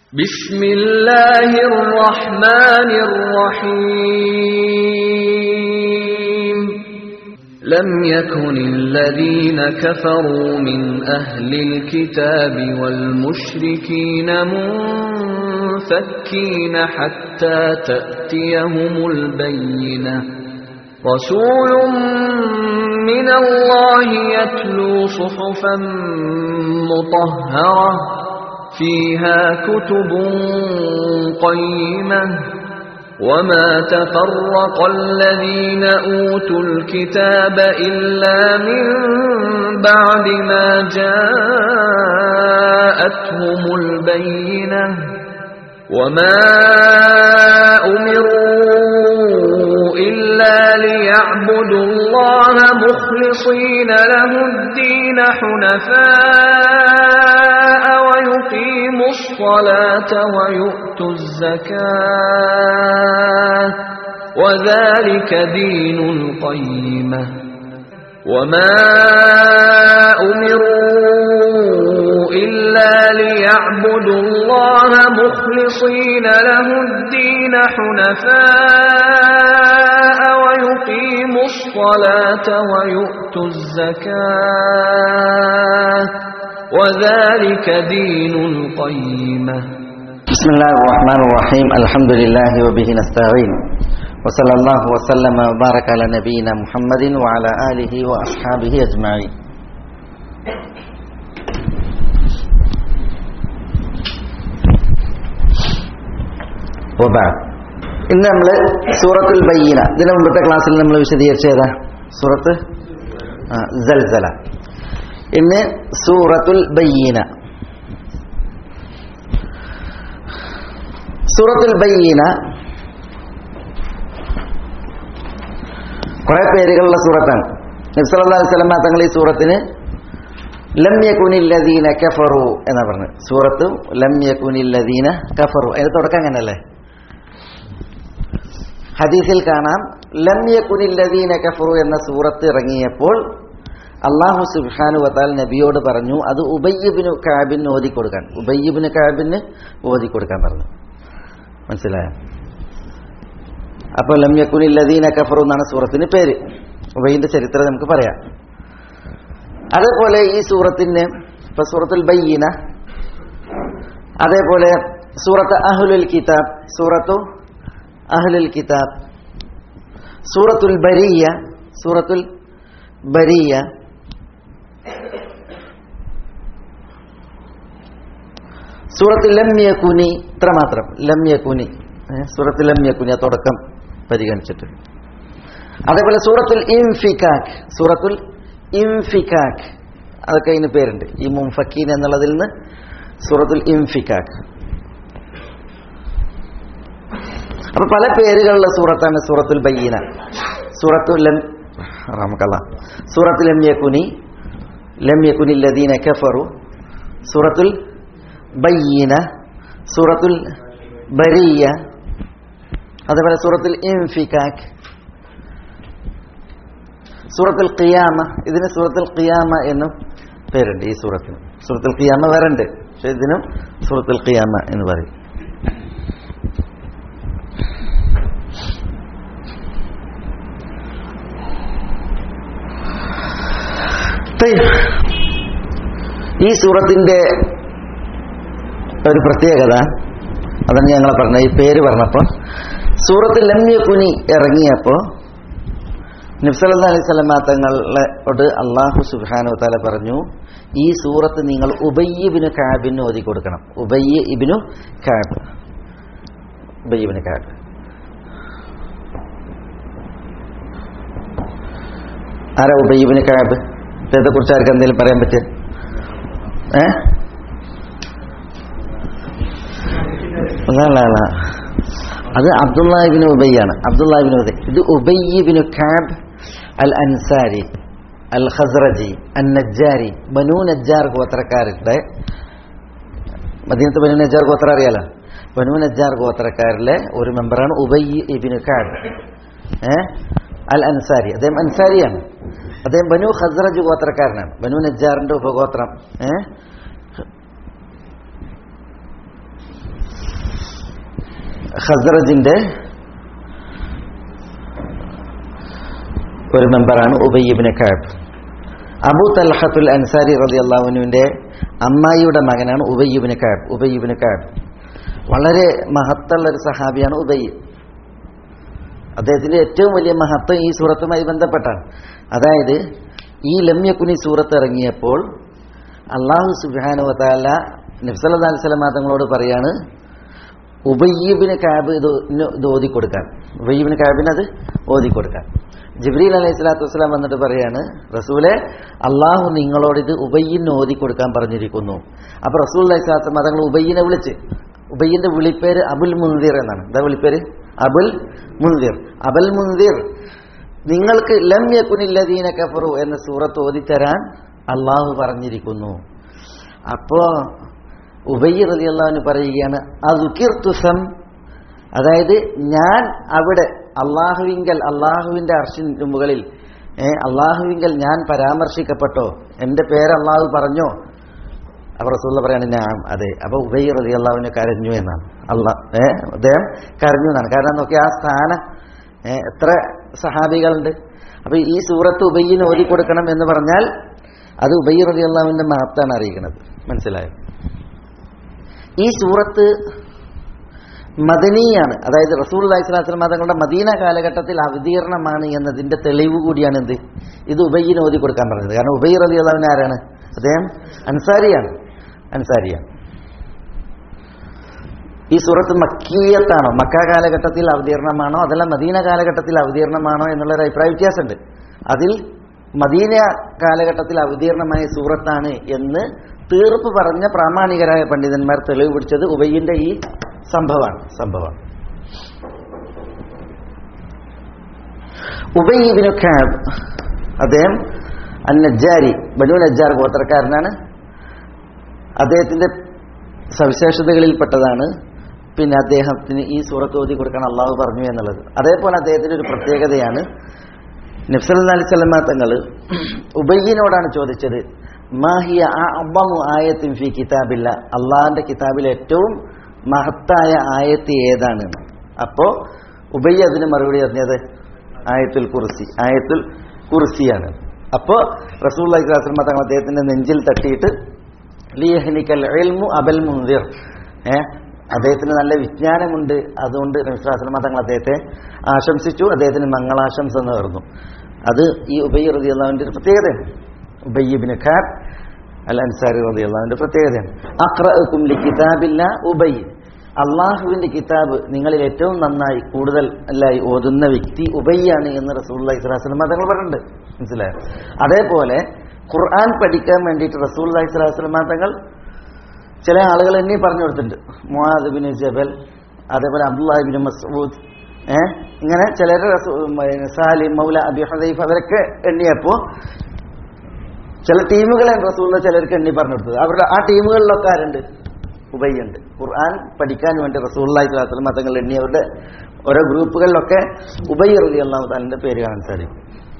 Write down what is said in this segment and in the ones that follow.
بسم الله الرحمن الرحيم لم يكن الذين كفروا من أهل الكتاب والمشركين منفكين حتى تأتيهم البينة رسول من الله يتلو صحفا مطهرة فيها كتب قيمة وما تفرق الذين أوتوا الكتاب إلا من بعد ما جاءتهم البينة وما أمروا إلا ليعبدوا الله مخلصين له الدين حنفاء ويقيموا الصلاة ويؤتوا الزكاة وذلك دين القيمة وما أمروا إلا ليعبدوا الله مخلصين له الدين حنفاء ويقيموا الصلاة ويؤتوا الزكاة وذلك دين القيمة بسم الله الرحمن الرحيم الحمد لله وبه نستعين وصلى الله وسلم وبارك على نبينا محمد وعلى آله وأصحابه أجمعين وبعد ഇന്ന് നമ്മൾ സൂറത്തുൽ ബയ്യന ഇതിന് മുമ്പത്തെ ക്ലാസ്സിൽ നമ്മൾ വിശദീകരിച്ചതാ സൂറത്ത് ജൽസല ഇന്ന് സൂറത്തുൽ ബയ്യന സൂറത്തുൽ ബയ്യന കുറെ പേരുകളുള്ള സൂറത്താണ് നബ്സല്ലാ വസ്ലമ തങ്ങൾ ഈ സൂറത്തിന് ലം യകുനില്ലദീന കഫറു എന്നാ പറഞ്ഞു സൂറത്ത് ലം യകുനില്ലദീന കഫറു അതിന് തുടക്കം അങ്ങനല്ലേ ഹദീസിൽ കാണാം ലം യകുനില്ലദീന കഫറു എന്ന സൂറത്ത് ഇറങ്ങിയപ്പോൾ അള്ളാഹു സുബ്ഹാനു വതാൽ നബിയോട് പറഞ്ഞു അത് ഉബയ്യബിന് കാബിന് ഓതി കൊടുക്കാൻ ഉബയ്യബിന് കാബിന് ഓതി കൊടുക്കാൻ പറഞ്ഞു മനസ്സിലായോ അപ്പോൾ ലം യക്കുനില്ലദീന കഫറു എന്നാണ് സൂറത്തിന് പേര് ഉബൈന്റെ ചരിത്രം നമുക്ക് പറയാം അതേപോലെ ഈ സൂറത്തിന് ഇപ്പൊ സൂറത്തുൽ ബയ്യന അതേപോലെ സൂറത്ത് അഹ്ലുൽ കിതാബ് സൂറത്തു അഹ്ലുൽ കിതാബ് സൂറത്തുൽ ബരിയ സൂറത്തുൽ ബരിയ സൂറത്ത് ലമ്യക്കുനി ഇത്ര മാത്രം ലമ്യക്കുനി സൂറത്ത് ലമ്യക്കുനി ആ തുടക്കം പരിഗണിച്ചിട്ട് അതേപോലെ സൂറത്തുൽ ഇംഫിക്കാഖ് സൂറത്തുൽ ഇംഫിക്കാഖ് അതൊക്കെ ഇതിന് പേരുണ്ട് ഈ മുംഫക്കീൻ എന്നുള്ളതിൽ നിന്ന് സൂറത്തുൽ ഇംഫിക്കാഖ് അപ്പൊ പല പേരുകളുള്ള സൂറത്താണ് സൂറത്തുൽ ബയ്യന സൂറത്തുൽ റഹ്മക്കല്ല സൂറത്തുൽ ലമ്യക്കുനി ലമ്യക്കുനി ലദീന കഫറു സൂറത്തുൽ ബയ്യന സൂറത്തുൽ ബരിയ അതേപോലെ സൂറത്തുൽ ഇൻഫിക്കാഖ് സൂറത്തുൽ ഖിയാമ ഇതിന് സൂറത്തുൽ ഖിയാമ എന്നും പേരുണ്ട് ഈ സൂറത്തിന് സൂറത്തുൽ ഖിയാമ വരണ്ട് പക്ഷെ ഇതിനും സൂറത്തുൽ ഖിയാമ എന്ന് പറയും ഈ സൂറത്തിന്റെ ഒരു പ്രത്യേകത അതാണ് ഞങ്ങൾ പറഞ്ഞ ഈ പേര് പറഞ്ഞപ്പോൾ സൂറത്ത് ലമ്യക്കുനി ഇറങ്ങിയപ്പോൾ നബ്സല്ലാ അലൈഹി സ്വലമ തങ്ങളോട് അള്ളാഹു സുബാനു താല പറഞ്ഞു ഈ സൂറത്ത് നിങ്ങൾ ഉബയ്യബിന് കാബിന് ഓതി കൊടുക്കണം ഉബയ്യ ഇബിനു കാബ് ഉബയ്യബിന് കാബ് ആരാ ഉബയ്യബിന് കാബ് ഇദ്ദേഹത്തെ കുറിച്ച് ആർക്കും എന്തെങ്കിലും പറയാൻ പറ്റുക ഏ അല്ല അത് അബ്ദുല്ലാഹിബിന് ഉബയ്യാണ് അബ്ദുല്ലാഹിബിന് ഉബൈ ഇത് ഉബയ്യബിന് കാബ് അൽ അൻസാരി അൽ ഖസ്റജി അൻ നജ്ജാരി ബനു നജ്ജാർ ഗോത്രക്കാരുടെ മദീനത്ത് ബനു നജ്ജാർ ഗോത്ര അറിയാലോ ബനു നജ്ജാർ ഗോത്രക്കാരിലെ ഒരു മെമ്പറാണ് ഉബയ്യ ഇബിന് കാബ് ഏ അൽ അൻസാരി അദ്ദേഹം അൻസാരിയാണ് അദ്ദേഹം ബനു ഖസ്റജ് ഗോത്രക്കാരനാണ് ബനു നജ്ജാറിന്റെ ഉപഗോത്രം ഏ ഖസറജിന്റെ ഒരു മെമ്പറാണ് ഉബയ്യബിന് കാബ് അബു തൽഹത്തുൽ അൻസാരി റതി അള്ളാഹുനുവിന്റെ അമ്മായിയുടെ മകനാണ് ഉബയ്യബിന് കാബ് ഉബയ്യബിന് കാബ് വളരെ മഹത്തുള്ള ഒരു സഹാബിയാണ് ഉബയ്യ് അദ്ദേഹത്തിന്റെ ഏറ്റവും വലിയ മഹത്വം ഈ സൂറത്തുമായി ബന്ധപ്പെട്ടാണ് അതായത് ഈ ലമ്യക്കുനി സൂറത്ത് ഇറങ്ങിയപ്പോൾ അള്ളാഹു സുബാനുവത്താല നബ്സല്ലാ അലിസ്ലാം തങ്ങളോട് പറയാണ് ഉബയ്യബിന് കാബ് ഇത് ഇത് ഓതിക്കൊടുക്കാൻ ഉബയ്യബിന് കാബിന് അത് ഓതിക്കൊടുക്കാൻ ജിബ്രീൽ അലൈഹി സ്വലാത്തു വസ്സലാം വന്നിട്ട് പറയാണ് റസൂലെ അള്ളാഹു നിങ്ങളോട് ഇത് ഉബയ്യിന് ഓതിക്കൊടുക്കാൻ പറഞ്ഞിരിക്കുന്നു അപ്പൊ റസൂൽ അലൈഹി സ്വലാത്തു തങ്ങൾ ഉബയ്യനെ വിളിച്ച് ഉബയ്യന്റെ വിളിപ്പേര് അബുൽ മുൻദിർ എന്നാണ് എന്താ വിളിപ്പേര് അബുൽ മുൻദിർ അബുൽ മുൻദിർ നിങ്ങൾക്ക് ലം യക്കുനില്ലദീന കഫറു എന്ന സൂറത്ത് ഓതിത്തരാൻ അള്ളാഹു പറഞ്ഞിരിക്കുന്നു അപ്പോ ഉബയ്യ റലി അള്ളാഹുന് പറയുകയാണ് അതുക്കിർത്തുസം അതായത് ഞാൻ അവിടെ അള്ളാഹുവിങ്കൽ അള്ളാഹുവിന്റെ അർഷിന് മുകളിൽ ഏ അള്ളാഹുവിങ്കൽ ഞാൻ പരാമർശിക്കപ്പെട്ടോ എന്റെ പേര് അള്ളാഹു പറഞ്ഞോ അപ്പൊ റസൂള്ള പറയാണ് ഞാൻ അതെ അപ്പൊ ഉബൈ റലി അള്ളാഹുവിനെ കരഞ്ഞു എന്നാണ് അള്ളാഹ് ഏ അദ്ദേഹം കരഞ്ഞു എന്നാണ് കാരണം നോക്കി ആ സ്ഥാനം ഏ, എത്ര സഹാബികളുണ്ട് അപ്പൊ ഈ സൂറത്ത് ഉബയ്യന് ഓതി കൊടുക്കണം എന്ന് പറഞ്ഞാൽ അത് ഉബൈ റലി അള്ളാഹുവിന്റെ മഹത്താണ് അറിയിക്കുന്നത് മനസ്സിലായോ ഈ സൂറത്ത് മദനീയാണ് അതായത് റസൂൽ അലൈഹിസ്ലാം തങ്ങളുടെ മദീന കാലഘട്ടത്തിൽ അവതീർണമാണ് എന്നതിന്റെ തെളിവ് കൂടിയാണ് എന്ത് ഇത് ഉബയ്യന് ഓതി കൊടുക്കാൻ പറഞ്ഞത് കാരണം ഉബൈ റലി അള്ളാഹുവിന് ആരാണ് അദ്ദേഹം അൻസാരിയാണ് അൻസാരിയാണ് ഈ സൂറത്ത് മക്കീയത്താണോ മക്ക കാലഘട്ടത്തിൽ അവതീർണമാണോ അതല്ല മദീന കാലഘട്ടത്തിൽ അവതീർണമാണോ എന്നുള്ള ഒരു അഭിപ്രായ വ്യത്യാസമുണ്ട് അതിൽ മദീന കാലഘട്ടത്തിൽ അവതീർണമായ സൂറത്താണ് എന്ന് തീർപ്പ് പറഞ്ഞ പ്രാമാണികരായ പണ്ഡിതന്മാർ തെളിവ് പിടിച്ചത് ഉബയ്യന്റെ ഈ സംഭവമാണ് സംഭവം ഉബയ്യബിനു ഖാബ് അദ്ദേഹം അന്നജാരി ബനു നജ്ജാർ ഗോത്രക്കാരനാണ് അദ്ദേഹത്തിന്റെ സവിശേഷതകളിൽപ്പെട്ടതാണ് പിന്നെ അദ്ദേഹത്തിന് ഈ സൂറത്ത് ഓതി കൊടുക്കാൻ അള്ളാഹു പറഞ്ഞു എന്നുള്ളത് അതേപോലെ അദ്ദേഹത്തിന്റെ ഒരു പ്രത്യേകതയാണ് നബ്സല്ലാ അലൈഹി സ്വലമ തങ്ങൾ ഉബയ്യനോടാണ് ചോദിച്ചത് മാഹിയ അബ്ബമു ആയത്തിൻ ഫി കിതാബില്ല അള്ളാഹിന്റെ കിതാബിൽ ഏറ്റവും മഹത്തായ ആയത്ത് ഏതാണ് അപ്പോ ഉബയ്യ അതിന് മറുപടി പറഞ്ഞത് ആയത്തുൽ കുർസി ആയത്തുൽ കുർസിയാണ് അപ്പോ റസൂൽ അലൈഹിസ്ലാം തങ്ങൾ അദ്ദേഹത്തിന്റെ നെഞ്ചിൽ തട്ടിയിട്ട് ലിയഹ്നിക്കൽ ഇൽമു അബൽ മുൻദിർ ഏ അദ്ദേഹത്തിന് നല്ല വിജ്ഞാനമുണ്ട് അതുകൊണ്ട് നബിസ്ലാസ്ലമ തങ്ങൾ അദ്ദേഹത്തെ ആശംസിച്ചു അദ്ദേഹത്തിന് മംഗളാശംസ നേർന്നു അത് ഈ ഉബയ്യ റതി അള്ളാഹുവിന്റെ ഒരു പ്രത്യേകതയാണ് ഉബയ്യബിന് ഖാർ അൽ അൻസാരി റതി അള്ളാഹുവിന്റെ പ്രത്യേകതയാണ് അക്രക്കും ലി കിതാബില്ല ഉബൈ അള്ളാഹുവിന്റെ കിതാബ് നിങ്ങളിൽ ഏറ്റവും നന്നായി കൂടുതൽ അല്ലായി ഓതുന്ന വ്യക്തി ഉബയ്യാണ് എന്ന് റസൂൽ ഇസ്ലാസ്ലം തങ്ങൾ പറഞ്ഞിട്ടുണ്ട് മനസ്സിലായോ അതേപോലെ ഖുർആൻ പഠിക്കാൻ വേണ്ടിയിട്ട് റസൂൽ ഇസ്ലാസ്ലം തങ്ങൾ ചില ആളുകൾ എന്നെ പറഞ്ഞു കൊടുത്തിട്ടുണ്ട് മുഹാദ് ബിൻ ജബൽ അതേപോലെ അബ്ദുല്ലാഹിബിൻ മസൂദ് ഏ ഇങ്ങനെ ചിലർ സാലിം മൗല അബി ഹദൈഫ് അവരൊക്കെ എണ്ണിയപ്പോ ചില ടീമുകളെ റസൂള്ള ചിലർക്ക് എണ്ണി പറഞ്ഞു കൊടുത്തത് അവരുടെ ആ ടീമുകളിലൊക്കെ ആരുണ്ട് ഉബയ്യുണ്ട് ഖുർആൻ പഠിക്കാൻ വേണ്ടി റസൂള്ളി സ്വലാസ്ലം മതങ്ങൾ എണ്ണിയവരുടെ ഓരോ ഗ്രൂപ്പുകളിലൊക്കെ ഉബൈ റലി അള്ളാഹു താലിന്റെ പേര് കാണാൻ സാധിക്കും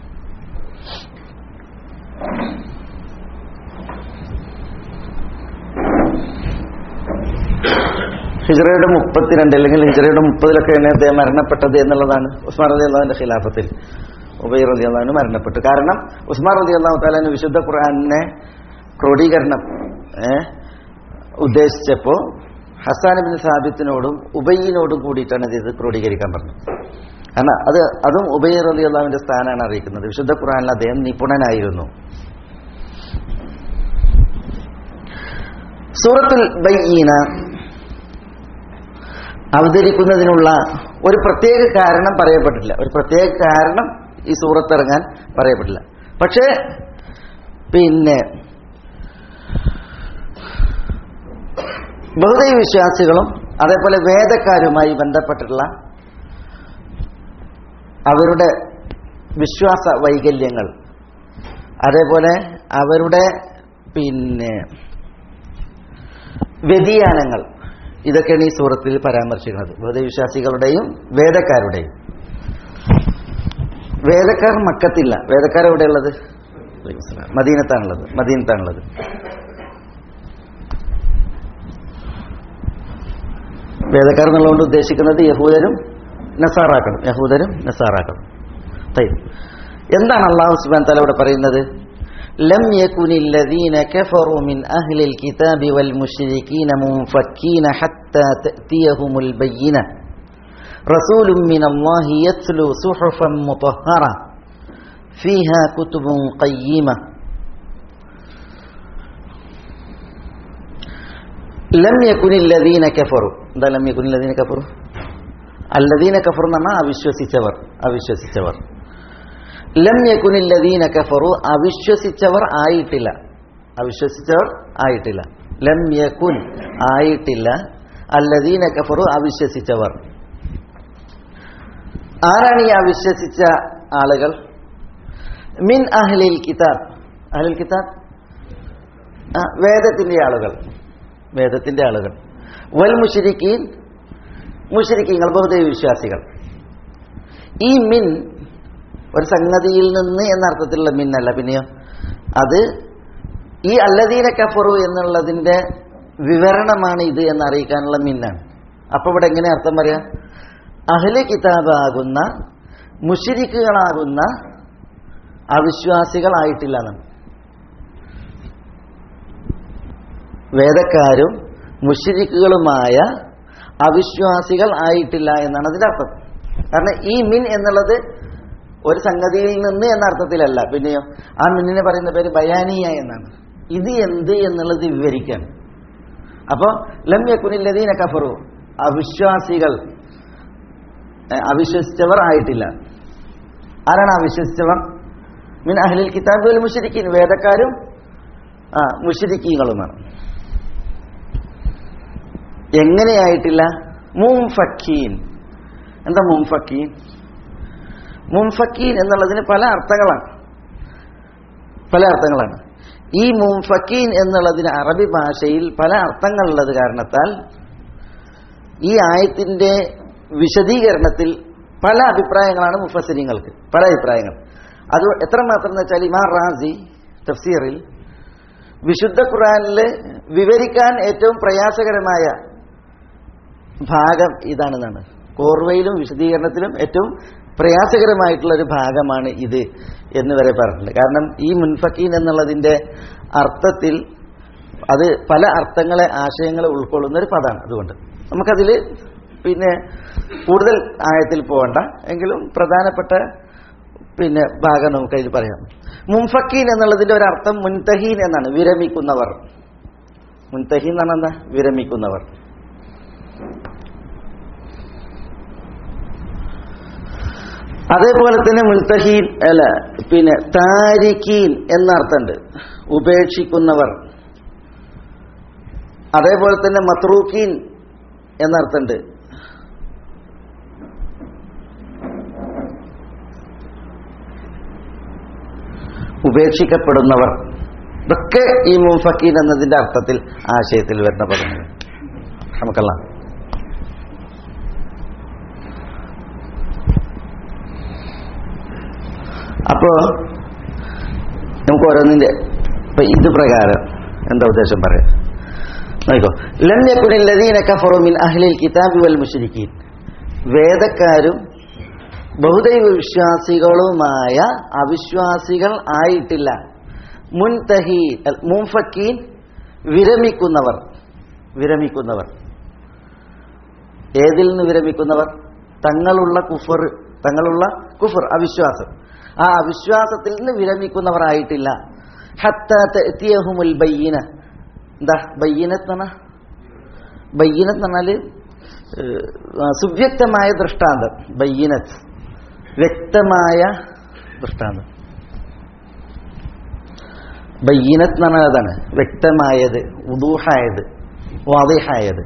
ഹിജറയുടെ മുപ്പത്തിരണ്ട് അല്ലെങ്കിൽ ഹിജറയുടെ മുപ്പതിലൊക്കെയാണ് അദ്ദേഹം മരണപ്പെട്ടത് എന്നുള്ളതാണ് ഉസ്മാൻ റലി അള്ളാഹുവിന്റെ ഖിലാഫത്തിൽ ഉബൈ റലി അള്ളാഹുവിന് മരണപ്പെട്ടു കാരണം ഉസ്മാൻ റലി അള്ളാഹു താലാന് വിശുദ്ധ ഖുർആാനിനെ ക്രോഡീകരണം ഏ, ഉദ്ദേശിച്ചപ്പോ ഹസാൻ ബിൻ സാബിത്തിനോടും ഉബയ്യനോടും കൂടിയിട്ടാണ് ഇത് ക്രോഡീകരിക്കാൻ പറഞ്ഞത് കാരണം അത് അതും ഉബൈ റലി അള്ളാഹുവിന്റെ സ്ഥാനമാണ് അറിയിക്കുന്നത് വിശുദ്ധ ഖുർആാനിൽ അദ്ദേഹം നിപുണനായിരുന്നു സൂറത്തുൽ ബയ്യീന അവതരിക്കുന്നതിനുള്ള ഒരു പ്രത്യേക കാരണം പറയപ്പെട്ടിട്ടില്ല ഒരു പ്രത്യേക കാരണം ഈ സൂറത്ത് ഇറങ്ങാൻ പറയപ്പെട്ടില്ല പക്ഷേ പിന്നെ ബഹുദൈവ വിശ്വാസികളും അതേപോലെ വേദക്കാരുമായി ബന്ധപ്പെട്ടിട്ടുള്ള അവരുടെ വിശ്വാസ വൈകല്യങ്ങൾ അതേപോലെ അവരുടെ പിന്നെ വ്യതിയാനങ്ങൾ ഇതൊക്കെയാണ് ഈ സൂറത്തിൽ പരാമർശിക്കുന്നത് ബോധവിശ്വാസികളുടെയും വേദക്കാരുടെയും വേദക്കാർ മക്കത്തില്ല വേദക്കാർ എവിടെയുള്ളത് മദീനത്താണുള്ളത് മദീനത്താണുള്ളത് വേദക്കാർ എന്നുള്ളതുകൊണ്ട് ഉദ്ദേശിക്കുന്നത് യഹൂദരും നസാറാക്കളും യഹൂദരും നസാറാക്കളും തയ്യും എന്താണ് അള്ളാഹു സുബാൻ തല ഇവിടെ പറയുന്നത് ലം യകുനി الذين كفروا من أهل الكتاب والمشركين منفكين حتى تأتيهم البينة رسول من الله يتلو صحفا مطهرة فيها كتب قيمة ലം യകുനില്ലദീന കഫറു എന്താ ലം യകുനില്ലദീന കഫറു അല്ലദീന കഫറു എന്ന് പറഞ്ഞാൽ അവിശ്വസിച്ചവർ അവിശ്വസിച്ചവർ ലം യകുനില്ലദീന കഫറു അവിശ്വസിച്ചവർ ആയിട്ടില്ല അവിശ്വസിച്ചവർ ആയിട്ടില്ല ലം യകുൻ ആയിട്ടില്ല അല്ലദീന കഫറു അവിശ്വസിച്ചവർ ആരാണ് ഈ അവിശ്വസിച്ച ആളുകൾ മിൻ അഹ്ലിൽ കിതാബ് അഹ്ലിൽ കിതാബ് ആ, വേദത്തിന്റെ ആളുകൾ വേദത്തിന്റെ ആളുകൾ വൽ മുഷിരിക്കീൻ മുഷിരിക്കീങ്ങൾ ബഹുദൈവ വിശ്വാസികൾ ഈ മിൻ ഒരു സംഗതിയിൽ നിന്ന് എന്ന അർത്ഥത്തിലുള്ള മിന്നല്ല പിന്നെയോ അത് ഈ അല്ലദീന കഫറു എന്നുള്ളതിന്റെ വിവരണമാണ് ഇത് എന്ന് അറിയിക്കാനുള്ള മിന്നാണ് അപ്പൊ ഇവിടെ എങ്ങനെ അർത്ഥം പറയാം അഹ്ല് കിതാബാകുന്ന മുഷിരിക്കുകളാകുന്ന അവിശ്വാസികളായിട്ടില്ല എന്നാണ് വേദക്കാരും മുഷിരിക്കുകളുമായ അവിശ്വാസികൾ ആയിട്ടില്ല എന്നാണ് അതിന്റെ അർത്ഥം കാരണം ഈ മിൻ എന്നുള്ളത് ഒരു സംഗതിയിൽ നിന്ന് എന്ന അർത്ഥത്തിലല്ല പിന്നെയോ ആ മിന്നിനെ പറയുന്ന പേര് ബയാനിയ എന്നാണ് ഇത് എന്ത് എന്നുള്ളത് വിവരിക്കാൻ അപ്പോൾ ലമ്യക്കുനില്ലതീന കഫറു അവിശ്വാസികൾ ഏ, അവിശ്വസിച്ചവർ ആയിട്ടില്ല ആരാണ് അവിശ്വസിച്ചവർ മിൻ അഹ്ലിൽ കിതാബ് വൽ മുഷരിക്കീൻ വേദക്കാരും ആ മുഷരിക്കീങ്ങളുമാണ് എങ്ങനെയായിട്ടില്ല മുംഫക്കീൻ എന്താ മുംഫക്കീൻ മുംഫക്കീൻ എന്നുള്ളതിന് പല അർത്ഥങ്ങളാണ് പല അർത്ഥങ്ങളാണ് ഈ മുംഫക്കീൻ എന്നുള്ളതിന് അറബി ഭാഷയിൽ പല അർത്ഥങ്ങളുള്ളത് കാരണത്താൽ ഈ ആയത്തിന്റെ വിശദീകരണത്തിൽ പല അഭിപ്രായങ്ങളാണ് മുഫസരിങ്ങൾക്ക് പല അഭിപ്രായങ്ങൾ അത് എത്രമാത്രം എന്ന് വെച്ചാൽ ഇമാ റാസി തഫ്സീറിൽ വിശുദ്ധ ഖുറാനിൽ വിവരിക്കാൻ ഏറ്റവും പ്രയാസകരമായ ഭാഗം ഇതാണെന്നാണ് കോർവയിലും വിശദീകരണത്തിലും ഏറ്റവും പ്രയാസകരമായിട്ടുള്ള ഒരു ഭാഗമാണ് ഇത് എന്ന് വരെ പറഞ്ഞിട്ടുണ്ട് കാരണം ഈ മുൻഫക്കീൻ എന്നുള്ളതിന്റെ അർത്ഥത്തിൽ അത് പല അർത്ഥങ്ങളെ ആശയങ്ങളെ ഉൾക്കൊള്ളുന്ന ഒരു പദമാണ് അതുകൊണ്ട് നമുക്കതിൽ പിന്നെ കൂടുതൽ ആയത്തിൽ പോകണ്ട എങ്കിലും പ്രധാനപ്പെട്ട പിന്നെ ഭാഗം നമുക്കതിൽ പറയാം മുൻഫക്കീൻ എന്നുള്ളതിന്റെ ഒരു അർത്ഥം മുൻതഹീൻ എന്നാണ് വിരമിക്കുന്നവർ മുൻതഹീൻ എന്നാണ് എന്താ വിരമിക്കുന്നവർ അതേപോലെ തന്നെ മുൽത്തഹീൻ അല്ല പിന്നെ താരിഖീൻ എന്ന അർത്ഥമുണ്ട് ഉപേക്ഷിക്കുന്നവർ അതേപോലെ തന്നെ മത്രൂക്കീൻ എന്ന അർത്ഥമുണ്ട് ഉപേക്ഷിക്കപ്പെടുന്നവർ ഇതൊക്കെ ഈ മുഫക്കീൻ എന്നതിന്റെ അർത്ഥത്തിൽ ആശയത്തിൽ വരുന്ന പദങ്ങൾ നമുക്കല്ല അപ്പോ നമുക്ക് ഓരോന്നിന്റെ ഇപ്പൊ ഇത് പ്രകാരം എന്താ ഉദ്ദേശം പറയാം നോക്കോ ലം യകുനിൽ ലദീന കഫറു മിൻ അഹ്ലിൽ കിതാബി വൽ മുശ്രിക്കീൻ വേദക്കാരും ബഹുദൈവ വിശ്വാസികളുമായ അവിശ്വാസികൾ ആയിട്ടില്ല മുൻതഹി അൽ- മുൻഫക്കീൻ വിരമിക്കുന്നവർ വിരമിക്കുന്നവർ ഏതിൽ നിന്ന് വിരമിക്കുന്നവർ തങ്ങളുള്ള കുഫർ തങ്ങളുള്ള കുഫർ അവിശ്വാസം ആ അവിശ്വാസത്തിൽ നിന്ന് വിരമിക്കുന്നവർ ആയിട്ടില്ല ഹത്തഹുമുൽ ബയ്യന എന്താ ബയ്യനത്ത് എന്ന് ബയ്യനത്ത് എന്ന് പറഞ്ഞാല് ഏഹ്, ആ, സുവ്യക്തമായ ദൃഷ്ടാന്തം ബയ്യനത്ത് വ്യക്തമായ ദൃഷ്ടാന്തം ബയ്യനത്ത് എന്ന് പറഞ്ഞാൽ അതാണ് വ്യക്തമായത് ഉദൂഹായത് വാദിഹായത്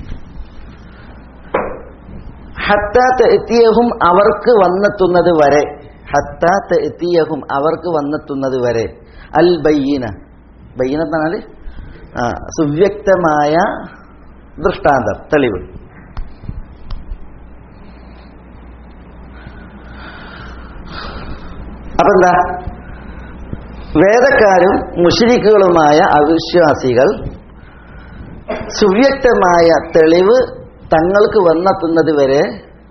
ഹത്താത്ത് എത്തിയഹും അവർക്ക് വന്നെത്തുന്നത് വരെ ഹത്താത്ത് എത്തിയഹും അവർക്ക് വന്നെത്തുന്നത് വരെ അൽ ബയ്യന ബയ്യന എന്ന് പറഞ്ഞാൽ ആ, സുവ്യക്തമായ ദൃഷ്ടാന്തം തെളിവ് അപ്പൊ എന്താ വേദക്കാരും മുഷരിക്കുകളുമായ അവിശ്വാസികൾ സുവ്യക്തമായ തെളിവ് തങ്ങൾക്ക് വന്നെത്തുന്നത് വരെ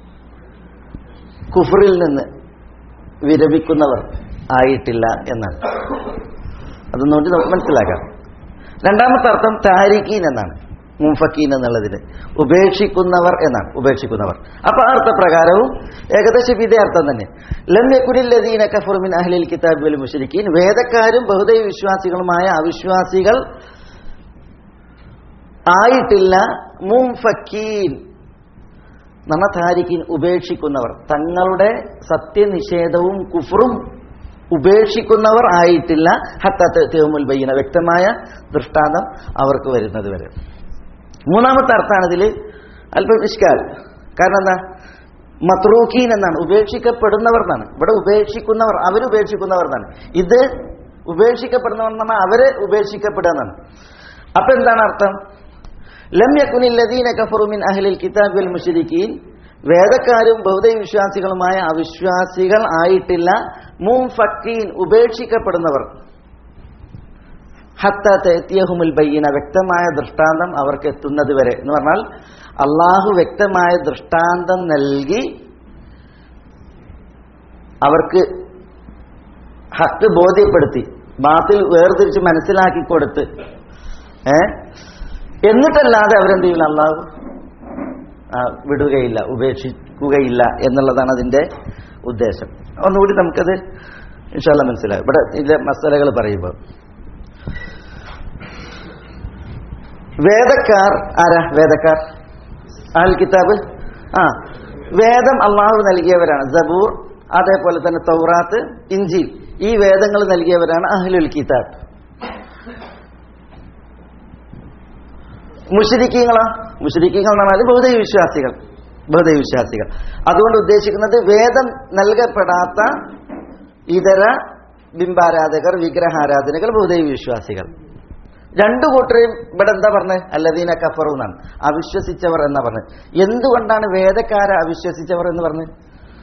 കുഫറിൽ നിന്ന് വിരമിക്കുന്നവർ ആയിട്ടില്ല എന്നാണ് അതൊന്നുകൊണ്ട് നമുക്ക് മനസ്സിലാക്കാം രണ്ടാമത്തെ അർത്ഥം താരിഖീൻ എന്നാണ് മുംഫക്കീൻ എന്നുള്ളതിന് ഉപേക്ഷിക്കുന്നവർ എന്നാണ് ഉപേക്ഷിക്കുന്നവർ അപ്പൊ ആ അർത്ഥപ്രകാരവും ഏകദേശം ഇതേ അർത്ഥം തന്നെ ലമ്യക്കുലില്ലദീന കഫറുമിൻ അഹ്ലിൽ കിതാബ് വൽ മുഷരിക്കീൻ വേദക്കാരും ബഹുദൈവ വിശ്വാസികളുമായ അവിശ്വാസികൾ ആയിട്ടില്ല മുംഫക്കീൻ നമ്മ താരിഖീൻ ഉപേക്ഷിക്കുന്നവർ തങ്ങളുടെ സത്യനിഷേധവും കുഫറും ഉപേക്ഷിക്കുന്നവർ ആയിട്ടില്ല ഹത്താത്ത് തേമുൽ ബയ്യന വ്യക്തമായ ദൃഷ്ടാന്തം അവർക്ക് വരുന്നത് വരെ മൂന്നാമത്തെ അർത്ഥമാണ് ഇതിൽ അല്പം ഇഷ്കാൽ കാരണം എന്താ മത്രൂക്കീൻ എന്നാണ് ഉപേക്ഷിക്കപ്പെടുന്നവർ എന്നാണ് ഇവിടെ ഉപേക്ഷിക്കുന്നവർ അവരുപേക്ഷിക്കുന്നവർ എന്നാണ് ഇത് ഉപേക്ഷിക്കപ്പെടുന്നവർ എന്ന് പറഞ്ഞാൽ അവര് ഉപേക്ഷിക്കപ്പെടുക എന്നാണ് അപ്പൊ എന്താണ് അർത്ഥം ലം യക്കുനില്ലദീന കഫറുമിൻ അഹ്ലിൽ കിതാബിൽ മുഷരിക്കീൻ വേദക്കാരും ബൗദ്ധ വിശ്വാസികളുമായ അവിശ്വാസികൾ ആയിട്ടില്ല മുംഫക്കീൻ ഉപേക്ഷിക്കപ്പെടുന്നവർ ഹത്ത തേത്തിയഹുമുൽ ബയ്യന വ്യക്തമായ ദൃഷ്ടാന്തം അവർക്ക് എത്തുന്നത് വരെ എന്ന് പറഞ്ഞാൽ അള്ളാഹു വ്യക്തമായ ദൃഷ്ടാന്തം നൽകി അവർക്ക് ഹക്ക് ബോധ്യപ്പെടുത്തി ബാത്തിൽ വേർതിരിച്ച് മനസ്സിലാക്കി കൊടുത്ത് ഏ എന്നിട്ടല്ലാതെ അവരെന്ത് ചെയ്യില്ല അള്ളാഹു ആ, വിടുകയില്ല ഉപേക്ഷിക്കുകയില്ല എന്നുള്ളതാണ് അതിന്റെ ഉദ്ദേശം ഒന്നുകൂടി നമുക്കത് ഇൻഷാല്ല മനസ്സിലാവും ഇവിടെ ഇതിലെ മസാലകൾ പറയുമ്പോൾ വേദക്കാർ ആരാ വേദക്കാർ അൽ കിതാബ് ആ വേദം അള്ളാഹു നൽകിയവരാണ് സബൂർ അതേപോലെ തന്നെ തൗറാത്ത് ഇഞ്ചി ഈ വേദങ്ങൾ നൽകിയവരാണ് അഹ്ലുൽ കിതാബ് മുഷരിക്കീങ്ങളാ മുഷരിക്കീങ്ങൾ എന്ന് പറഞ്ഞാൽ ബഹുദൈവ വിശ്വാസികൾ ബഹുദൈവ വിശ്വാസികൾ അതുകൊണ്ട് ഉദ്ദേശിക്കുന്നത് വേദം നൽകപ്പെടാത്ത ഇതര ബിംബാരാധകർ വിഗ്രഹാരാധനകൾ ബഹുദൈവ വിശ്വാസികൾ രണ്ടു കൂട്ടരെയും ഇവിടെ എന്താ പറഞ്ഞത് അല്ലദീന കഫറു എന്നാണ് അവിശ്വസിച്ചവർ എന്നാ പറഞ്ഞത് എന്തുകൊണ്ടാണ് വേദക്കാരെ അവിശ്വസിച്ചവർ എന്ന് പറഞ്ഞത്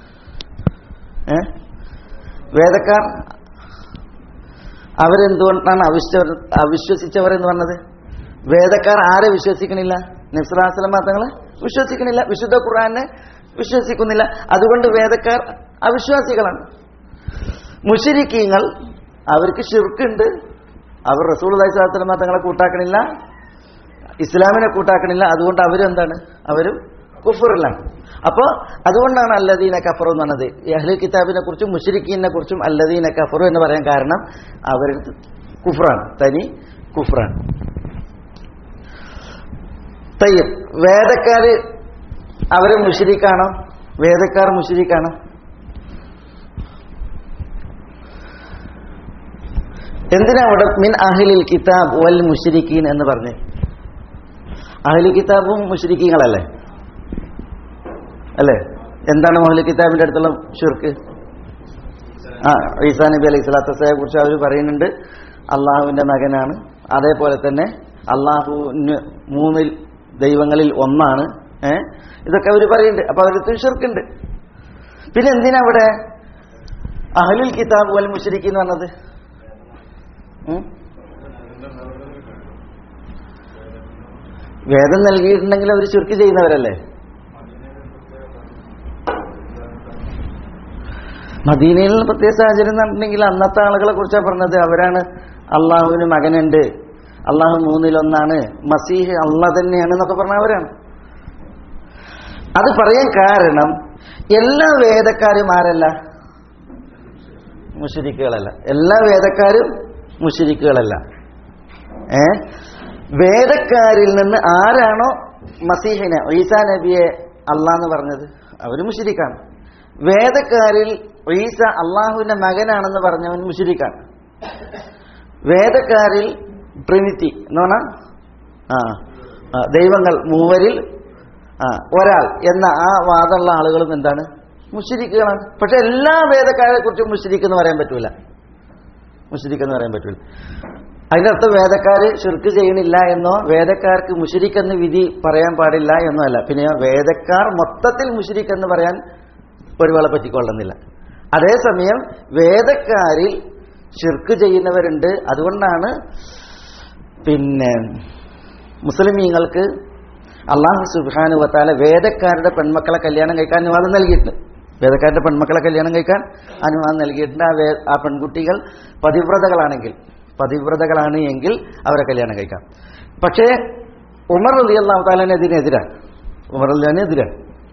ഏ വേദക്കാർ അവരെന്തുകൊണ്ടാണ് അവിശ്വ അവിശ്വസിച്ചവർ എന്ന് പറഞ്ഞത് വേദക്കാർ ആരെ വിശ്വസിക്കണില്ല നബ്സലാസ്ലം തങ്ങളെ വിശ്വസിക്കണില്ല വിശുദ്ധ ഖുർആനെ വിശ്വസിക്കുന്നില്ല അതുകൊണ്ട് വേദക്കാർ അവിശ്വാസികളാണ് മുഷരിക്കീങ്ങൾ അവർക്ക് ഷിർക്കുണ്ട് അവർ റസൂൽ അലൈഹി സ്വലാസ്ലമ തങ്ങളെ കൂട്ടാക്കണില്ല ഇസ്ലാമിനെ കൂട്ടാക്കണില്ല അതുകൊണ്ട് അവരെന്താണ് അവരും കുഫറിലാണ് അപ്പോൾ അതുകൊണ്ടാണ് അല്ലദീന കഫറു എന്ന് പറഞ്ഞത് ഈ അഹ്ലു കിതാബിനെ കുറിച്ചും മുഷരിക്കീനെ കുറിച്ചും അല്ലദീന കഫറു എന്ന് പറയാൻ കാരണം അവർ കുഫറാണ് തനി കുഫറാണ് തയ്യം വേദക്കാര് അവരെ മുഷരിക്കാണോ വേദക്കാർ മുഷരിക്കാണോ എന്തിനാ അവിടെ മിൻ അഹ്ലിൽ കിതാബ് വൽ മുഷരിക്കീൻ എന്ന് പറഞ്ഞ് അഹ്ലു കിതാബും മുഷരിക്കീങ്ങളല്ലേ അല്ലേ എന്താണ് അഹ്ലു കിതാബിന്റെ അടുത്തുള്ള ഷിർക്ക് ആ ഈസാ നബി അലൈഹി സ്വലാത്തു വസ്സലാമെ കുറിച്ച് അവർ പറയുന്നുണ്ട് അള്ളാഹുവിന്റെ മകനാണ് അതേപോലെ തന്നെ അള്ളാഹുവിന് മൂന്നിൽ ദൈവങ്ങളിൽ ഒന്നാണ് ഏ ഇതൊക്കെ അവർ പറയുന്നുണ്ട് അപ്പൊ അവർക്ക് ഷിർക്കുണ്ട് പിന്നെ എന്തിനാ അവിടെ അഹലുൽ കിതാബ് വൽ മുഷരിക്ക് എന്ന് പറഞ്ഞത് ഉം? വേദം നൽകിയിട്ടുണ്ടെങ്കിൽ അവർ ചുരുക്കി ചെയ്യുന്നവരല്ലേ മദീനയിൽ പ്രത്യേക സാഹചര്യം നടന്നിട്ടുണ്ടെങ്കിൽ അന്നത്തെ ആളുകളെ കുറിച്ചാണ് പറഞ്ഞത് അവരാണ് അള്ളാഹുവിന് മകനുണ്ട് അള്ളാഹു മൂന്നിലൊന്നാണ് മസീഹ് അള്ളാഹ് തന്നെയാണ് എന്നൊക്കെ പറഞ്ഞവരാണ് അത് പറയാൻ കാരണം എല്ലാ വേദക്കാരും ആരല്ല മുഷരിക്കുകളല്ല എല്ലാ വേദക്കാരും മുഷരിക്കുകളല്ല ഏ വേദക്കാരിൽ നിന്ന് ആരാണോ മസീഹിനെ ഈസാ നബിയെ അള്ളാന്ന് പറഞ്ഞത് അവർ മുഷരിക്കാണ് വേദക്കാരിൽ ഈസ അള്ളാഹുവിന്റെ മകനാണെന്ന് പറഞ്ഞവൻ മുഷരിക്കാണ് വേദക്കാരിൽ ട്രിനിറ്റി എന്ന് പറഞ്ഞാൽ ആ ആ, ദൈവങ്ങൾ മൂവരിൽ ആ ഒരാൾ എന്ന ആ വാദമുള്ള ആളുകളും എന്താണ് മുഷരിക്കുകളാണ് പക്ഷെ എല്ലാ വേദക്കാരെ കുറിച്ചും മുഷരിക്ക് എന്ന് പറയാൻ പറ്റൂല മുഷരിക്ക് എന്ന് പറയാൻ പറ്റൂല അതിന്റെ അർത്ഥം വേദക്കാര് ശുർക്ക് ചെയ്യണില്ല എന്നോ വേദക്കാർക്ക് മുഷരിക്ക് എന്ന് വിധി പറയാൻ പാടില്ല എന്നോ അല്ല പിന്നെ വേദക്കാർ മൊത്തത്തിൽ മുഷരിക്ക് എന്ന് പറയാൻ ഒരുവേളെ പറ്റിക്കൊള്ളുന്നില്ല അതേസമയം വേദക്കാരിൽ ഷിർക്ക് ചെയ്യുന്നവരുണ്ട് അതുകൊണ്ടാണ് പിന്നെ മുസ്ലിമീങ്ങൾക്ക് അള്ളാഹു സുബാനു വത്താല വേദക്കാരുടെ പെൺമക്കളെ കല്യാണം കഴിക്കാൻ അനുവാദം നൽകിയിട്ടുണ്ട് വേദക്കാരുടെ പെൺമക്കളെ കല്യാണം കഴിക്കാൻ അനുവാദം നൽകിയിട്ടുണ്ട് ആ വേ ആ പെൺകുട്ടികൾ പതിവ്രതകളാണെങ്കിൽ പതിവ്രതകളാണ് എങ്കിൽ അവരെ കല്യാണം കഴിക്കാം പക്ഷേ ഉമർ അലി അള്ളാഹു താലാന് ഇതിനെതിരാണ് ഉമർ അലിനെതിരാണ്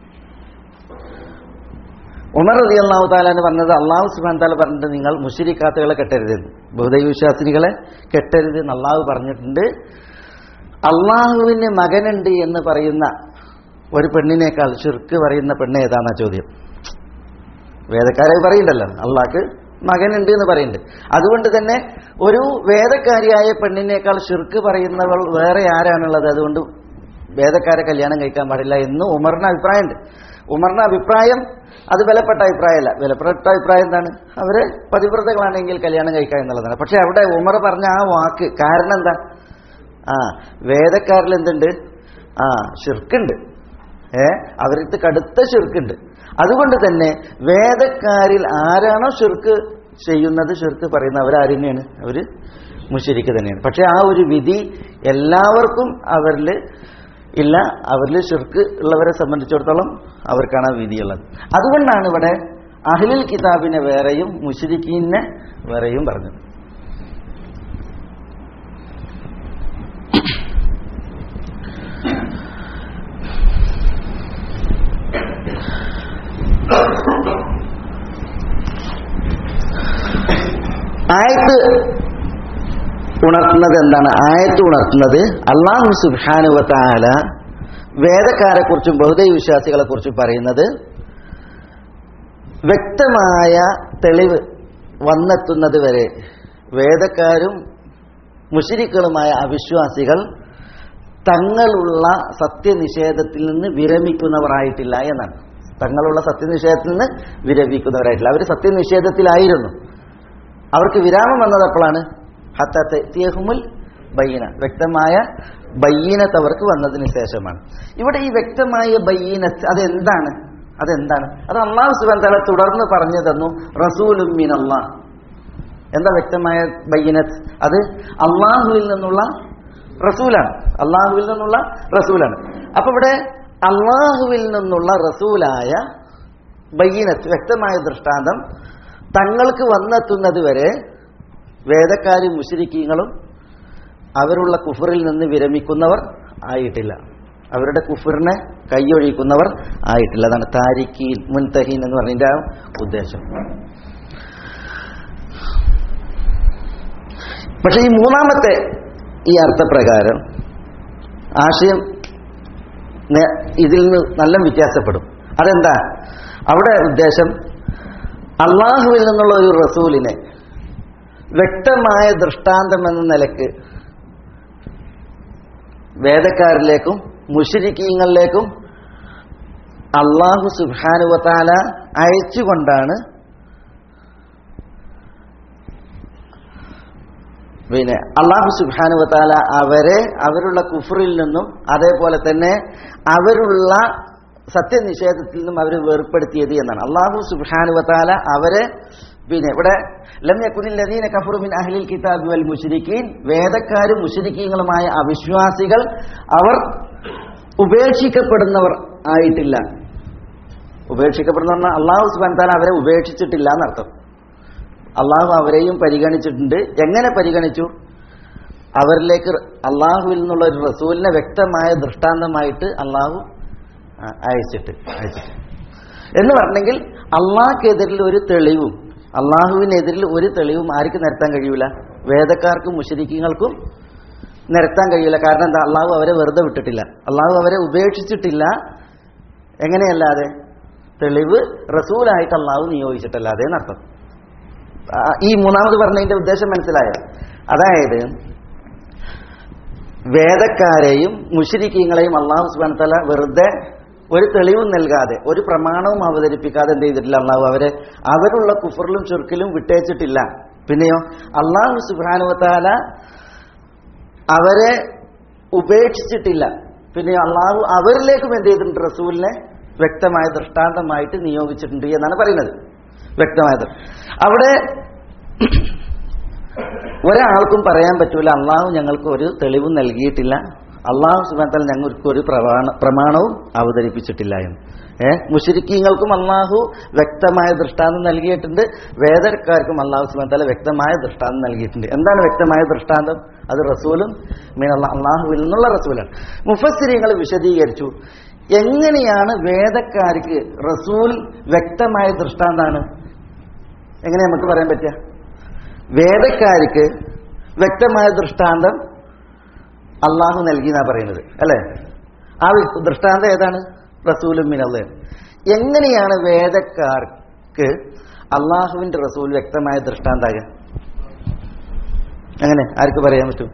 ഉമർ അലി അള്ളാഹു താലാന്ന് പറഞ്ഞത് അള്ളാഹു സുബാൻ താല പറഞ്ഞിട്ട് നിങ്ങൾ മുഷിരിക്കാത്തകളെ കെട്ടരുതെന്ന് ബഹുദൈവ വിശ്വാസിനികളെ കെട്ടരുത് എന്ന് അള്ളാഹു പറഞ്ഞിട്ടുണ്ട് അള്ളാഹുവിന് മകനുണ്ട് എന്ന് പറയുന്ന ഒരു പെണ്ണിനേക്കാൾ ഷിർക്ക് പറയുന്ന പെണ്ണ് ഏതാന്നാ ചോദ്യം വേദക്കാരെ പറയണ്ടല്ലോ അള്ളാഹ്ക്ക് മകനുണ്ട് എന്ന് പറയുന്നുണ്ട് അതുകൊണ്ട് തന്നെ ഒരു വേദക്കാരിയായ പെണ്ണിനേക്കാൾ ഷിർക്ക് പറയുന്നവൾ വേറെ ആരാണുള്ളത് അതുകൊണ്ട് വേദക്കാരെ കല്യാണം കഴിക്കാൻ പാടില്ല എന്ന് ഉമറിന് അഭിപ്രായമുണ്ട് ഉമറിന് അഭിപ്രായം അത് വിലപ്പെട്ട അഭിപ്രായമല്ല വിലപ്പെട്ട അഭിപ്രായം എന്താണ് അവര് പതിവ്രതകളാണെങ്കിൽ കല്യാണം കഴിക്കുക എന്നുള്ളതാണ് പക്ഷെ അവിടെ ഉമർ പറഞ്ഞ ആ വാക്ക് കാരണം എന്താ ആ വേദക്കാരിൽ എന്തുണ്ട് ആ ഷിർക്കുണ്ട് ഏ അവർക്ക് കടുത്ത ഷിർക്കുണ്ട് അതുകൊണ്ട് തന്നെ വേദക്കാരിൽ ആരാണോ ഷിർക്ക് ചെയ്യുന്നത് ഷിർക്ക് പറയുന്നത് അവരാരെന്നെയാണ് അവര് മുഷിരിക്ക് തന്നെയാണ് പക്ഷെ ആ ഒരു വിധി എല്ലാവർക്കും അവരിൽ ഇല്ല അവരിൽ ഷിർക്ക് ഉള്ളവരെ സംബന്ധിച്ചിടത്തോളം അവർക്കാണ് ആ വിധിയുള്ളത് അതുകൊണ്ടാണ് ഇവിടെ അഹ്ലിൽ കിതാബിനെ വേറെയും മുഷിരിക്കീനെ വേറെയും പറഞ്ഞത് ആയത്ത് ഉണർത്തുന്നത് എന്താണ് ആയത്ത് ഉണർത്തുന്നത് അള്ളാഹു സുബാനുവത്താല വേദക്കാരെ കുറിച്ചും ബഹുദൈവ വിശ്വാസികളെ കുറിച്ചും പറയുന്നത് വ്യക്തമായ തെളിവ് വന്നെത്തുന്നത് വരെ വേദക്കാരും മുഷിരിക്കളുമായ അവിശ്വാസികൾ തങ്ങളുള്ള സത്യനിഷേധത്തിൽ നിന്ന് വിരമിക്കുന്നവരായിട്ടില്ല എന്നാണ് തങ്ങളുള്ള സത്യനിഷേധത്തിൽ നിന്ന് വിരമിക്കുന്നവരായിട്ടില്ല അവർ സത്യനിഷേധത്തിലായിരുന്നു അവർക്ക് വിരാമം വന്നത് എപ്പോഴാണ് ഹത്തഹുമുൽ ബയ്യന വ്യക്തമായ ബയ്യനത്ത് അവർക്ക് വന്നതിന് ശേഷമാണ് ഇവിടെ ഈ വ്യക്തമായ ബയ്യനത്ത് അതെന്താണ് അതെന്താണ് അത് അള്ളാഹു സുബാൻ തല തുടർന്ന് പറഞ്ഞു തന്നു റസൂലും മീൻ അള്ളാഹ് എന്താ വ്യക്തമായ ബയ്യനത്ത് അത് അള്ളാഹുവിൽ നിന്നുള്ള റസൂലാണ് അള്ളാഹുവിൽ നിന്നുള്ള റസൂലാണ് അപ്പൊ ഇവിടെ അള്ളാഹുവിൽ നിന്നുള്ള റസൂലായ ബയ്യനത്ത് വ്യക്തമായ ദൃഷ്ടാന്തം തങ്ങൾക്ക് വന്നെത്തുന്നത് വരെ വേദക്കാരും മുഷരിക്കീങ്ങളും അവരുള്ള കുഫറിൽ നിന്ന് വിരമിക്കുന്നവർ ആയിട്ടില്ല അവരുടെ കുഫറിനെ കൈയൊഴിക്കുന്നവർ ആയിട്ടില്ല അതാണ് താരിഖീൻ മുൻതഹീൻ എന്ന് പറഞ്ഞതിന്റെ ആ ഉദ്ദേശം പക്ഷെ ഈ മൂന്നാമത്തെ ഈ അർത്ഥപ്രകാരം ആശയം നേ- ഇതിൽ നിന്ന് നല്ല വ്യത്യാസപ്പെടും അതെന്താ അവിടെ ഉദ്ദേശം അള്ളാഹുവിൽ നിന്നുള്ള ഒരു റസൂലിനെ വ്യക്തമായ ദൃഷ്ടാന്തം എന്ന നിലക്ക് വേദക്കാരിലേക്കും മുഷരിക്കീങ്ങളിലേക്കും അള്ളാഹു സുബാനുവത്താല അയച്ചുകൊണ്ടാണ് പിന്നെ അള്ളാഹു സുബാനുവത്താല അവരെ അവരുള്ള കുഫറിൽ നിന്നും അതേപോലെ തന്നെ അവരുള്ള സത്യനിഷേധത്തിൽ നിന്നും അവരെ വേർപ്പെടുത്തിയത് എന്നാണ് അള്ളാഹു സുബാനുവത്താല അവരെ പിന്നെ ഇവിടെ ലമ്യക്കുനില്ലദീന കഫറുമിൻ അഹ്ലിൽ കിതാബ് വൽ മുശ്രിക്കീൻ വേദക്കാരും മുശ്രിക്കീങ്ങളുമായ അവിശ്വാസികൾ അവർ ഉപേക്ഷിക്കപ്പെടുന്നവർ ആയിട്ടില്ല ഉപേക്ഷിക്കപ്പെടുന്ന പറഞ്ഞാൽ അള്ളാഹു സുബാൻ താല അവരെ ഉപേക്ഷിച്ചിട്ടില്ല എന്നർത്ഥം അള്ളാഹു അവരെയും പരിഗണിച്ചിട്ടുണ്ട് എങ്ങനെ പരിഗണിച്ചു അവരിലേക്ക് അള്ളാഹുവിൽ നിന്നുള്ള ഒരു റസൂലിനെ വ്യക്തമായ ദൃഷ്ടാന്തമായിട്ട് അള്ളാഹു ആ, അയച്ചിട്ട് അയച്ചിട്ട് എന്ന് പറഞ്ഞെങ്കിൽ അള്ളാഹ്ക്കെതിരിൽ ഒരു തെളിവും അള്ളാഹുവിനെതിരിൽ ഒരു തെളിവും ആർക്ക് നിരത്താൻ കഴിയൂല വേദക്കാർക്കും മുഷരിക്കങ്ങൾക്കും നിരത്താൻ കഴിയില്ല കാരണം എന്താ അള്ളാഹു അവരെ വെറുതെ വിട്ടിട്ടില്ല അള്ളാഹു അവരെ ഉപേക്ഷിച്ചിട്ടില്ല എങ്ങനെയല്ലാതെ തെളിവ് റസൂലായിട്ട് അള്ളാഹു നിയോഗിച്ചിട്ടല്ലാതെ എന്നർത്ഥം ആ, ഈ മൂന്നാമത് പറഞ്ഞതിന്റെ ഉദ്ദേശം മനസ്സിലായോ അതായത് വേദക്കാരെയും മുഷരിക്കീങ്ങളെയും അള്ളാഹു സുബാൻ തല വെറുതെ ഒരു തെളിവും നൽകാതെ ഒരു പ്രമാണവും അവതരിപ്പിക്കാതെ എന്ത് ചെയ്തിട്ടില്ല അള്ളാഹു അവരെ അവരുള്ള കുഫറിലും ചുരുക്കിലും വിട്ടേച്ചിട്ടില്ല പിന്നെയോ അള്ളാഹു സുബാനുവത്താല അവരെ ഉപേക്ഷിച്ചിട്ടില്ല പിന്നെ അള്ളാഹു അവരിലേക്കും എന്ത് ചെയ്തിട്ടുണ്ട് റസൂലിനെ വ്യക്തമായ ദൃഷ്ടാന്തമായിട്ട് നിയോഗിച്ചിട്ടുണ്ട് എന്നാണ് പറയുന്നത് വ്യക്തമായത് അവിടെ ഒരാൾക്കും പറയാൻ പറ്റൂല അള്ളാഹു ഞങ്ങൾക്ക് ഒരു തെളിവും നൽകിയിട്ടില്ല അള്ളാഹു സുബാൻ ഞങ്ങൾക്ക് ഒരു പ്രമാണ പ്രമാണവും അവതരിപ്പിച്ചിട്ടില്ല എന്ന് ഏ മുഷരിക്കീങ്ങൾക്കും അള്ളാഹു വ്യക്തമായ ദൃഷ്ടാന്തം നൽകിയിട്ടുണ്ട് വേദക്കാർക്കും അള്ളാഹു സുബാൻ തല വ്യക്തമായ ദൃഷ്ടാന്തം നൽകിയിട്ടുണ്ട് എന്താണ് വ്യക്തമായ ദൃഷ്ടാന്തം അത് റസൂലും മീൻ അള്ളാഹുവിൽ നിന്നുള്ള റസൂലാണ് മുഫസ്സിരിങ്ങൾ വിശദീകരിച്ചു എങ്ങനെയാണ് വേദക്കാർക്ക് റസൂൽ വ്യക്തമായ ദൃഷ്ടാന്താണ് എങ്ങനെ നമുക്ക് പറയാൻ പറ്റുക വേദക്കാർക്ക് വ്യക്തമായ ദൃഷ്ടാന്തം അള്ളാഹു നൽകി എന്നാ പറയുന്നത് അല്ലേ ആ വി- ദൃഷ്ടാന്തം ഏതാണ് റസൂലും മിനല്ലേ എങ്ങനെയാണ് വേദക്കാർക്ക് അള്ളാഹുവിന്റെ റസൂൽ വ്യക്തമായ ദൃഷ്ടാന്താകുക എങ്ങനെ ആർക്ക് പറയാൻ പറ്റും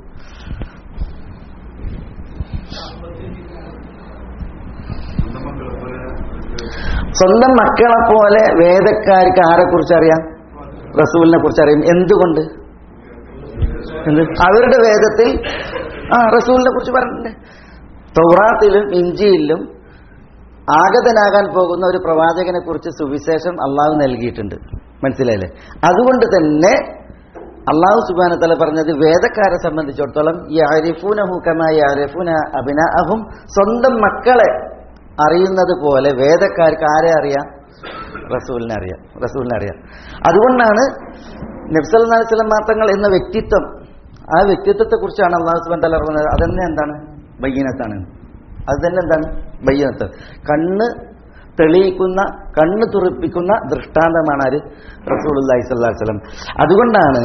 സ്വന്തം മക്കളെ പോലെ വേദക്കാർക്ക് ആരെ കുറിച്ച് അറിയാം റസൂലിനെ കുറിച്ച് അറിയാം എന്തുകൊണ്ട് എന്ത് അവരുടെ വേദത്തിൽ ആ റസൂലിനെ കുറിച്ച് പറഞ്ഞിട്ടുണ്ട് തൗറാത്തിലും ഇഞ്ചിയിലും ആഗതനാകാൻ പോകുന്ന ഒരു പ്രവാചകനെ കുറിച്ച് സുവിശേഷം അള്ളാഹു നൽകിയിട്ടുണ്ട് മനസ്സിലായില്ലേ അതുകൊണ്ട് തന്നെ അള്ളാഹു സുബാനത്തല പറഞ്ഞത് വേദക്കാരെ സംബന്ധിച്ചിടത്തോളം യാരിഫൂനഹു കമാ യാരിഫൂന അഭിനഅഹും സ്വന്തം മക്കളെ അറിയുന്നത് പോലെ വേദക്കാർക്ക് ആരെ അറിയാം റസൂലിനെ അറിയാം റസൂലിനെ അറിയാം അതുകൊണ്ടാണ് നബ്സൽ അലൈഹി മാത്രങ്ങൾ എന്ന വ്യക്തിത്വം ആ വ്യക്തിത്വത്തെ കുറിച്ചാണ് അള്ളാഹു സുബാൻ തല പറഞ്ഞത് അതന്നെ എന്താണ് ബയ്യനത്താണ് അത് തന്നെ എന്താണ് ബയ്യനത്ത് കണ്ണ് തെളിയിക്കുന്ന കണ്ണ് തുറപ്പിക്കുന്ന ദൃഷ്ടാന്തമാണ് ആര് റസൂൽ അള്ളാഹി സ്വല്ലാ വസ്ലം അതുകൊണ്ടാണ്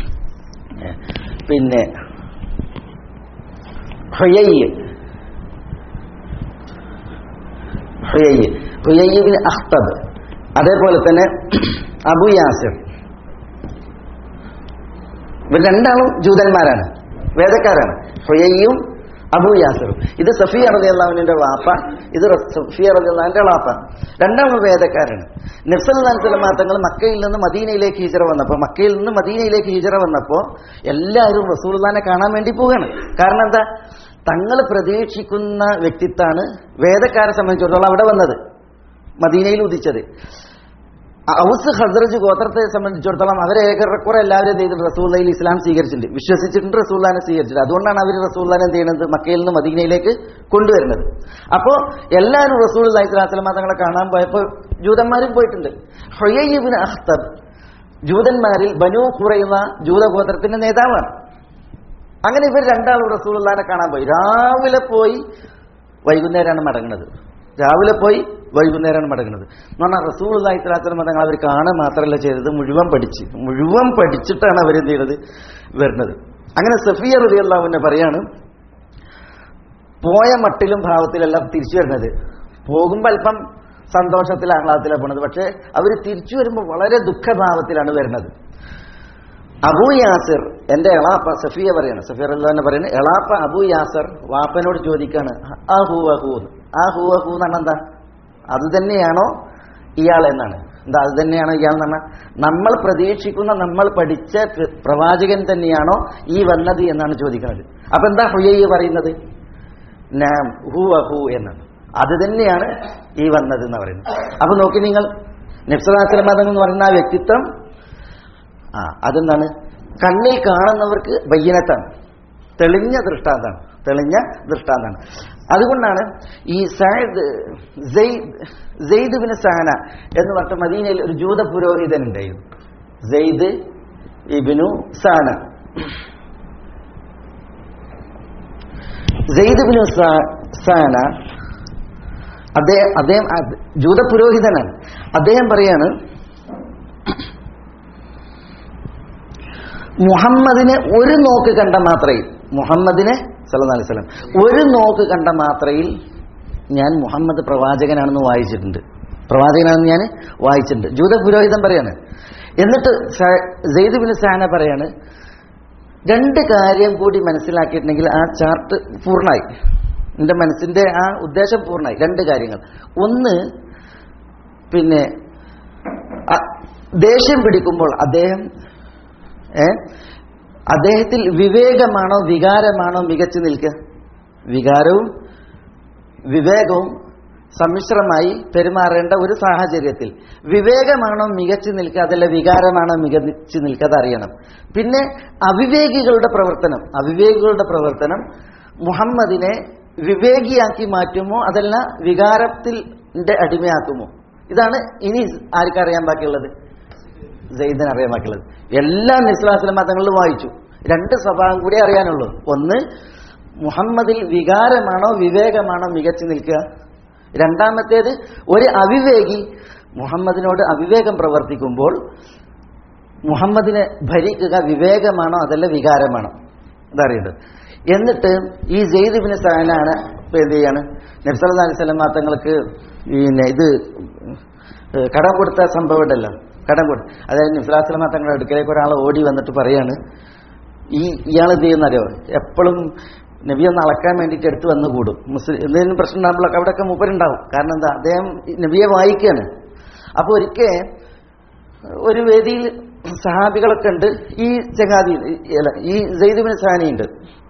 പിന്നെ ഹുയയ്യ് ഹുയയ്യ് ഹുയയ്യബിൻ അഖ്തബ് അതേപോലെ തന്നെ അബു യാസിർ ഇവർ രണ്ടാളും ജൂതന്മാരാണ് വേദക്കാരാണ് ഹുയയ്യും അബു യാസിറും ഇത് സഫിയ റബി അള്ളാഹുവിന്റെ വാപ്പ ഇത് റ- സഫിയ റബി അള്ളാഹിന്റെ വാപ്പ രണ്ടാളും വേദക്കാരാണ് നബ്സല്ലാസ്ലം തങ്ങൾ മക്കയിൽ നിന്ന് മദീനയിലേക്ക് ഹിജറ വന്നപ്പോൾ മക്കയിൽ നിന്ന് മദീനയിലേക്ക് ഹിജറ വന്നപ്പോൾ എല്ലാവരും റസൂൽദാനെ കാണാൻ വേണ്ടി പോവുകയാണ് കാരണം എന്താ തങ്ങൾ പ്രതീക്ഷിക്കുന്ന വ്യക്തിത്വമാണ് വേദക്കാരെ സംബന്ധിച്ചിടത്തോളം അവിടെ വന്നത് മദീനയിൽ ഉദിച്ചത് ഔസ് ഹസ്രജ് ഗോത്രത്തെ സംബന്ധിച്ചിടത്തോളം അവരെ ഏകറക്കുറെ എല്ലാവരും എന്ത് ചെയ്തിട്ടുണ്ട് റസൂല്ലയിൽ ഇസ്ലാം സ്വീകരിച്ചിട്ടുണ്ട് വിശ്വസിച്ചിട്ടുണ്ട് റസൂല്ലാനെ സ്വീകരിച്ചിട്ടുണ്ട് അതുകൊണ്ടാണ് അവർ റസൂല്ലാനെ എന്ത് ചെയ്യുന്നത് മക്കയിൽ നിന്ന് മദീനയിലേക്ക് കൊണ്ടുവരുന്നത് അപ്പോൾ എല്ലാവരും റസൂൽ ഇസ്ലാസ്ലം തങ്ങളെ കാണാൻ പോയപ്പോൾ ജൂതന്മാരും പോയിട്ടുണ്ട് ഹൊയ്യബിൻ അഖ്തബ് ജൂതന്മാരിൽ ബനു ഖുറയുന്ന ജൂതഗോത്രത്തിന്റെ നേതാവാണ് അങ്ങനെ ഇവർ രണ്ടാളും റസൂലുള്ളാനെ കാണാൻ പോയി രാവിലെ പോയി വൈകുന്നേരമാണ് മടങ്ങുന്നത് രാവിലെ പോയി വൈകുന്നേരമാണ് മടങ്ങുന്നത് എന്ന് പറഞ്ഞാൽ റസൂൽ ഇസ്ലാത്തലം തങ്ങൾ അവർ കാണാൻ മാത്രമല്ല ചെയ്തത് മുഴുവൻ പഠിച്ച് മുഴുവൻ പഠിച്ചിട്ടാണ് അവർ എന്ത് ചെയ്യുന്നത് വരുന്നത് അങ്ങനെ സഫിയ റബി അള്ളാഹുവിനെ പറയാണ് പോയ മട്ടിലും ഭാവത്തിലെല്ലാം തിരിച്ചു വരുന്നത് പോകുമ്പോൾ അല്പം സന്തോഷത്തിൽ ആഹ്ലാദത്തിലാണ് പോണത് പക്ഷേ അവർ തിരിച്ചു വരുമ്പോൾ വളരെ ദുഃഖഭാവത്തിലാണ് വരുന്നത് അബൂ യാസിർ എന്റെ എളാപ്പ സഫിയ പറയാണ് സഫിയ അള്ളാഹിനെ പറയുന്നത് എളാപ്പ അബൂ യാസർ വാപ്പനോട് ചോദിക്കാണ് ആ ഹൂ അഹൂ ആ ഹൂ അഹൂ എന്ന് പറഞ്ഞാൽ എന്താ അത് തന്നെയാണോ ഇയാൾ എന്നാണ് എന്താ അത് തന്നെയാണോ ഇയാൾ എന്ന് പറഞ്ഞാൽ നമ്മൾ പ്രതീക്ഷിക്കുന്ന നമ്മൾ പഠിച്ച പ്ര- പ്രവാചകൻ തന്നെയാണോ ഈ വന്നത് എന്നാണ് ചോദിക്കുന്നത് അപ്പൊ എന്താ ഹുയ്യ പറയുന്നത് നാം ഹൂ അഹൂ എന്നാണ് അത് തന്നെയാണ് ഈ വന്നത് എന്ന് പറയുന്നത് അപ്പൊ നോക്കി നിങ്ങൾ നബ്സലാസ്ലം എന്ന് പറയുന്ന ആ വ്യക്തിത്വം ആ അതെന്താണ് കണ്ണിൽ കാണുന്നവർക്ക് ബയ്യനത്താണ് തെളിഞ്ഞ ദൃഷ്ടാന്താണ് തെളിഞ്ഞ ദൃഷ്ടാന്താണ് അതുകൊണ്ടാണ് ഈ സയദ് സെയ്ദ് ബിൻ സാന എന്ന് പറഞ്ഞ മദീനയിൽ ഒരു ജൂത പുരോഹിതൻ ഉണ്ടായിരുന്നു സെയ്ദ് ഇബിനു സാന സെയ്ദ് ബിനു സാ- സാന അദ്ദേഹം അദ്ദേഹം അത് ജൂത പുരോഹിതനാണ് അദ്ദേഹം പറയാണ് മുഹമ്മദിനെ ഒരു നോക്ക് കണ്ട മാത്രയിൽ മുഹമ്മദിനെ സല്ലല്ലാഹു അലൈഹി വസല്ലം ഒരു നോക്ക് കണ്ട മാത്രയിൽ ഞാൻ മുഹമ്മദ് പ്രവാചകനാണെന്ന് വായിച്ചിട്ടുണ്ട് പ്രവാചകനാണെന്ന് ഞാൻ വായിച്ചിട്ടുണ്ട് ജൂത പുരോഹിതൻ പറയാണ് എന്നിട്ട് സ- സെയ്ദ് ബിൻ സാന പറയാണ് രണ്ട് കാര്യം കൂടി മനസ്സിലാക്കിയിട്ടുണ്ടെങ്കിൽ ആ ചാർട്ട് പൂർണ്ണമായി എൻ്റെ മനസ്സിന്റെ ആ ഉദ്ദേശം പൂർണ്ണമായി രണ്ട് കാര്യങ്ങൾ ഒന്ന് പിന്നെ അ- ദേഷ്യം പിടിക്കുമ്പോൾ അദ്ദേഹം ഏ അദ്ദേഹത്തിൽ വിവേകമാണോ വികാരമാണോ മികച്ചു നിൽക്കുക വികാരവും വിവേകവും സമ്മിശ്രമായി പെരുമാറേണ്ട ഒരു സാഹചര്യത്തിൽ വിവേകമാണോ മികച്ചു നിൽക്കുക അതല്ല വികാരമാണോ മികച്ചു നിൽക്കുക അതറിയണം പിന്നെ അവിവേകികളുടെ പ്രവർത്തനം അവിവേകികളുടെ പ്രവർത്തനം മുഹമ്മദിനെ വിവേകിയാക്കി മാറ്റുമോ അതല്ല വികാരത്തിൽ അടിമയാക്കുമോ ഇതാണ് ഇനി ആർക്കറിയാൻ ബാക്കിയുള്ളത് സെയ്ദിന് അറിയാൻ ബാക്കിയുള്ളത് എല്ലാം നിസ്ലാസ്ലം മതങ്ങളിൽ വായിച്ചു രണ്ട് സ്വഭാവം കൂടി അറിയാനുള്ളൂ ഒന്ന് മുഹമ്മദിൽ വികാരമാണോ വിവേകമാണോ മികച്ചു നിൽക്കുക രണ്ടാമത്തേത് ഒരു അവിവേകി മുഹമ്മദിനോട് അവിവേകം പ്രവർത്തിക്കുമ്പോൾ മുഹമ്മദിനെ ഭരിക്കുക വിവേകമാണോ അതല്ല വികാരമാണോ അതറിയേണ്ടത് എന്നിട്ട് ഈ ജെയ്ദിബിന് സഹനാണ് ഇപ്പൊ എന്ത് ചെയ്യാണ് നബ്സല്ലാ അലൈഹി സ്വലം തങ്ങൾക്ക് പിന്നെ ഇത് ഏഹ് കടം കൊടുത്ത സംഭവം ഉണ്ടല്ലോ കടം കൊടുത്തു അതായത് നിസ്ലാസ്ലമ തങ്ങളുടെ അടുക്കലേക്ക് ഒരാൾ ഓടി വന്നിട്ട് പറയാണ് ഈ ഇയാൾ എന്ത് ചെയ്യുന്നറിയോ എപ്പോഴും നബി ഒന്ന് അളക്കാൻ വേണ്ടിയിട്ട് എടുത്ത് വന്ന് കൂടും മുസ്ലിം എന്തെങ്കിലും പ്രശ്നം ഉണ്ടാകുമ്പോഴൊക്കെ അവിടെയൊക്കെ മൂപ്പരുണ്ടാവും കാരണം എന്താ അദ്ദേഹം ഈ നബിയെ വായിക്കുകയാണ് അപ്പോൾ ഒരിക്കൽ ഒരു വേദിയിൽ സഹാബികളൊക്കെ ഉണ്ട് ഈ ചങ്ങാതി അല്ല ഈ ജെയ്ദുബിന് സാനിയുണ്ട്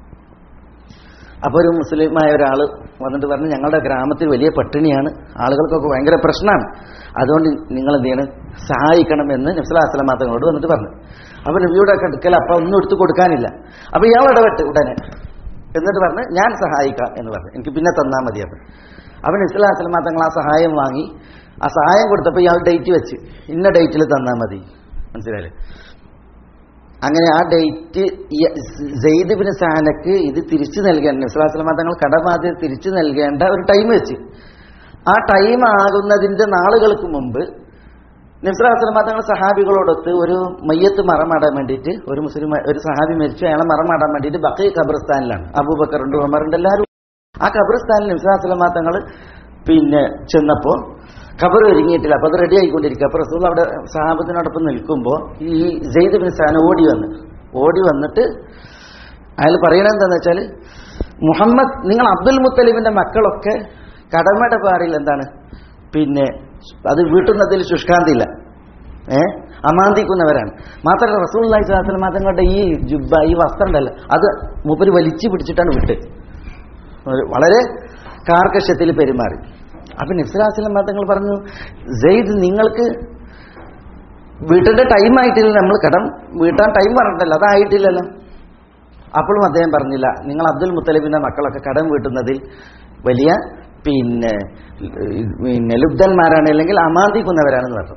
അപ്പോൾ ഒരു മുസ്ലിമായ ഒരാൾ വന്നിട്ട് പറഞ്ഞു ഞങ്ങളുടെ ഗ്രാമത്തിൽ വലിയ പട്ടിണിയാണ് ആളുകൾക്കൊക്കെ ഭയങ്കര പ്രശ്നമാണ് അതുകൊണ്ട് നിങ്ങൾ എന്ത് ചെയ്യണം സഹായിക്കണമെന്ന് നബ്സലാസ്ലാം തങ്ങളോട് വന്നിട്ട് പറഞ്ഞു അപ്പോൾ നബിയുടെ ഒക്കെ അടുക്കൽ അപ്പം ഒന്നും എടുത്തു കൊടുക്കാനില്ല അപ്പോൾ ഇയാൾ ഇടപെട്ട് ഉടനെ എന്നിട്ട് പറഞ്ഞ് ഞാൻ സഹായിക്കാം എന്ന് പറഞ്ഞു എനിക്ക് പിന്നെ തന്നാൽ മതി അപ്പം അവൻ ഇസ്ലാസ്ലം തങ്ങൾ ആ സഹായം വാങ്ങി ആ സഹായം കൊടുത്തപ്പോൾ ഇയാൾ ഡേറ്റ് വെച്ച് ഇന്ന ഡേറ്റിൽ തന്നാൽ മതി മനസ്സിലായില്ലേ അങ്ങനെ ആ ഡേറ്റ് സെയ്ദ് ബിൻ സാനക്ക് ഇത് തിരിച്ചു നൽകേണ്ട ഇസ്ലാസ്ലമ തങ്ങൾ കടബാധ്യത തിരിച്ചു നൽകേണ്ട ഒരു ടൈം വെച്ച് ആ ടൈം ആകുന്നതിന്റെ നാളുകൾക്ക് മുമ്പ് നിസ്ലാസ്ലമ തങ്ങൾ സഹാബികളോടൊത്ത് ഒരു മയ്യത്ത് മറമാടാൻ വേണ്ടിയിട്ട് ഒരു മുസ്ലിം ഒരു സഹാബി മരിച്ചു അയാളെ മറമാടാൻ വേണ്ടിയിട്ട് ബക്കി ഖബർസ്ഥാനിലാണ് അബൂബക്കറുണ്ട് ഉമറുണ്ട് എല്ലാവരും ആ ഖബർസ്ഥാനിൽ നിസ്ലാസ്ലമ തങ്ങൾ പിന്നെ ചെന്നപ്പോൾ ഖബർ ഒരുങ്ങിയിട്ടില്ല അപ്പോൾ അത് റെഡി ആയിക്കൊണ്ടിരിക്കുക അപ്പോൾ റസൂൽ അവിടെ സഹാബത്തിനോടൊപ്പം നിൽക്കുമ്പോൾ ഈ ജെയ്ദ് ബിൻ സാൻ ഓടി വന്ന് ഓടി വന്നിട്ട് അയാൾ പറയണത് എന്താണെന്ന് വെച്ചാൽ മുഹമ്മദ് നിങ്ങൾ അബ്ദുൽ മുത്തലിബിന്റെ മക്കളൊക്കെ കടമയുടെ പാറിൽ എന്താണ് പിന്നെ അത് വീട്ടുന്നതിൽ ശുഷ്കാന്തിയില്ല ഏ അമാന്തിക്കുന്നവരാണ് മാത്രമല്ല റസൂൽ അള്ളഹി സ്വലാസ്ലം തങ്ങളുടെ ഈ ജുബ ഈ വസ്ത്രം ഉണ്ടല്ലോ അത് മൂപ്പര് വലിച്ചു പിടിച്ചിട്ടാണ് വിട്ട് വളരെ കാർക്കശ്യത്തിൽ പെരുമാറി അപ്പൊ നിസ്ലാസ്ലം തങ്ങൾ പറഞ്ഞു സെയ്ദ് നിങ്ങൾക്ക് വീട്ടിന്റെ ടൈം ആയിട്ടില്ല നമ്മൾ കടം വീട്ടാൻ ടൈം പറഞ്ഞിട്ടല്ലോ അതായിട്ടില്ലല്ലോ അപ്പോഴും അദ്ദേഹം പറഞ്ഞില്ല നിങ്ങൾ അബ്ദുൽ മുത്തലിബിന്റെ മക്കളൊക്കെ കടം വീട്ടുന്നതിൽ വലിയ പിന്നെ പിന്നെ ലുബ്ധന്മാരാണ് അല്ലെങ്കിൽ അമാന്തിക്കുന്നവരാണെന്ന് പറഞ്ഞു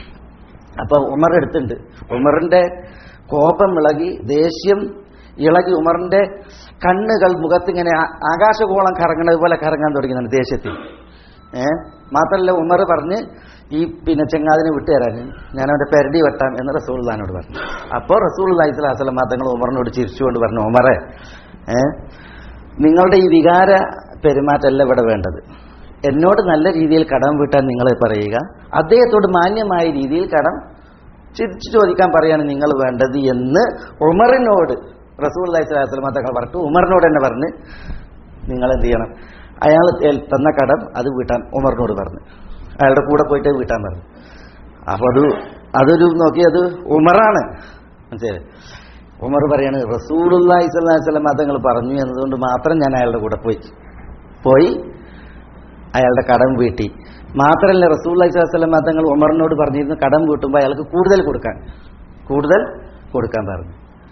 അപ്പൊ ഉമർ എടുത്തുണ്ട് ഉമറിന്റെ കോപം ഇളകി ദേഷ്യം ഇളകി ഉമറിന്റെ കണ്ണുകൾ മുഖത്തിങ്ങനെ ആ- ആകാശഗോളം കറങ്ങണത് പോലെ കറങ്ങാൻ തുടങ്ങുന്നുണ്ട് ദേഷ്യത്തിൽ ഏ മാത്രമല്ല ഉമർ പറഞ്ഞ് ഈ പിന്നെ ചെങ്ങാതിനെ വിട്ടുതരാൻ ഞാൻ അവന്റെ പെരടി വെട്ടാം എന്ന് റസൂൽദാനോട് പറഞ്ഞു അപ്പോൾ റസൂൽ അലൈഹിസ്ലാം തങ്ങൾ ഉമറിനോട് ചിരിച്ചുകൊണ്ട് പറഞ്ഞു ഉമറെ ഏ നിങ്ങളുടെ ഈ വികാര പെരുമാറ്റമല്ല ഇവിടെ വേണ്ടത് എന്നോട് നല്ല രീതിയിൽ കടം വീട്ടാൻ നിങ്ങൾ പറയുക അദ്ദേഹത്തോട് മാന്യമായ രീതിയിൽ കടം ചിരിച്ചു ചോദിക്കാൻ പറയാണ് നിങ്ങൾ വേണ്ടത് എന്ന് ഉമറിനോട് റസൂൽ അലൈഹിസ്ലാം തങ്ങൾ പറഞ്ഞു ഉമറിനോട് തന്നെ പറഞ്ഞ് നിങ്ങൾ എന്ത് ചെയ്യണം അയാൾ ഏൽ- തന്ന കടം അത് വീട്ടാൻ ഉമറിനോട് പറഞ്ഞു അയാളുടെ കൂടെ പോയിട്ട് വീട്ടാൻ പറഞ്ഞു അപ്പൊ അത് അതൊരു നോക്കി അത് ഉമറാണ് മനസ്സിലായി ഉമർ പറയാണ് റസൂലുള്ളാഹി സ്വല്ലല്ലാഹി അലൈഹി വസല്ലം തങ്ങൾ പറഞ്ഞു എന്നതുകൊണ്ട് മാത്രം ഞാൻ അയാളുടെ കൂടെ പോയി പോയി അയാളുടെ കടം വീട്ടി മാത്രമല്ല റസൂല്ലി സ്വലം തങ്ങൾ ഉമറിനോട് പറഞ്ഞിരുന്നു കടം വീട്ടുമ്പോൾ അയാൾക്ക് കൂടുതൽ കൊടുക്കാൻ കൂടുതൽ കൊടുക്കാൻ പറഞ്ഞു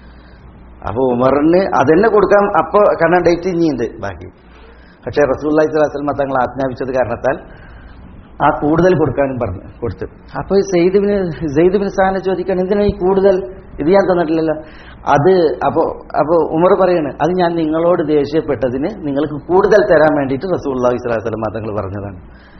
അപ്പോൾ ഉമറിന് അതന്നെ കൊടുക്കാൻ അപ്പോൾ കാരണം ഡേറ്റ് ഇനിയുണ്ട് ബാക്കി പക്ഷേ റസൂല്ലി സ്വലാസ്ലം തങ്ങൾ ആജ്ഞാപിച്ചത് കാരണത്താൽ ആ കൂടുതൽ കൊടുക്കാനും പറഞ്ഞു കൊടുത്തു അപ്പോൾ സെയ്ദുബിന് സെയ്ദുബിന് സ്ഥാനം ചോദിക്കാൻ എന്തിനാ ഈ കൂടുതൽ ഇത് ഞാൻ തന്നിട്ടില്ലല്ലോ അത് അപ്പോൾ അപ്പോൾ ഉമർ പറയാണ് അത് ഞാൻ നിങ്ങളോട് ദേഷ്യപ്പെട്ടതിന് നിങ്ങൾക്ക് കൂടുതൽ തരാൻ വേണ്ടിയിട്ട് റസൂള്ളി സ്വലാസ്ലം തങ്ങൾ പറഞ്ഞതാണ്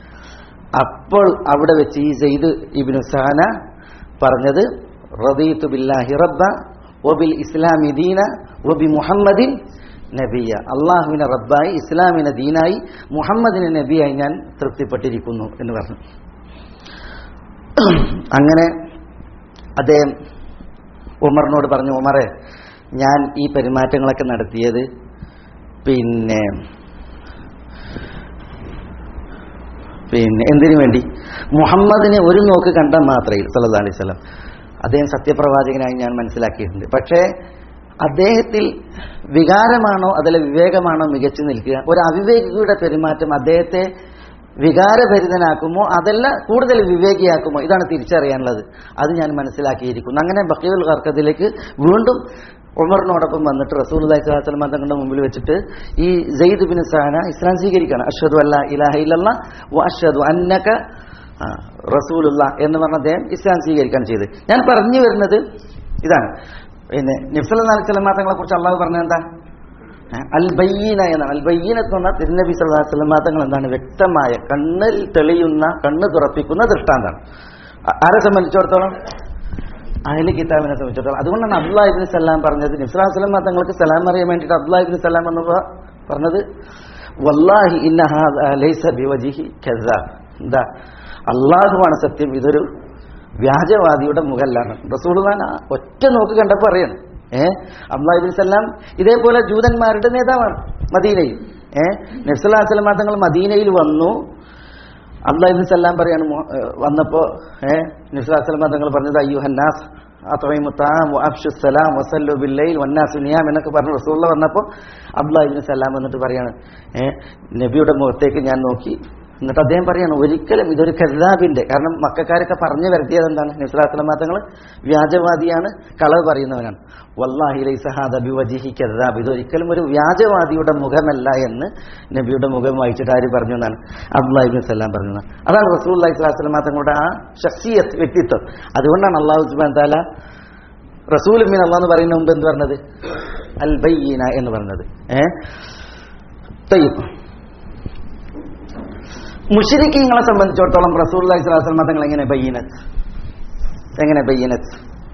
അപ്പോൾ അവിടെ വെച്ച് ഈ സെയ്ദ് ഇബിനു സാന പറഞ്ഞത് റദീത്തു ബില്ലാഹി റബ്ബ ഒബിൽ ഇസ്ലാമി ദീന ഒബി മുഹമ്മദിൻ നബിയ അള്ളാഹുവിനെ റബ്ബായി ഇസ്ലാമിനെ ദീനായി മുഹമ്മദിനെ നബിയായി ഞാൻ തൃപ്തിപ്പെട്ടിരിക്കുന്നു എന്ന് പറഞ്ഞു അങ്ങനെ അദ്ദേഹം ഉമറിനോട് പറഞ്ഞു ഉമറെ ഞാൻ ഈ പെരുമാറ്റങ്ങളൊക്കെ നടത്തിയത് പിന്നെ പിന്നെ എന്തിനു വേണ്ടി മുഹമ്മദിനെ ഒരു നോക്ക് കണ്ടാൽ മാത്രമേ സല്ലല്ലാഹു അലൈഹി വസല്ലം അദ്ദേഹം സത്യപ്രവാചകനായി ഞാൻ മനസ്സിലാക്കിയിട്ടുണ്ട് പക്ഷേ അദ്ദേഹത്തിൽ വികാരമാണോ അതല്ല വിവേകമാണോ മികച്ചു നിൽക്കുക ഒരു അവിവേകിയുടെ പെരുമാറ്റം അദ്ദേഹത്തെ വികാരഭരിതനാക്കുമോ അതല്ല കൂടുതൽ വിവേകിയാക്കുമോ ഇതാണ് തിരിച്ചറിയാനുള്ളത് അത് ഞാൻ മനസ്സിലാക്കിയിരിക്കുന്നു അങ്ങനെ ബക്കീൽ കർക്കത്തിലേക്ക് വീണ്ടും ഉമറിനോടൊപ്പം വന്നിട്ട് റസൂൽ അലൈഹിസ്ലാം തങ്ങളുടെ മുമ്പിൽ വെച്ചിട്ട് ഈ ജയ്ദ് ബിൻ സാന ഇസ്ലാം സ്വീകരിക്കണം അഷ്ഹദു അല്ല ഇലാഹ ഇല്ലല്ലാ വ അഷ്ഹദു അന്നക ആ, റസൂലുള്ള എന്ന് പറഞ്ഞ അദ്ദേഹം ഇസ്ലാം സ്വീകരിക്കാൻ ചെയ്ത് ഞാൻ പറഞ്ഞു വരുന്നത് ഇതാണ് പിന്നെ നിഫ്സൽ അലൈഹി സ്വലം തങ്ങളെ കുറിച്ച് അള്ളാഹു പറഞ്ഞത് എന്താ അൽ ബയ്യീന എന്നാണ് അൽ ബയ്യീന എന്ന് പറഞ്ഞാൽ തിരുനബി സല്ലല്ലാഹു അലൈഹി വസല്ലം തങ്ങൾ എന്താണ് വ്യക്തമായ കണ്ണിൽ തെളിയുന്ന കണ്ണ് തുറപ്പിക്കുന്ന ദൃഷ്ടാന്താണ് ആ- ആരെ സംബന്ധിച്ചിടത്തോളം അഹ്ലി കിതാബിനെ സംബന്ധിച്ചിടത്തോളം അതുകൊണ്ടാണ് അബ്ദുല്ലാ ഇബ്നു സലാം പറഞ്ഞത് നിസ്ലാം സ്വലം തങ്ങൾക്ക് സലാം അറിയാൻ വേണ്ടിയിട്ട് അബ്ദുല്ലാ ഇബ്നു സലാം എന്ന് പ- പറഞ്ഞത് വല്ലാഹി ഇന്ന ഹാദാ ലൈസ ബിവജിഹി കസ്സാബ് എന്താ അള്ളാഹുവാണ് സത്യം ഇതൊരു വ്യാജവാദിയുടെ മുഖല്ലാണ് റസൂൽഖാൻ ഒറ്റ നോക്ക് കണ്ടപ്പോൾ അറിയണം ഏ അബ്ദുല്ലാ സല്ലാം ഇതേപോലെ ജൂതന്മാരുടെ നേതാവാണ് മദീനയിൽ ഏ നബ്സല്ലാ സ്വലമാ തങ്ങൾ മദീനയിൽ വന്നു അബ്ദുല്ലാ സല്ലാം പറയാണ് മു- ഏ, വന്നപ്പോ ഏ നബ്സല്ലാ സ്വലമാ തങ്ങൾ പറഞ്ഞത് അയ്യോ ഹന്നാസ് സലാം വസല്ലു ബില്ലയിൽ വന്നാസു നിയാം എന്നൊക്കെ പറഞ്ഞു റസൂള്ള വന്നപ്പോൾ അബ്ദുല്ലാ സല്ലാം വന്നിട്ട് പറയാണ് ഏ നബിയുടെ മുഖത്തേക്ക് ഞാൻ നോക്കി എന്നിട്ട് അദ്ദേഹം പറയാണ് ഒരിക്കലും ഇതൊരു കരുതാബിന്റെ കാരണം മക്കാരൊക്കെ പറഞ്ഞു വരുത്തിയത് എന്താണ് നിസ്ലാസ്ലം തങ്ങൾ വ്യാജവാദിയാണ് കളവ് പറയുന്നവനാണ് വല്ലാഹി ലൈസഹാദ ബിവജിഹി കരുതാബ് ഇതൊരിക്കലും ഒരു വ്യാജവാദിയുടെ മുഖമല്ല എന്ന് നബിയുടെ മുഖം വായിച്ചിട്ട് ആര് പറഞ്ഞു എന്നാണ് അബ്ദുല്ലാഹിബിൻ സല്ലാം പറഞ്ഞു എന്നാണ്. അതാണ് റസൂൽ അലൈഹി സ്വലാസ്ലം തങ്ങളുടെ ആ ഷഖ്സിയത്ത് വ്യക്തിത്വം അതുകൊണ്ടാണ് അള്ളാഹു സുബാൻ താല റസൂൽ മീൻ അള്ളാഹ് എന്ന് പറയുന്ന മുമ്പ് എന്ത് പറഞ്ഞത് അൽ ബയ്യീന എന്ന് പറഞ്ഞത് ഏഹ് തയ്യപ്പ് മുഷരിക്കങ്ങളെ സംബന്ധിച്ചിടത്തോളം റസൂൽ അലൈഹിസ്ലാം തങ്ങൾ എങ്ങനെ ബയ്യനത്ത് എങ്ങനെ ബയ്യനത്ത്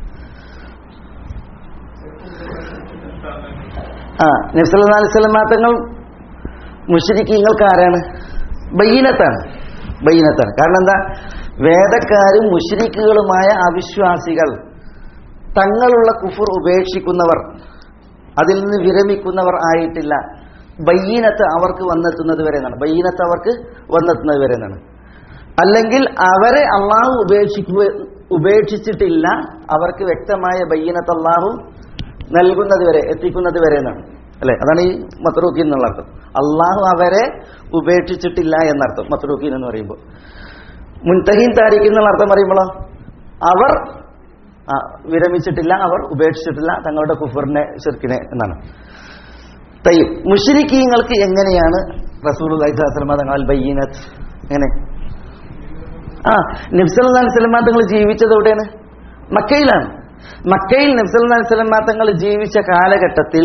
ആ നബ്സല്ലാ അലൈവല്ലം തങ്ങൾ മുഷരിക്കങ്ങൾക്ക് ആരാണ് ബയ്യനത്താണ് ബയ്യനത്താണ് കാരണം എന്താ വേദക്കാരും മുഷരിക്കുകളുമായ അവിശ്വാസികൾ തങ്ങളുള്ള കുഫുർ ഉപേക്ഷിക്കുന്നവർ അതിൽ നിന്ന് വിരമിക്കുന്നവർ ആയിട്ടില്ല ബയ്യനത്ത് അവർക്ക് വന്നെത്തുന്നത് വരെ എന്നാണ് ബയ്യനത്ത് അവർക്ക് വന്നെത്തുന്നത് വരെ എന്നാണ് അല്ലെങ്കിൽ അവരെ അള്ളാഹു ഉപേക്ഷിക്കുക ഉപേക്ഷിച്ചിട്ടില്ല അവർക്ക് വ്യക്തമായ ബയ്യനത്ത് അള്ളാഹു നൽകുന്നത് വരെ എത്തിക്കുന്നത് വരെ എന്നാണ് അല്ലെ അതാണ് ഈ മത്രൂക്കി എന്നുള്ള അർത്ഥം അള്ളാഹു അവരെ ഉപേക്ഷിച്ചിട്ടില്ല എന്നർത്ഥം മത്രൂക്കീൻ എന്ന് പറയുമ്പോൾ മുൻതഹീൻ താരിഖ് എന്നുള്ള അർത്ഥം പറയുമ്പോഴോ അവർ ആ, വിരമിച്ചിട്ടില്ല അവർ ഉപേക്ഷിച്ചിട്ടില്ല തങ്ങളുടെ കുഫറിനെ ഷിർക്കിനെ എന്നാണ് തയ്യും മുഷരിക്കീങ്ങൾക്ക് എങ്ങനെയാണ് റസൂൽ അലൈഹിസ്ലാം തങ്ങൾ ബയ്യനത്ത് എങ്ങനെ ആ നബ്സല്ലാ സ്വലമാ തങ്ങൾ ജീവിച്ചത് എവിടെയാണ് മക്കയിലാണ് മക്കയിൽ നബ്സല്ലാ സ്വലമാ തങ്ങൾ ജീവിച്ച കാലഘട്ടത്തിൽ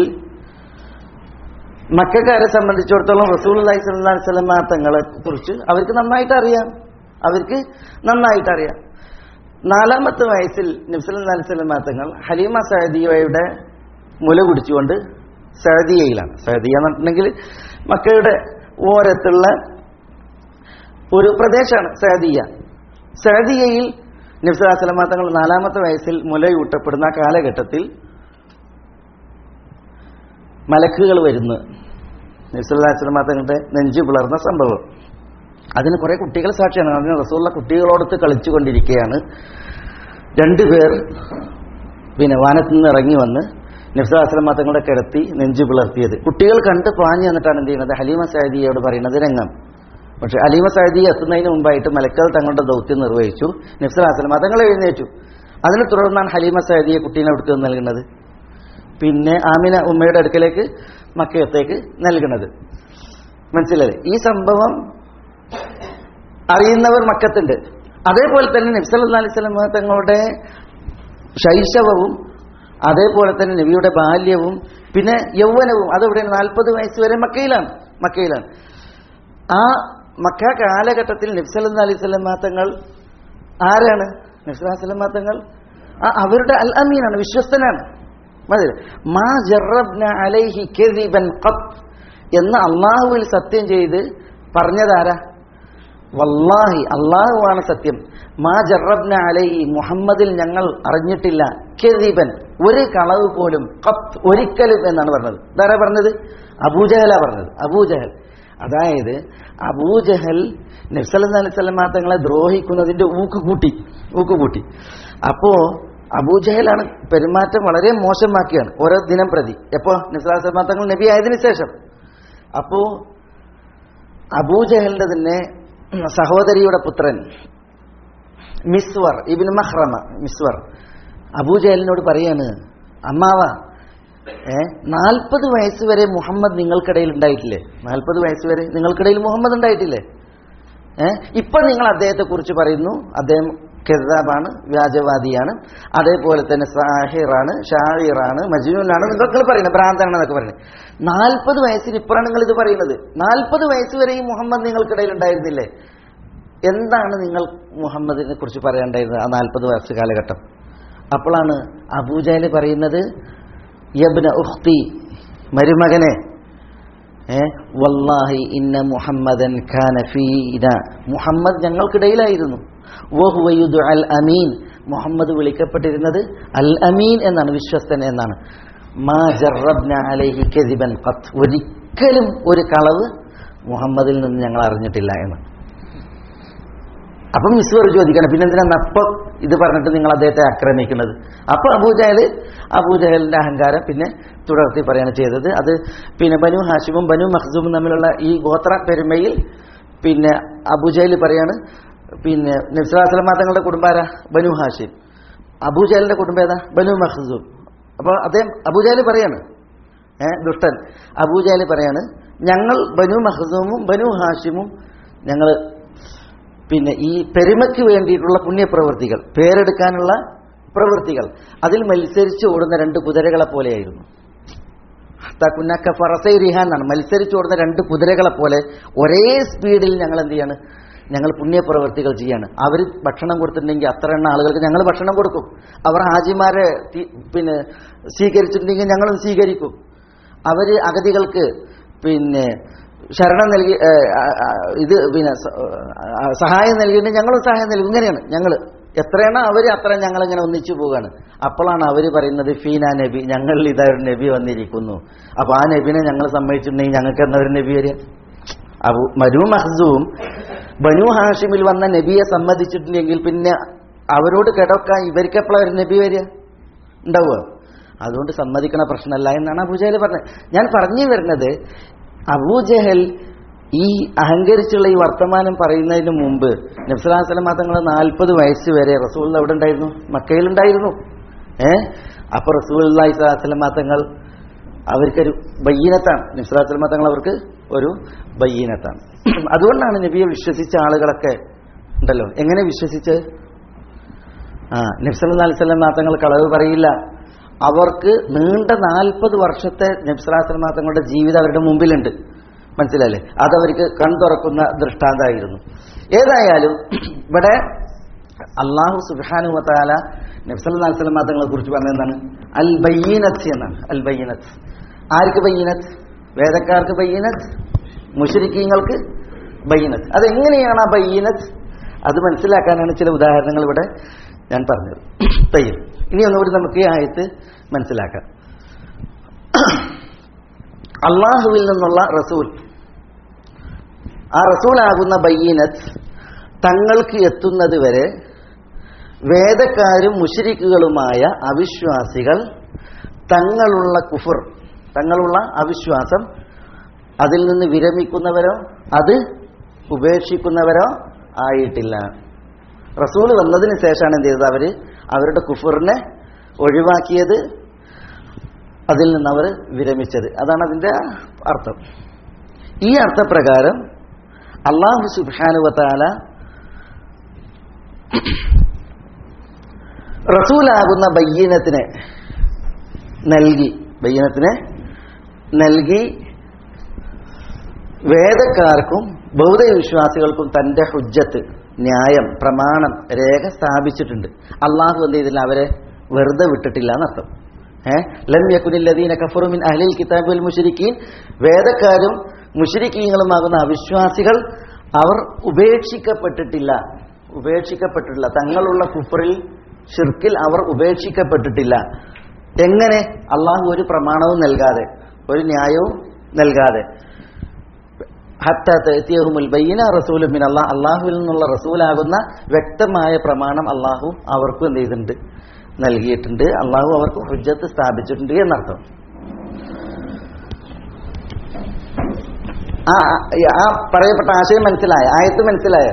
മക്കാരെ സംബന്ധിച്ചിടത്തോളം റസൂൽ അലൈഹി സ്വല്ലാ സ്വലമാ തങ്ങളെ കുറിച്ച് അവർക്ക് നന്നായിട്ട് അറിയാം അവർക്ക് നന്നായിട്ട് അറിയാം നാലാമത്തെ വയസ്സിൽ നബ്സല്ലാ സ്വലമാ തങ്ങൾ ഹലീമ സഅദിയയുടെ മുല കുടിച്ചുകൊണ്ട് സഅദിയയിലാണ് സഅദിയ എന്ന് പറഞ്ഞിട്ടുണ്ടെങ്കിൽ മക്കയുടെ ഓരത്തുള്ള ഒരു പ്രദേശമാണ് സഅദിയ സഅദിയയിൽ നബ്സലാസ്ലമ തങ്ങൾ നാലാമത്തെ വയസ്സിൽ മുലയൂട്ടപ്പെടുന്ന കാലഘട്ടത്തിൽ മലക്കുകൾ വരുന്നു നബ്സലാസ്ലമ തങ്ങളുടെ നെഞ്ചു പിളർന്ന സംഭവം അതിന് കുറെ കുട്ടികൾ സാക്ഷിയാണ് അതിന് റസൂള്ള കുട്ടികളോടത്ത് കളിച്ചുകൊണ്ടിരിക്കുകയാണ് രണ്ടുപേർ പിന്നെ വാനത്തു നിന്ന് ഇറങ്ങി വന്ന് നബ്സാസ്ലമ തങ്ങളുടെ കിടത്തി നെഞ്ചു പിളർത്തിയത് കുട്ടികൾ കണ്ട് പാഞ്ഞു വന്നിട്ടാണ് എന്ത് ചെയ്യുന്നത് ഹലീമ സാദിയോട് പറയുന്നത് രംഗം പക്ഷെ അലീമ സാദി എത്തുന്നതിന് മുമ്പായിട്ട് മലക്കൽ തങ്ങളുടെ ദൗത്യം നിർവഹിച്ചു നബ്സലാസ്ലമ തങ്ങൾ എഴുന്നേറ്റു അതിനെ തുടർന്നാണ് ഹലീമ സാദിയെ കുട്ടീനെ എടുത്തു നൽകുന്നത് പിന്നെ ആമിന ഉമ്മയുടെ അടുക്കലേക്ക് മക്കയത്തേക്ക് നൽകുന്നത് മനസ്സിലായി ഈ സംഭവം അറിയുന്നവർ മക്കത്തുണ്ട് അതേപോലെ തന്നെ നബ്സല്ലാ അലൈഹി സ്വലമ തങ്ങളുടെ ശൈശവവും അതേപോലെ തന്നെ നബിയുടെ ബാല്യവും പിന്നെ യൗവനവും അതെവിടെയാണ് നാൽപ്പത് വയസ്സ് വരെ മക്കയിലാണ് മക്കയിലാണ് ആ മക്ക കാലഘട്ടത്തിൽ നബ്സല്ലാ അലൈഹി സ്വലമ തങ്ങൾ ആരാണ് നബ്സല്ലാ സ്വലമ തങ്ങൾ ആ അവരുടെ അൽ അമീനാണ് വിശ്വസ്തനാണ് മതി മാ ജറബ്ന അലൈഹി കെദിബൻ ഖത്ത് എന്ന് അള്ളാഹുവിൽ സത്യം ചെയ്ത് പറഞ്ഞതാരാ വല്ലാഹി അള്ളാഹുവാണ് സത്യം മാ ജറബ്ന അലൈഹി മുഹമ്മദിൽ ഞങ്ങൾ അറിഞ്ഞിട്ടില്ല കെദിബൻ ഒരു കളവ് പോലും ഖത്ത് ഒരിക്കലും എന്നാണ് പറഞ്ഞത് ഇതാരാ പറഞ്ഞത് അബൂജഹല പറഞ്ഞത് അബൂജഹൽ അതായത് അബൂജഹൽ നബ്സല്ലാ അലൈഹി സ്വലമാ തങ്ങളെ ദ്രോഹിക്കുന്നതിന്റെ ഊക്ക് കൂട്ടി ഊക്ക് കൂട്ടി അപ്പോ അബൂജഹലാണ് പെരുമാറ്റം വളരെ മോശമാക്കിയാണ് ഓരോ ദിനം പ്രതി എപ്പോ നബ്സല്ലാ സ്വലമാ തങ്ങൾ നബി ആയതിനു ശേഷം അപ്പോ അബൂജഹലിന്റെ തന്നെ സഹോദരിയുടെ പുത്രൻ മിസ്വർ ഇബിൻ മഹ്റമ മിസ്വർ അബൂജഹലിനോട് പറയാണ് അമ്മാവ ഏ നാൽപ്പത് വയസ്സ് വരെ മുഹമ്മദ് നിങ്ങൾക്കിടയിൽ ഉണ്ടായിട്ടില്ലേ നാൽപ്പത് വയസ്സ് വരെ നിങ്ങൾക്കിടയിൽ മുഹമ്മദ് ഉണ്ടായിട്ടില്ലേ ഏ ഇപ്പൊ നിങ്ങൾ അദ്ദേഹത്തെ കുറിച്ച് പറയുന്നു അദ്ദേഹം കെതാബാണ് വ്യാജവാദിയാണ് അതേപോലെ തന്നെ സാഹിറാണ് ഷാഹിറാണ് മജ്നൂനാണ് നിങ്ങൾക്ക് പറയുന്നത് ഭ്രാന്താണെന്നൊക്കെ പറയുന്നത് നാൽപ്പത് വയസ്സിന് ഇപ്പഴാണ് നിങ്ങൾ ഇത് പറയുന്നത് നാൽപ്പത് വയസ്സ് വരെ ഈ മുഹമ്മദ് നിങ്ങൾക്കിടയിൽ ഉണ്ടായിരുന്നില്ലേ എന്താണ് നിങ്ങൾ മുഹമ്മദിനെ കുറിച്ച് പറയേണ്ടായിരുന്നത് ആ നാൽപ്പത് വയസ്സ് കാലഘട്ടം അപ്പോഴാണ് അബൂജാല് പറയുന്നത് യബ്ന ഉഖ്തി മരുമകനെ ഏ വല്ലാഹി ഇന്ന മുഹമ്മദൻ ഖാന ഫീന മുഹമ്മദ് ഞങ്ങൾക്കിടയിലായിരുന്നു വഹുവ യുദ്അൽ അമീൻ മുഹമ്മദ് വിളിക്കപ്പെട്ടിരുന്നത് അൽ അമീൻ എന്നാണ് വിശ്വസ്തൻ എന്നാണ് മാ ജറബ്ന അലൈഹി കദിബൻ ഖത്ത് ഒരിക്കലും ഒരു കളവ് മുഹമ്മദിൽ നിന്ന് ഞങ്ങൾ അറിഞ്ഞിട്ടില്ല എന്ന് അപ്പം മിസ്വർ ചോദിക്കണം പിന്നെന്തിനാണ് അപ്പൊ ഇത് പറഞ്ഞിട്ട് നിങ്ങൾ അദ്ദേഹത്തെ ആക്രമിക്കുന്നത് അപ്പൊ അബൂജഹൽ അബൂജഹലിന്റെ അഹങ്കാരം പിന്നെ തുടർത്തി പറയാണ് ചെയ്തത് അത് പിന്നെ ബനു ഹാഷിമും ബനു മഖ്സൂമും തമ്മിലുള്ള ഈ ഗോത്ര പെരുമയിൽ പിന്നെ അബൂജഹൽ പറയാണ് പിന്നെ നബ്സലാസ്ലമ തങ്ങളുടെ കുടുംബാര ബനു ഹാഷിം അബൂജഹലിന്റെ കുടുംബം ഏതാ ബനു മഖ്സൂം അപ്പോൾ അദ്ദേഹം അബൂജഹൽ പറയാണ് ഏ ദുഷ്ടൻ അബൂജഹൽ പറയാണ് ഞങ്ങൾ ബനു മഖ്സൂമും ബനു ഹാഷിമും ഞങ്ങൾ പിന്നെ ഈ പെരുമയ്ക്ക് വേണ്ടിയിട്ടുള്ള പുണ്യപ്രവൃത്തികൾ പേരെടുക്കാനുള്ള പ്രവൃത്തികൾ അതിൽ മത്സരിച്ച് ഓടുന്ന രണ്ട് കുതിരകളെ പോലെയായിരുന്നു കുന്നക്ക ഫറസൈ റിഹാൻ എന്നാണ് മത്സരിച്ച് ഓടുന്ന രണ്ട് കുതിരകളെ പോലെ ഒരേ സ്പീഡിൽ ഞങ്ങൾ എന്ത് ചെയ്യാണ് ഞങ്ങൾ പുണ്യപ്രവൃത്തികൾ ചെയ്യാണ് അവർ ഭക്ഷണം കൊടുത്തിട്ടുണ്ടെങ്കിൽ അത്ര എണ്ണ ആളുകൾക്ക് ഞങ്ങൾ ഭക്ഷണം കൊടുക്കും അവർ ഹാജിമാരെ തി- പിന്നെ സ്വീകരിച്ചിട്ടുണ്ടെങ്കിൽ ഞങ്ങളും സ്വീകരിക്കും അവർ അഗതികൾക്ക് പിന്നെ ശരണം നൽകി ഏ, ആ, ആ, ഇത് പിന്നെ സ- ആ, സഹായം നൽകിയിട്ട് ഞങ്ങളും സഹായം നൽകും ഇങ്ങനെയാണ് ഞങ്ങൾ എത്രയാണോ അവർ അത്ര ഞങ്ങൾ ഇങ്ങനെ ഒന്നിച്ചു പോവുകയാണ് അപ്പോഴാണ് അവർ പറയുന്നത് ഫീന നബി ഞങ്ങളിൽ ഇതാ ഒരു നബി വന്നിരിക്കുന്നു അപ്പൊ ആ നബിനെ ഞങ്ങൾ സമ്മതിച്ചിട്ടുണ്ടെങ്കിൽ ഞങ്ങൾക്ക് എന്നാ ഒരു നബി വരിക അബു മരു മഹ്സൂം ബനു ഹാഷിമിൽ വന്ന നബിയെ സമ്മതിച്ചിട്ടില്ലെങ്കിൽ പിന്നെ അവരോട് കിടക്കാൻ ഇവർക്ക് എപ്പോഴാണ് ഒരു നബി വരിക ഉണ്ടാവുക അതുകൊണ്ട് സമ്മതിക്കണ പ്രശ്നമല്ല എന്നാണ് അബൂജഹൽ പറഞ്ഞത് ഞാൻ പറഞ്ഞു വരുന്നത് അബൂജഹൽ ഈ അഹങ്കരിച്ചുള്ള ഈ വർത്തമാനം പറയുന്നതിന് മുമ്പ് നബ്സലാസ്ലം തങ്ങൾ നാൽപ്പത് വയസ്സ് വരെ റസൂൽ എവിടെ ഉണ്ടായിരുന്നു മക്കയിലുണ്ടായിരുന്നു ഏ അപ്പൊ റസൂൽ സ്വലാസ്ലം തങ്ങൾ അവർക്കൊരു ബയ്യനത്താണ് നബ്സലാസ്ലം തങ്ങൾ അവർക്ക് ഒരു ബയ്യനത്താണ് അതുകൊണ്ടാണ് നബിയെ വിശ്വസിച്ച ആളുകളൊക്കെ ഉണ്ടല്ലോ എങ്ങനെ വിശ്വസിച്ച് ആ നബ്സല്ലാ അലിസ്ലാം തങ്ങൾ കളവ് പറയില്ല അവർക്ക് നീണ്ട നാൽപ്പത് വർഷത്തെ നബ്സലാസ്ലാം തങ്ങളുടെ ജീവിതം അവരുടെ മുമ്പിലുണ്ട് മനസ്സിലല്ലേ അതവർക്ക് കൺ തുറക്കുന്ന ദൃഷ്ടാന്തായിരുന്നു ഏതായാലും ഇവിടെ അള്ളാഹു സുബാനുവത്താല നബ്സല്ലാ അലിസ്ലാം തങ്ങളെ കുറിച്ച് പറഞ്ഞ എന്താണ് അൽ ബയ്യനത്ത് എന്നാണ് അൽ ബയ്യനത്ത് ആർക്ക് ബയ്യനത്ത് വേദക്കാർക്ക് ബയ്യനത്ത് മുഷരിക്കീങ്ങൾക്ക് ബയ്യനത്ത് അതെങ്ങനെയാണ് ആ ബയ്യനത്ത് അത് മനസ്സിലാക്കാനാണ് ചില ഉദാഹരണങ്ങൾ ഇവിടെ ഞാൻ പറഞ്ഞത് തയ്യം ഇനി ഒന്നുകൂടി നമുക്ക് ഈ ആയത്ത് മനസ്സിലാക്കാം അള്ളാഹുവിൽ നിന്നുള്ള റസൂൽ ആ റസൂലാകുന്ന ബയ്യനത്ത് തങ്ങൾക്ക് എത്തുന്നത് വരെ വേദക്കാരും മുഷരിക്കുകളുമായ അവിശ്വാസികൾ തങ്ങളുള്ള കുഫർ തങ്ങളുള്ള അവിശ്വാസം അതിൽ നിന്ന് വിരമിക്കുന്നവരോ അത് ഉപേക്ഷിക്കുന്നവരോ ആയിട്ടില്ല റസൂൽ വന്നതിന് ശേഷമാണ് എന്ത് ചെയ്തത് അവര് അവരുടെ കുഫറിനെ ഒഴിവാക്കിയത് അതിൽ നിന്ന് അവർ വിരമിച്ചത് അതാണ് അതിന്റെ അർത്ഥം ഈ അർത്ഥപ്രകാരം അള്ളാഹു സുബാനുവത്താല റസൂലാകുന്ന ബയ്യനത്തിനെ നൽകി ബയ്യനത്തിനെ നൽകി വേദക്കാർക്കും ബൗദ്ധവിശ്വാസികൾക്കും തന്റെ ഹുജ്ജത്ത് ന്യായം പ്രമാണം രേഖ സ്ഥാപിച്ചിട്ടുണ്ട് അള്ളാഹു എന്ത് ചെയ്തില്ല അവരെ വെറുതെ വിട്ടിട്ടില്ല എന്നർത്ഥം ഏഹ് ലം യക്കുനില്ലദീന കഫറു മിൻ അഹ്ലിൽ കിതാബി വൽ മുശ്രിക്കീൻ വേദക്കാരും മുശ്രിക്കീങ്ങളുമാകുന്ന അവിശ്വാസികൾ അവർ ഉപേക്ഷിക്കപ്പെട്ടിട്ടില്ല ഉപേക്ഷിക്കപ്പെട്ടിട്ടില്ല തങ്ങളുള്ള കുഫറിൽ ഷിർക്കിൽ അവർ ഉപേക്ഷിക്കപ്പെട്ടിട്ടില്ല എങ്ങനെ അള്ളാഹു ഒരു പ്രമാണവും നൽകാതെ ഒരു ന്യായവും നൽകാതെ ഹത്തഹുമുൽ ബയ്യന റസൂലും മിൻ അള്ളാഹ് അള്ളാഹുവിൽ നിന്നുള്ള റസൂലാകുന്ന വ്യക്തമായ പ്രമാണം അള്ളാഹു അവർക്കും എന്ത് ചെയ്തിട്ടുണ്ട് നൽകിയിട്ടുണ്ട് അള്ളാഹു അവർക്ക് ഹുജ്ജത്ത് സ്ഥാപിച്ചിട്ടുണ്ട് എന്നർത്ഥം ആ ആ പറയപ്പെട്ട ആശയം മനസ്സിലായ ആയത്ത് മനസ്സിലായ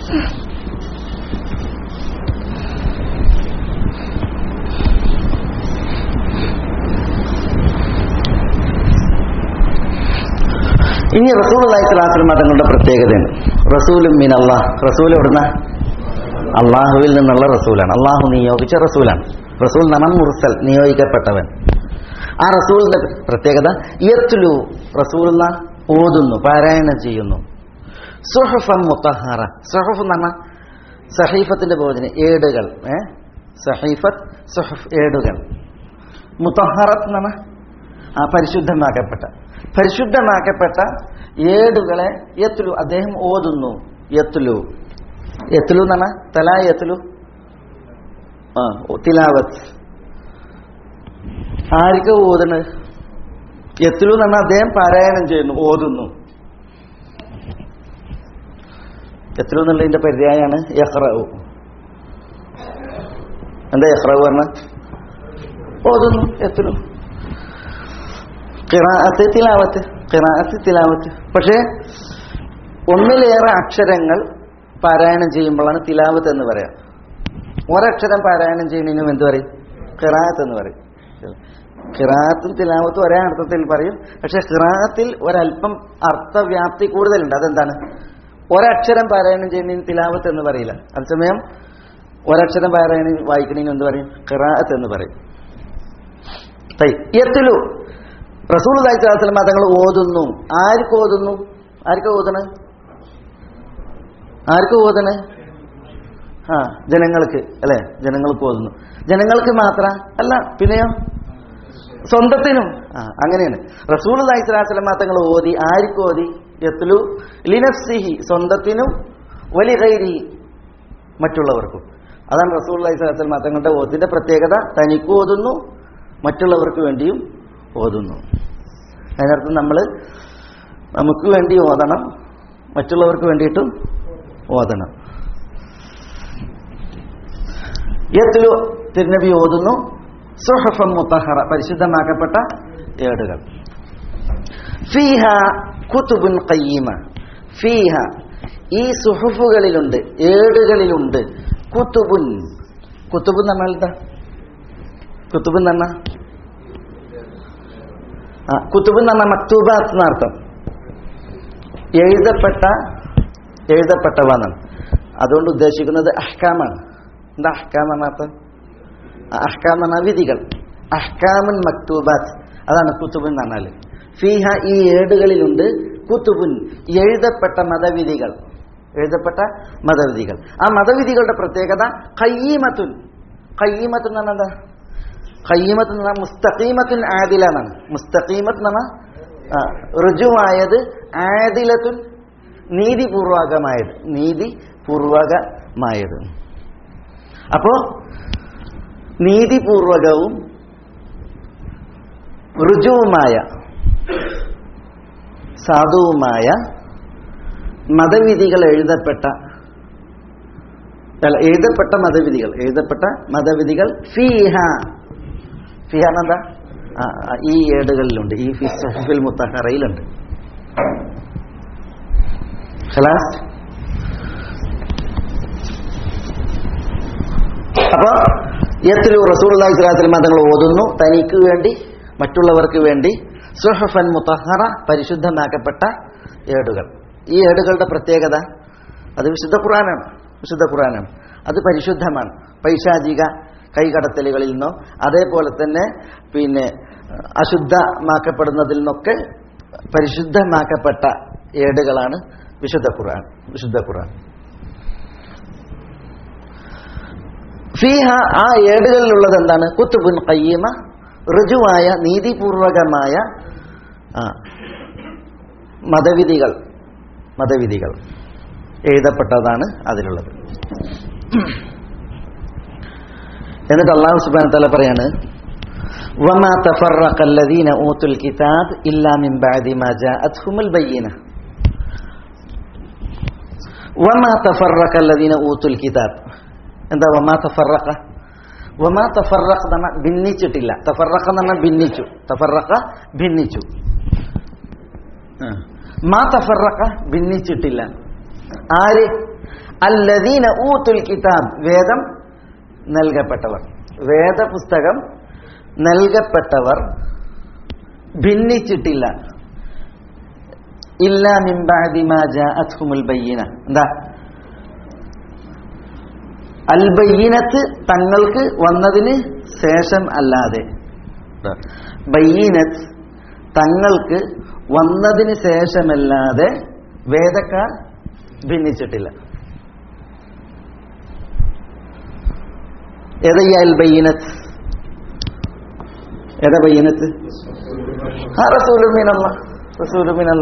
ഇനി റസൂൽ അള്ളാഹിസ്ലാസ്ലം തങ്ങളുടെ പ്രത്യേകതയാണ് റസൂലും മീൻ അള്ളാഹ് റസൂൽ എവിടുന്ന അള്ളാഹുവിൽ നിന്നുള്ള റസൂലാണ് അള്ളാഹു നിയോഗിച്ച റസൂലാണ് റസൂൽ നമൻ മുർസൽ നിയോഗിക്കപ്പെട്ടവൻ ആ റസൂലിന്റെ പ്രത്യേകത യത്തുലു റസൂലുള്ള ഓതുന്നു പാരായണം ചെയ്യുന്നു സുഹഫൻ മുത്തഹാറ സുഹഫ് എന്ന് പറഞ്ഞാൽ സഹീഫത്തിന്റെ ഭോജനം ഏടുകൾ ഏ സഹീഫത്ത് സുഹഫ് ഏടുകൾ മുത്തഹറത്ത് എന്ന് പറഞ്ഞാൽ ആ പരിശുദ്ധമാക്കപ്പെട്ട പരിശുദ്ധമാക്കപ്പെട്ട ഏടുകളെ യത്തുലു അദ്ദേഹം ഓതുന്നു യത്തുലു യത്തുലു എന്ന് പറഞ്ഞാൽ തലാ യത്തുലു ആ തിലാവത്ത് ആർക്ക് ഓതണ് യത്തുലു എന്ന് പറഞ്ഞാൽ അദ്ദേഹം പാരായണം ചെയ്യുന്നു ഓതുന്നു യത്തുലു എന്നുള്ളതിന്റെ പര്യായാണ് യഹ്റവ് എന്താ യഹ്റവ് പറഞ്ഞ ഓതുന്നു യത്തുലു കിറാഅത്ത് തിലാവത്ത് കിറാഅത്ത് തിലാവത്ത് പക്ഷേ ഒന്നിലേറെ അക്ഷരങ്ങൾ പാരായണം ചെയ്യുമ്പോഴാണ് തിലാവത്ത് എന്ന് പറയാം ഒരക്ഷരം പാരായണം ചെയ്യുന്നതിനും എന്ത് പറയും കിറാഅത്ത് എന്ന് പറയും ഖിറാത്തും തിലാവത്തും ഒരേ അർത്ഥത്തിൽ പറയും പക്ഷെ ഖിറാത്തിൽ ഒരല്പം അർത്ഥവ്യാപ്തി കൂടുതലുണ്ട് അതെന്താണ് ഒരക്ഷരം പാരായണം ചെയ്യുന്നതിന് തിലാവത്ത് എന്ന് പറയില്ല അതേസമയം ഒരക്ഷരം പാരായണം വായിക്കുന്നതിന് എന്ത് പറയും ഖിറാഅത്ത് എന്ന് പറയും യത്തിലു റസൂൽ ദായിസ്ലാം തങ്ങൾ ഓതുന്നു ആർക്ക് ഓതുന്നു ആർക്ക് ഓതണ് ആർക്ക് ഓതണ് ആ ജനങ്ങൾക്ക് അല്ലെ ജനങ്ങൾക്ക് ഓതുന്നു ജനങ്ങൾക്ക് മാത്ര അല്ല പിന്നെയോ സ്വന്തത്തിനും ആ അങ്ങനെയാണ് റസൂൽ ദായിസ്ലാം തങ്ങൾ ഓതി ആർക്ക് ഓതി യത്ലു ലിനഫ്സിഹി സ്വന്തത്തിനും വലി കൈരി മറ്റുള്ളവർക്കും അതാണ് റസൂൽ അലൈഹിസ്ലാം തങ്ങളുടെ ഓത്തിന്റെ പ്രത്യേകത തനിക്ക് ഓതുന്നു മറ്റുള്ളവർക്ക് വേണ്ടിയും ഓതുന്നു അതിനർത്ഥം നമ്മൾ നമുക്ക് വേണ്ടി ഓതണം മറ്റുള്ളവർക്ക് വേണ്ടിയിട്ടും ഓതണം യത്തിലു തിരുനബി ഓതുന്നു സുഹഫം മുത്തഹറ പരിശുദ്ധമാക്കപ്പെട്ട ഏടുകൾ ഫീഹ കുത്തുബുൻ കയ്യമ ഫീഹ ഈ സുഹഫുകളിലുണ്ട് ഏടുകളിലുണ്ട് കുത്തുബുൻ കുത്തുബുൻ നമ്മൾ എന്താ കുത്തുബുൻ എന്ന് പറഞ്ഞാൽ ആ കുത്തുബ് എന്ന് പറഞ്ഞാൽ മക്തൂബാത്ത് എന്നർത്ഥം എഴുതപ്പെട്ട എഴുതപ്പെട്ടവ എന്നാണ് അതുകൊണ്ട് ഉദ്ദേശിക്കുന്നത് അഹ്കാമാണ് എന്താ അഹ്കാം എന്ന അർത്ഥം അഹ്കാം എന്ന് പറഞ്ഞാൽ വിധികൾ അഹ്കാമുൻ മക്തൂബാത്ത് അതാണ് കുത്തുബ് എന്ന് പറഞ്ഞാൽ ഫീഹ ഈ ഏടുകളിലുണ്ട് കുത്തുബുൻ എഴുതപ്പെട്ട മതവിധികൾ എഴുതപ്പെട്ട മതവിധികൾ ആ മതവിധികളുടെ പ്രത്യേകത കയ്യീമത്തുൻ കയ്യീമത്തുൻ എന്ന് പറഞ്ഞാൽ എന്താ ഖയ്യമത്ത് എന്ന് പറഞ്ഞാൽ മുസ്തഖീമത്തുൻ ആദില എന്നാണ് മുസ്തഖീമത്ത് എന്ന് പറഞ്ഞാൽ ഋജുവായത് ആദിലത്തുൻ നീതിപൂർവകമായത് നീതിപൂർവകമായത് അപ്പോ നീതിപൂർവകവും ഋജുവുമായ സാധുവുമായ മതവിധികൾ എഴുതപ്പെട്ട അല്ല എഴുതപ്പെട്ട മതവിധികൾ എഴുതപ്പെട്ട മതവിധികൾ ഫീഹ ഫിഹ എന്താ ആ, ആ, ഈ ഏടുകളിലുണ്ട് ഈ ഫിൽ മുത്തഹറയിലുണ്ട് ഖലാസ് അപ്പൊ യത്തിലു റസൂൽ സ്വലാസ്ലം തങ്ങൾ ഓതുന്നു തനിക്ക് വേണ്ടി മറ്റുള്ളവർക്ക് വേണ്ടി സുഹഫൻ മുത്തഹറ പരിശുദ്ധമാക്കപ്പെട്ട ഏടുകൾ ഈ ഏടുകളുടെ പ്രത്യേകത അത് വിശുദ്ധ ഖുറാനാണ് വിശുദ്ധ ഖുറാനാണ് അത് പരിശുദ്ധമാണ് പൈശാചിക കൈകടത്തലുകളിൽ നിന്നോ അതേപോലെ തന്നെ പിന്നെ അശുദ്ധമാക്കപ്പെടുന്നതിൽ നിന്നൊക്കെ പരിശുദ്ധമാക്കപ്പെട്ട ഏടുകളാണ് വിശുദ്ധ ഖുർആൻ വിശുദ്ധ ഖുർആൻ ഫീഹ ആ ഏടുകളിലുള്ളത് എന്താണ് കുത്തുബുൻ കയ്യമ ഋജുവായ നീതിപൂർവകമായ ആ, മതവിധികൾ മതവിധികൾ എഴുതപ്പെട്ടതാണ് അതിലുള്ളത് എന്നിട്ട് അള്ളാഹു സുബാൻ തല പറയാണ് وما تفرق الذين اوتوا الكتاب الا من بعد ما جاءتهم البينه وما تفرق الذين اوتوا الكتاب എന്താ വമാ തഫറഖ വമാ തഫറഖ എന്ന് പറഞ്ഞാൽ ഭിന്നിച്ചിട്ടില്ല തഫറഖ എന്ന് പറഞ്ഞാൽ ഭിന്നിച്ചു തഫറഖ ഭിന്നിച്ചു ആ. മാ തഫറഖ ഭിന്നിച്ചിട്ടില്ല ആര് അല്ലദീന ഊത്തുൽ കിതാബ് വേദം നൽകപ്പെട്ടവർ വേദപുസ്തകം നൽകപ്പെട്ടവർ ഭിന്നിച്ചിട്ടില്ല ഇല്ല മിംബാദിമാജുൽ ബയ്യന എന്താ അൽ ബയ്യനത്ത് തങ്ങൾക്ക് വന്നതിന് ശേഷം അല്ലാതെ ബയ്യനത്ത് തങ്ങൾക്ക് വന്നതിന് ശേഷമല്ലാതെ വേദക്കാർ ഭിന്നിച്ചിട്ടില്ല ഏതയ്യ അൽ ബയ്യനത്ത് ഏതാ ബയ്യനത്ത് ആ റസൂലുമീനല്ല റസൂലുമീനല്ല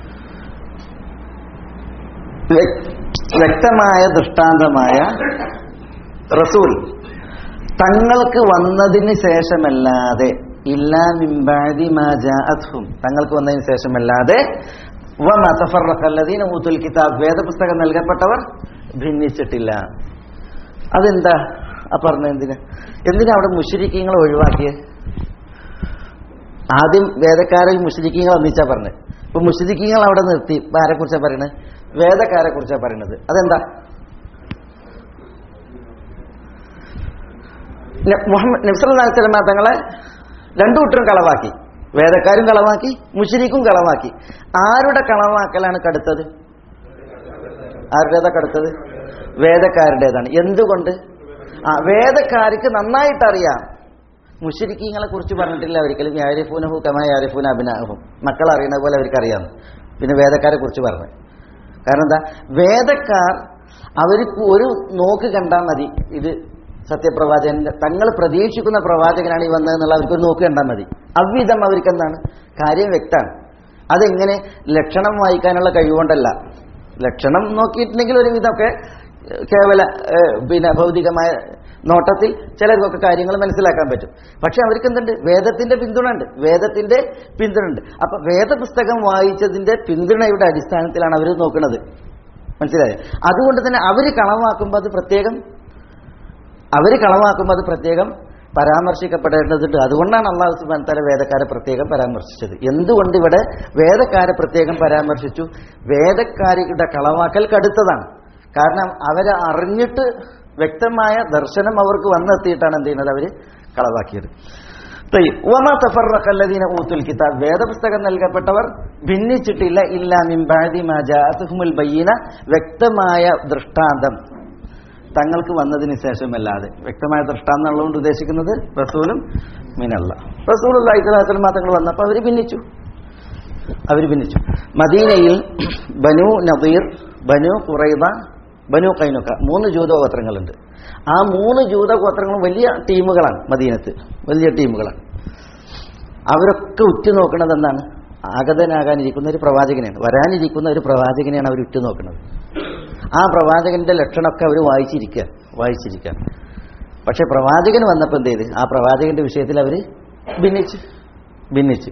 വ്യക്തമായ ദൃഷ്ടാന്തമായ റസൂൽ തങ്ങൾക്ക് വന്നതിന് ശേഷമല്ലാതെ ഇല്ലാ മിംബാദി മാജാഅത്ഹും തങ്ങൾക്ക് വന്നതിന് ശേഷമല്ലാതെ വമ തഫറഖല്ലദീന ഊതുൽ കിതാബ് വേദപുസ്തകം നൽകപ്പെട്ടവർ ഭിന്നിച്ചിട്ടില്ല അതെന്താ ആ പറഞ്ഞ എന്തിനാ എന്തിനാ അവിടെ മുഷരിക്കീങ്ങളെ ഒഴിവാക്കിയത് ആദ്യം വേദക്കാരെ മുഷരിക്കീങ്ങൾ ഒന്നിച്ചാ പറഞ്ഞത് ഇപ്പൊ മുഷരിക്കീങ്ങൾ അവിടെ നിർത്തി ഇപ്പൊ ആരെ കുറിച്ചാ പറയണത് വേദക്കാരെ കുറിച്ചാ പറയണത് അതെന്താ ന- മുഹമ്മദ് നബ്സല്ലാസ്ലമ തങ്ങളെ രണ്ടു കൂട്ടരും കളവാക്കി വേദക്കാരും കളവാക്കി മുഷരിക്കും കളവാക്കി ആരുടെ കളവാക്കലാണ് കടുത്തത് ആരുടേതാ കടുത്തത് വേദക്കാരുടേതാണ് എന്തുകൊണ്ട് ആ വേദക്കാർക്ക് നന്നായിട്ട് അറിയാം മുഷരിക്കീങ്ങളെ കുറിച്ച് പറഞ്ഞിട്ടില്ല ഒരിക്കലും യാരിഫൂനഹു കമാ യാരിഫൂന അഭിനാഹും മക്കൾ അറിയുന്ന പോലെ അവർക്ക് അറിയാം പിന്നെ വേദക്കാരെ കുറിച്ച് പറഞ്ഞു കാരണം എന്താ വേദക്കാർ അവർക്ക് ഒരു നോക്ക് കണ്ടാൽ മതി ഇത് സത്യപ്രവാചകൻ തങ്ങൾ പ്രതീക്ഷിക്കുന്ന പ്രവാചകനാണ് ഈ വന്നതെന്നുള്ള അവർക്ക് ഒരു നോക്ക് കണ്ടാൽ മതി അவ்விധം അവർക്ക് എന്താണ് കാര്യം വ്യക്തമാണ് അതെങ്ങനെ ലക്ഷണം വായിക്കാനുള്ള കഴിവുകൊണ്ടല്ല ലക്ഷണം നോക്കിയിട്ടുണ്ടെങ്കിൽ ഒരു വിധമൊക്കെ കേവല ഏഹ്, പിന്നെ ഭൗതികമായ നോട്ടത്തിൽ ചിലർക്കൊക്കെ കാര്യങ്ങൾ മനസ്സിലാക്കാൻ പറ്റും പക്ഷെ അവർക്ക് എന്തുണ്ട് വേദത്തിന്റെ പിന്തുണ ഉണ്ട് വേദത്തിന്റെ പിന്തുണ ഉണ്ട് അപ്പൊ വേദപുസ്തകം വായിച്ചതിന്റെ പിന്തുണയുടെ അടിസ്ഥാനത്തിലാണ് അവർ നോക്കുന്നത് മനസ്സിലായോ അതുകൊണ്ട് തന്നെ അവർ കളവാക്കുമ്പോൾ അത് പ്രത്യേകം അവർ കളവാക്കുമ്പോൾ അത് പ്രത്യേകം പരാമർശിക്കപ്പെടേണ്ടതുണ്ട് അതുകൊണ്ടാണ് അള്ളാഹു സുബാൻ തല വേദക്കാരെ പ്രത്യേകം പരാമർശിച്ചത് എന്തുകൊണ്ട് ഇവിടെ വേദക്കാരെ പ്രത്യേകം പരാമർശിച്ചു വേദക്കാരുടെ കളവാക്കൽ കടുത്തതാണ് കാരണം അവരെ അറിഞ്ഞിട്ട് വ്യക്തമായ ദർശനം അവർക്ക് വന്നെത്തിയിട്ടാണ് എന്ത് ചെയ്യുന്നത് അവർ കളവാക്കിയത് طيب. وما تفرق الذين اوتوا الكتاب വേദപുസ്തകം നൽകപ്പെട്ടവർ ഭിന്നിച്ചിട്ടില്ല ഇല്ലാ മിൻ ബഅദി മാ ജാഅതുഹുൽ ബയ്യിന വ്യക്തമായ ദൃഷ്ടാന്തം തങ്ങൾക്ക് വന്നതിന് ശേഷമല്ലാതെ വ്യക്തമായ ദൃഷ്ടാന്തം ഉള്ളതുകൊണ്ട് ഉദ്ദേശിക്കുന്നത് റസൂലും മിനല്ല റസൂൽ അള്ളാഹിത്തലാത്തൽ തങ്ങൾ വന്നപ്പോൾ അവർ ഭിന്നിച്ചു അവർ ഭിന്നിച്ചു മദീനയിൽ ബനു നദീർ ബനു കുറൈബ ബനു കൈനുക്ക മൂന്ന് ജൂതഗോത്രങ്ങളുണ്ട് ആ മൂന്ന് ജൂതഗോത്രങ്ങളും വലിയ ടീമുകളാണ് മദീനത്ത് വലിയ ടീമുകളാണ് അവരൊക്കെ ഉറ്റുനോക്കുന്നത് എന്താണ് ആഗതനാകാനിരിക്കുന്ന ഒരു പ്രവാചകനെയാണ് വരാനിരിക്കുന്ന ഒരു പ്രവാചകനെയാണ് അവർ ഉറ്റുനോക്കുന്നത് ആ പ്രവാചകന്റെ ലക്ഷണമൊക്കെ അവർ വായിച്ചിരിക്കുക വായിച്ചിരിക്കുക പക്ഷെ പ്രവാചകൻ വന്നപ്പോൾ എന്ത് ചെയ്ത് ആ പ്രവാചകന്റെ വിഷയത്തിൽ അവർ ഭിന്നിച്ച് ഭിന്നിച്ച്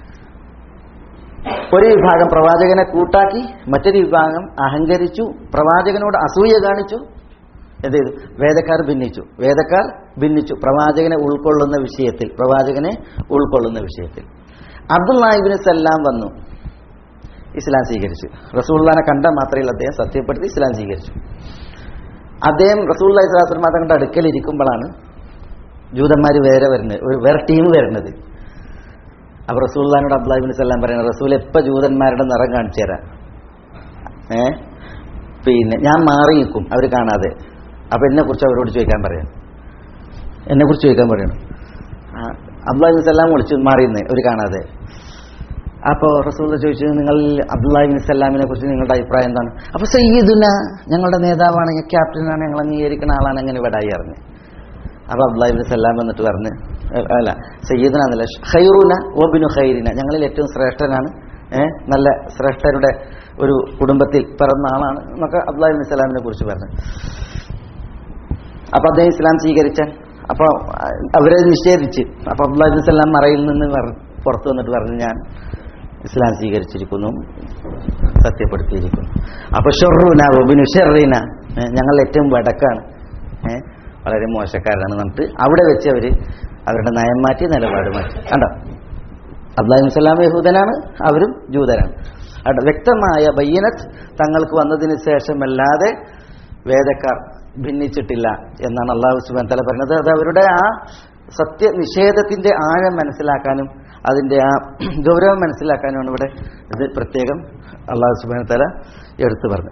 ഒരു വിഭാഗം പ്രവാചകനെ കൂട്ടാക്കി മറ്റൊരു വിഭാഗം അഹങ്കരിച്ചു പ്രവാചകനോട് അസൂയ കാണിച്ചു എന്ത് ചെയ്തു വേദക്കാർ ഭിന്നിച്ചു വേദക്കാർ ഭിന്നിച്ചു പ്രവാചകനെ ഉൾക്കൊള്ളുന്ന വിഷയത്തിൽ പ്രവാചകനെ ഉൾക്കൊള്ളുന്ന വിഷയത്തിൽ അബ്ദുല്ലാഹിബിന് സല്ലാം വന്നു ഇസ്ലാം സ്വീകരിച്ചു റസൂള്ളാനെ കണ്ട മാത്രയിൽ അദ്ദേഹം സത്യപ്പെടുത്തി ഇസ്ലാം സ്വീകരിച്ചു അദ്ദേഹം റസൂള്ളി സ്വലാസ്ലം തങ്ങളുടെ അടുക്കൽ ഇരിക്കുമ്പോഴാണ് ജൂതന്മാർ വേറെ വരുന്നത് ഒരു വേറെ ടീം വരുന്നത് അപ്പൊ റസൂള്ളാനോട് അബ്ദുല്ലാഹിബിൻ സല്ലാം പറയുന്നത് റസൂൽ എപ്പോൾ ജൂതന്മാരുടെ നിറം കാണിച്ചു തരാം ഏ പിന്നെ ഞാൻ മാറി നിൽക്കും അവർ കാണാതെ അപ്പൊ എന്നെ കുറിച്ച് അവരോട് ചോദിക്കാൻ പറയാം എന്നെ കുറിച്ച് ചോദിക്കാൻ പറയണം അബ്ദുല്ലാഹിബിൻ സല്ലാം വിളിച്ചു മാറിയെന്ന് അവർ കാണാതെ അപ്പോൾ റസൂൽ ചോദിച്ചു നിങ്ങൾ അബ്ദുല്ലാഹിബിൻ സല്ലാമിനെ കുറിച്ച് നിങ്ങളുടെ അഭിപ്രായം എന്താണ് അപ്പൊ സയ്യിദുന ഞങ്ങളുടെ നേതാവാണ് ക്യാപ്റ്റനാണ് ഞങ്ങൾ അംഗീകരിക്കുന്ന ആളാണ് അങ്ങനെ വിടായി അറിഞ്ഞ് അപ്പൊ അബ്ദുല്ലാഹിബിൻ സല്ലാം എന്നിട്ട് പറഞ്ഞ് ഏഹ് അല്ല സയ്യിദുന എന്നല്ല ഖൈറുന ഓബിനു ഖൈരിന ഞങ്ങളിൽ ഏറ്റവും ശ്രേഷ്ഠനാണ് ഏഹ് നല്ല ശ്രേഷ്ഠരുടെ ഒരു കുടുംബത്തിൽ പിറന്ന ആളാണ് എന്നൊക്കെ അബ്ദുല്ലാഹിബിൻ സലാമിനെ കുറിച്ച് പറഞ്ഞു അപ്പൊ അദ്ദേഹം ഇസ്ലാം സ്വീകരിച്ച അപ്പൊ അവരെ നിഷേധിച്ച് അപ്പൊ അബ്ദുല്ലാഹിബിൻ സലാം മറയിൽ നിന്ന് പറ- പുറത്തു വന്നിട്ട് പറഞ്ഞു ഞാൻ ഇസ്ലാം സ്വീകരിച്ചിരിക്കുന്നു സത്യപ്പെടുത്തിയിരിക്കുന്നു അപ്പൊ ഷൊറൂന ഒബിനു ഷെറീന ഞങ്ങൾ ഏറ്റവും വടക്കാണ് ഏഹ് വളരെ മോശക്കാരാണ് എന്നിട്ട് അവിടെ വെച്ച് അവര് അവരുടെ നയം മാറ്റി നിലപാട് മാറ്റി കണ്ടോ അബ്ദുല്ലാഹിം സലാം യഹൂദനാണ് അവരും ജൂതരാണ് അവിടെ വ്യക്തമായ ബയ്യനത്ത് തങ്ങൾക്ക് വന്നതിന് ശേഷമല്ലാതെ വേദക്കാർ ഭിന്നിച്ചിട്ടില്ല എന്നാണ് അള്ളാഹു സുബാൻ തല പറയുന്നത് അത് അവരുടെ ആ സത്യനിഷേധത്തിന്റെ ആഴം മനസ്സിലാക്കാനും അതിന്റെ ആ ഗൗരവം മനസ്സിലാക്കാനുമാണ് ഇവിടെ ഇത് പ്രത്യേകം അള്ളാഹു സുബാൻ തല എടുത്തു പറഞ്ഞു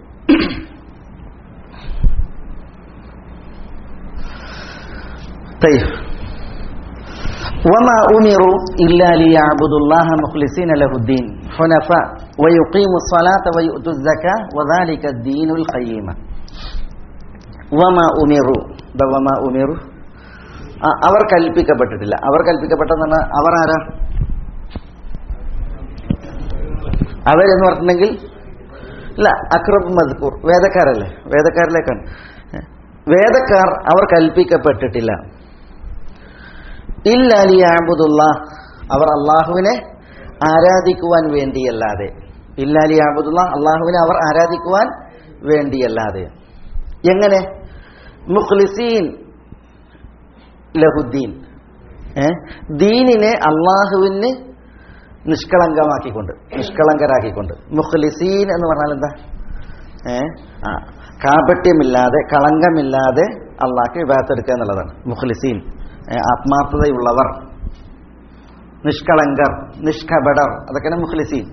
طيب وما أمروا إلا ليعبدوا الله مخلصين له الدين حنفاء ويقيموا الصلاة ويؤتوا الزكاة وذلك الدين القيمة وما أمروا ده وما أمروا ആ, അവർ കൽപ്പിക്കപ്പെട്ടിട്ടില്ല അവർ കൽപ്പിക്കപ്പെട്ടെന്നാണ് അവർ ആരാ അവരെന്ന് പറഞ്ഞിട്ടുണ്ടെങ്കിൽ ഇല്ല അക്രബ് മദ്കൂർ വേദക്കാരല്ലേ വേദക്കാരിലേക്കാണ് വേദക്കാർ അവർ കൽപ്പിക്കപ്പെട്ടിട്ടില്ല ഇല്ലാലിയാബുദുള്ള അവർ അള്ളാഹുവിനെ ആരാധിക്കുവാൻ വേണ്ടിയല്ലാതെ ഇല്ലാലിയാബുദുള്ള അള്ളാഹുവിനെ അവർ ആരാധിക്കുവാൻ വേണ്ടിയല്ലാതെ എങ്ങനെ മുഖ്ലിസീൻ ലഹുദ്ദീൻ ഏ ദീനിനെ അള്ളാഹുവിന് നിഷ്കളങ്കമാക്കിക്കൊണ്ട് നിഷ്കളങ്കരാക്കിക്കൊണ്ട് മുഖ്ലിസീൻ എന്ന് പറഞ്ഞാൽ എന്താ ഏ ആ കാപട്യമില്ലാതെ കളങ്കമില്ലാതെ അള്ളാഹ്ക്ക് വിഭാഗത്തെടുക്കുക എന്നുള്ളതാണ് മുഖ്ലിസീൻ ഏ, ആത്മാർത്ഥതയുള്ളവർ നിഷ്കളങ്കർ നിഷ്കപടർ അതൊക്കെയാണ് മുഖ്ലിസീൻ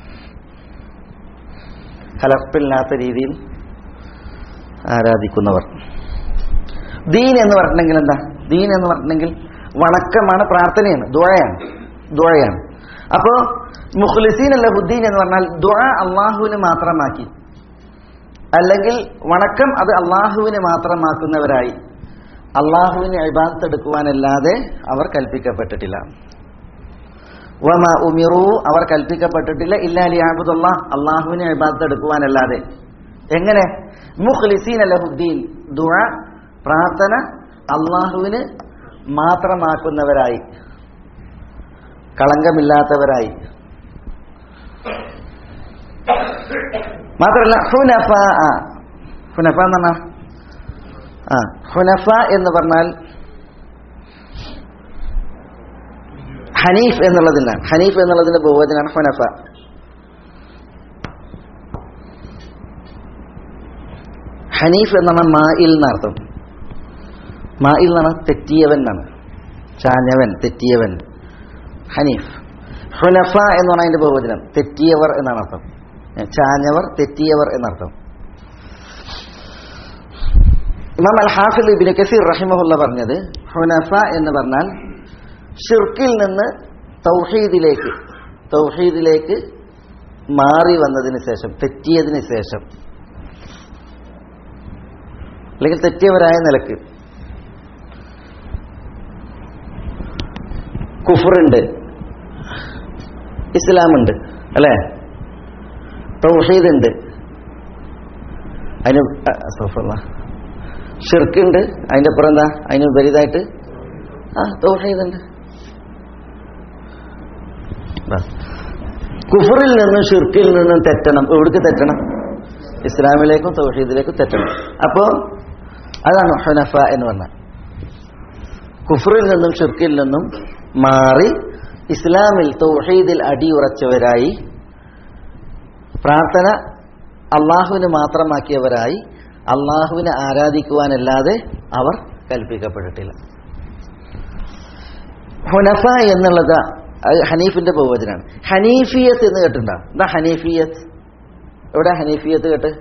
കലപ്പില്ലാത്ത രീതിയിൽ ആരാധിക്കുന്നവർ ദീൻ എന്ന് പറഞ്ഞിട്ടുണ്ടെങ്കിൽ എന്താ ദീൻ എന്ന് പറഞ്ഞിട്ടുണ്ടെങ്കിൽ വണക്കമാണ് പ്രാർത്ഥനയാണ് ദുഴയാണ് ദുഴയാണ് അപ്പോ മുഖ്ലിസീൻ അല്ല ഹുദ്ദീൻ എന്ന് പറഞ്ഞാൽ ദുഴ അള്ളാഹുവിന് മാത്രമാക്കി അല്ലെങ്കിൽ വണക്കം അത് അള്ളാഹുവിന് മാത്രമാക്കുന്നവരായി അള്ളാഹുവിന് അഭിബാധത്തെടുക്കുവാനല്ലാതെ അവർ കൽപ്പിക്കപ്പെട്ടിട്ടില്ല വമ ഉമിറു അവർ കൽപ്പിക്കപ്പെട്ടിട്ടില്ല ഇല്ലാലി ആബുദുള്ള അള്ളാഹുവിനെ അഭിബാധത്തെടുക്കുവാനല്ലാതെ എങ്ങനെ മുഖ്ലിസീൻ അലഹുദ്ദീൻ ദുഴ പ്രാർത്ഥന അള്ളാഹുവിന് മാത്രമാക്കുന്നവരായി കളങ്കമില്ലാത്തവരായി മാത്രമല്ല ഹുനഫ ഹുനഫ എന്ന് പറഞ്ഞാൽ ആ ഹുനഫ എന്ന് പറഞ്ഞാൽ ഹനീഫ് എന്നുള്ളതില്ല ഹനീഫ് എന്നുള്ളതിന്റെ ബഹുവചനാണ് ഹുനഫ ഹനീഫ് എന്നാണ് മായിൽ എന്നർത്ഥം മായിൽ എന്നാണ് തെറ്റിയവൻ എന്നാണ് ചാഞ്ഞവൻ തെറ്റിയവൻ ഹനീഫ് ഹുനഫ എന്ന് പറഞ്ഞാൽ അതിന്റെ ബഹുവചനം തെറ്റിയവർ എന്നാണ് അർത്ഥം ചാഞ്ഞവർ തെറ്റിയവർ എന്നർത്ഥം ഇമാം അൽ ഹാഫിദ് ഇബിന് കസീർ റഹിമഹുല്ല പറഞ്ഞത് ഹുനഫ എന്ന് പറഞ്ഞാൽ ഷിർക്കിൽ നിന്ന് തൗഹീദിലേക്ക് തൗഹീദിലേക്ക് മാറി വന്നതിന് ശേഷം തെറ്റിയതിന് ശേഷം അല്ലെങ്കിൽ തെറ്റിയവരായ നിലക്ക് കുഫറുണ്ട് ഇസ്ലാമുണ്ട് അല്ലേ തൗഹീദ് ഉണ്ട് അതിന് അസ്തഗ്ഫിറുല്ലാ. ഷിർക്കുണ്ട് അതിന്റെ അപ്പുറം എന്താ അതിന് വിപരീതമായിട്ട് ആ തൗഹീദ് ഉണ്ട് ദാ. കുഫറിൽ നിന്നും ഷിർക്കിൽ നിന്നും തെറ്റണം എവിടേക്ക് തെറ്റണം ഇസ്ലാമിലേക്കും തൗഹീദിലേക്കും തെറ്റണം അപ്പോ അതാണ് ഹുനഫ എന്ന് പറഞ്ഞാൽ കുഫറിൽ നിന്നും ഷിർക്കിൽ നിന്നും മാറി ഇസ്ലാമിൽ തൗഹീദിൽ അടിയുറച്ചവരായി പ്രാർത്ഥന അള്ളാഹുവിന് മാത്രമാക്കിയവരായി അള്ളാഹുവിനെ ആരാധിക്കുവാനല്ലാതെ അവർ കൽപ്പിക്കപ്പെട്ടിട്ടില്ല ഹുനഫ എന്നുള്ളത് അത് ഹനീഫിന്റെ ബഹുവചനാണ് ഹനീഫിയത്ത് എന്ന് കേട്ടിട്ടുണ്ടോ എന്താ ഹനീഫിയത്ത് എവിടെ ഹനീഫിയത്ത് കേട്ട്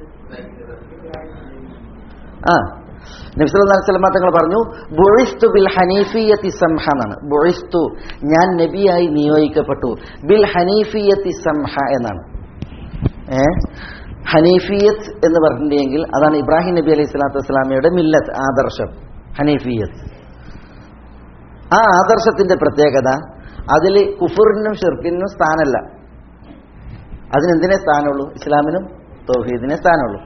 ആ നബ്സല്ലാ തങ്ങൾ പറഞ്ഞു ബുഴിസ്തു ബിൽ ഹനീഫിയത്തി സംഹ എന്നാണ് ബുഴിസ്തു ഞാൻ നബിയായി നിയോഗിക്കപ്പെട്ടു ബിൽ ഹനീഫിയത്തി സംഹ എന്നാണ് ഏ ഹനീഫിയത്ത് എന്ന് പറഞ്ഞിട്ടുണ്ടെങ്കിൽ അതാണ് ഇബ്രാഹിം നബി അലൈഹി സ്വലാത്തു വസ്സലാമയുടെ മില്ലത്ത് ആദർശം ഹനീഫിയത്ത് ആ ആദർശത്തിന്റെ പ്രത്യേകത അതിൽ കുഫറിനും ഷിർക്കിനും സ്ഥാനമല്ല അതിനെന്തിനേ സ്ഥാനമുള്ളൂ ഇസ്ലാമിനും തൗഹീദിനെ സ്ഥാനമുള്ളൂ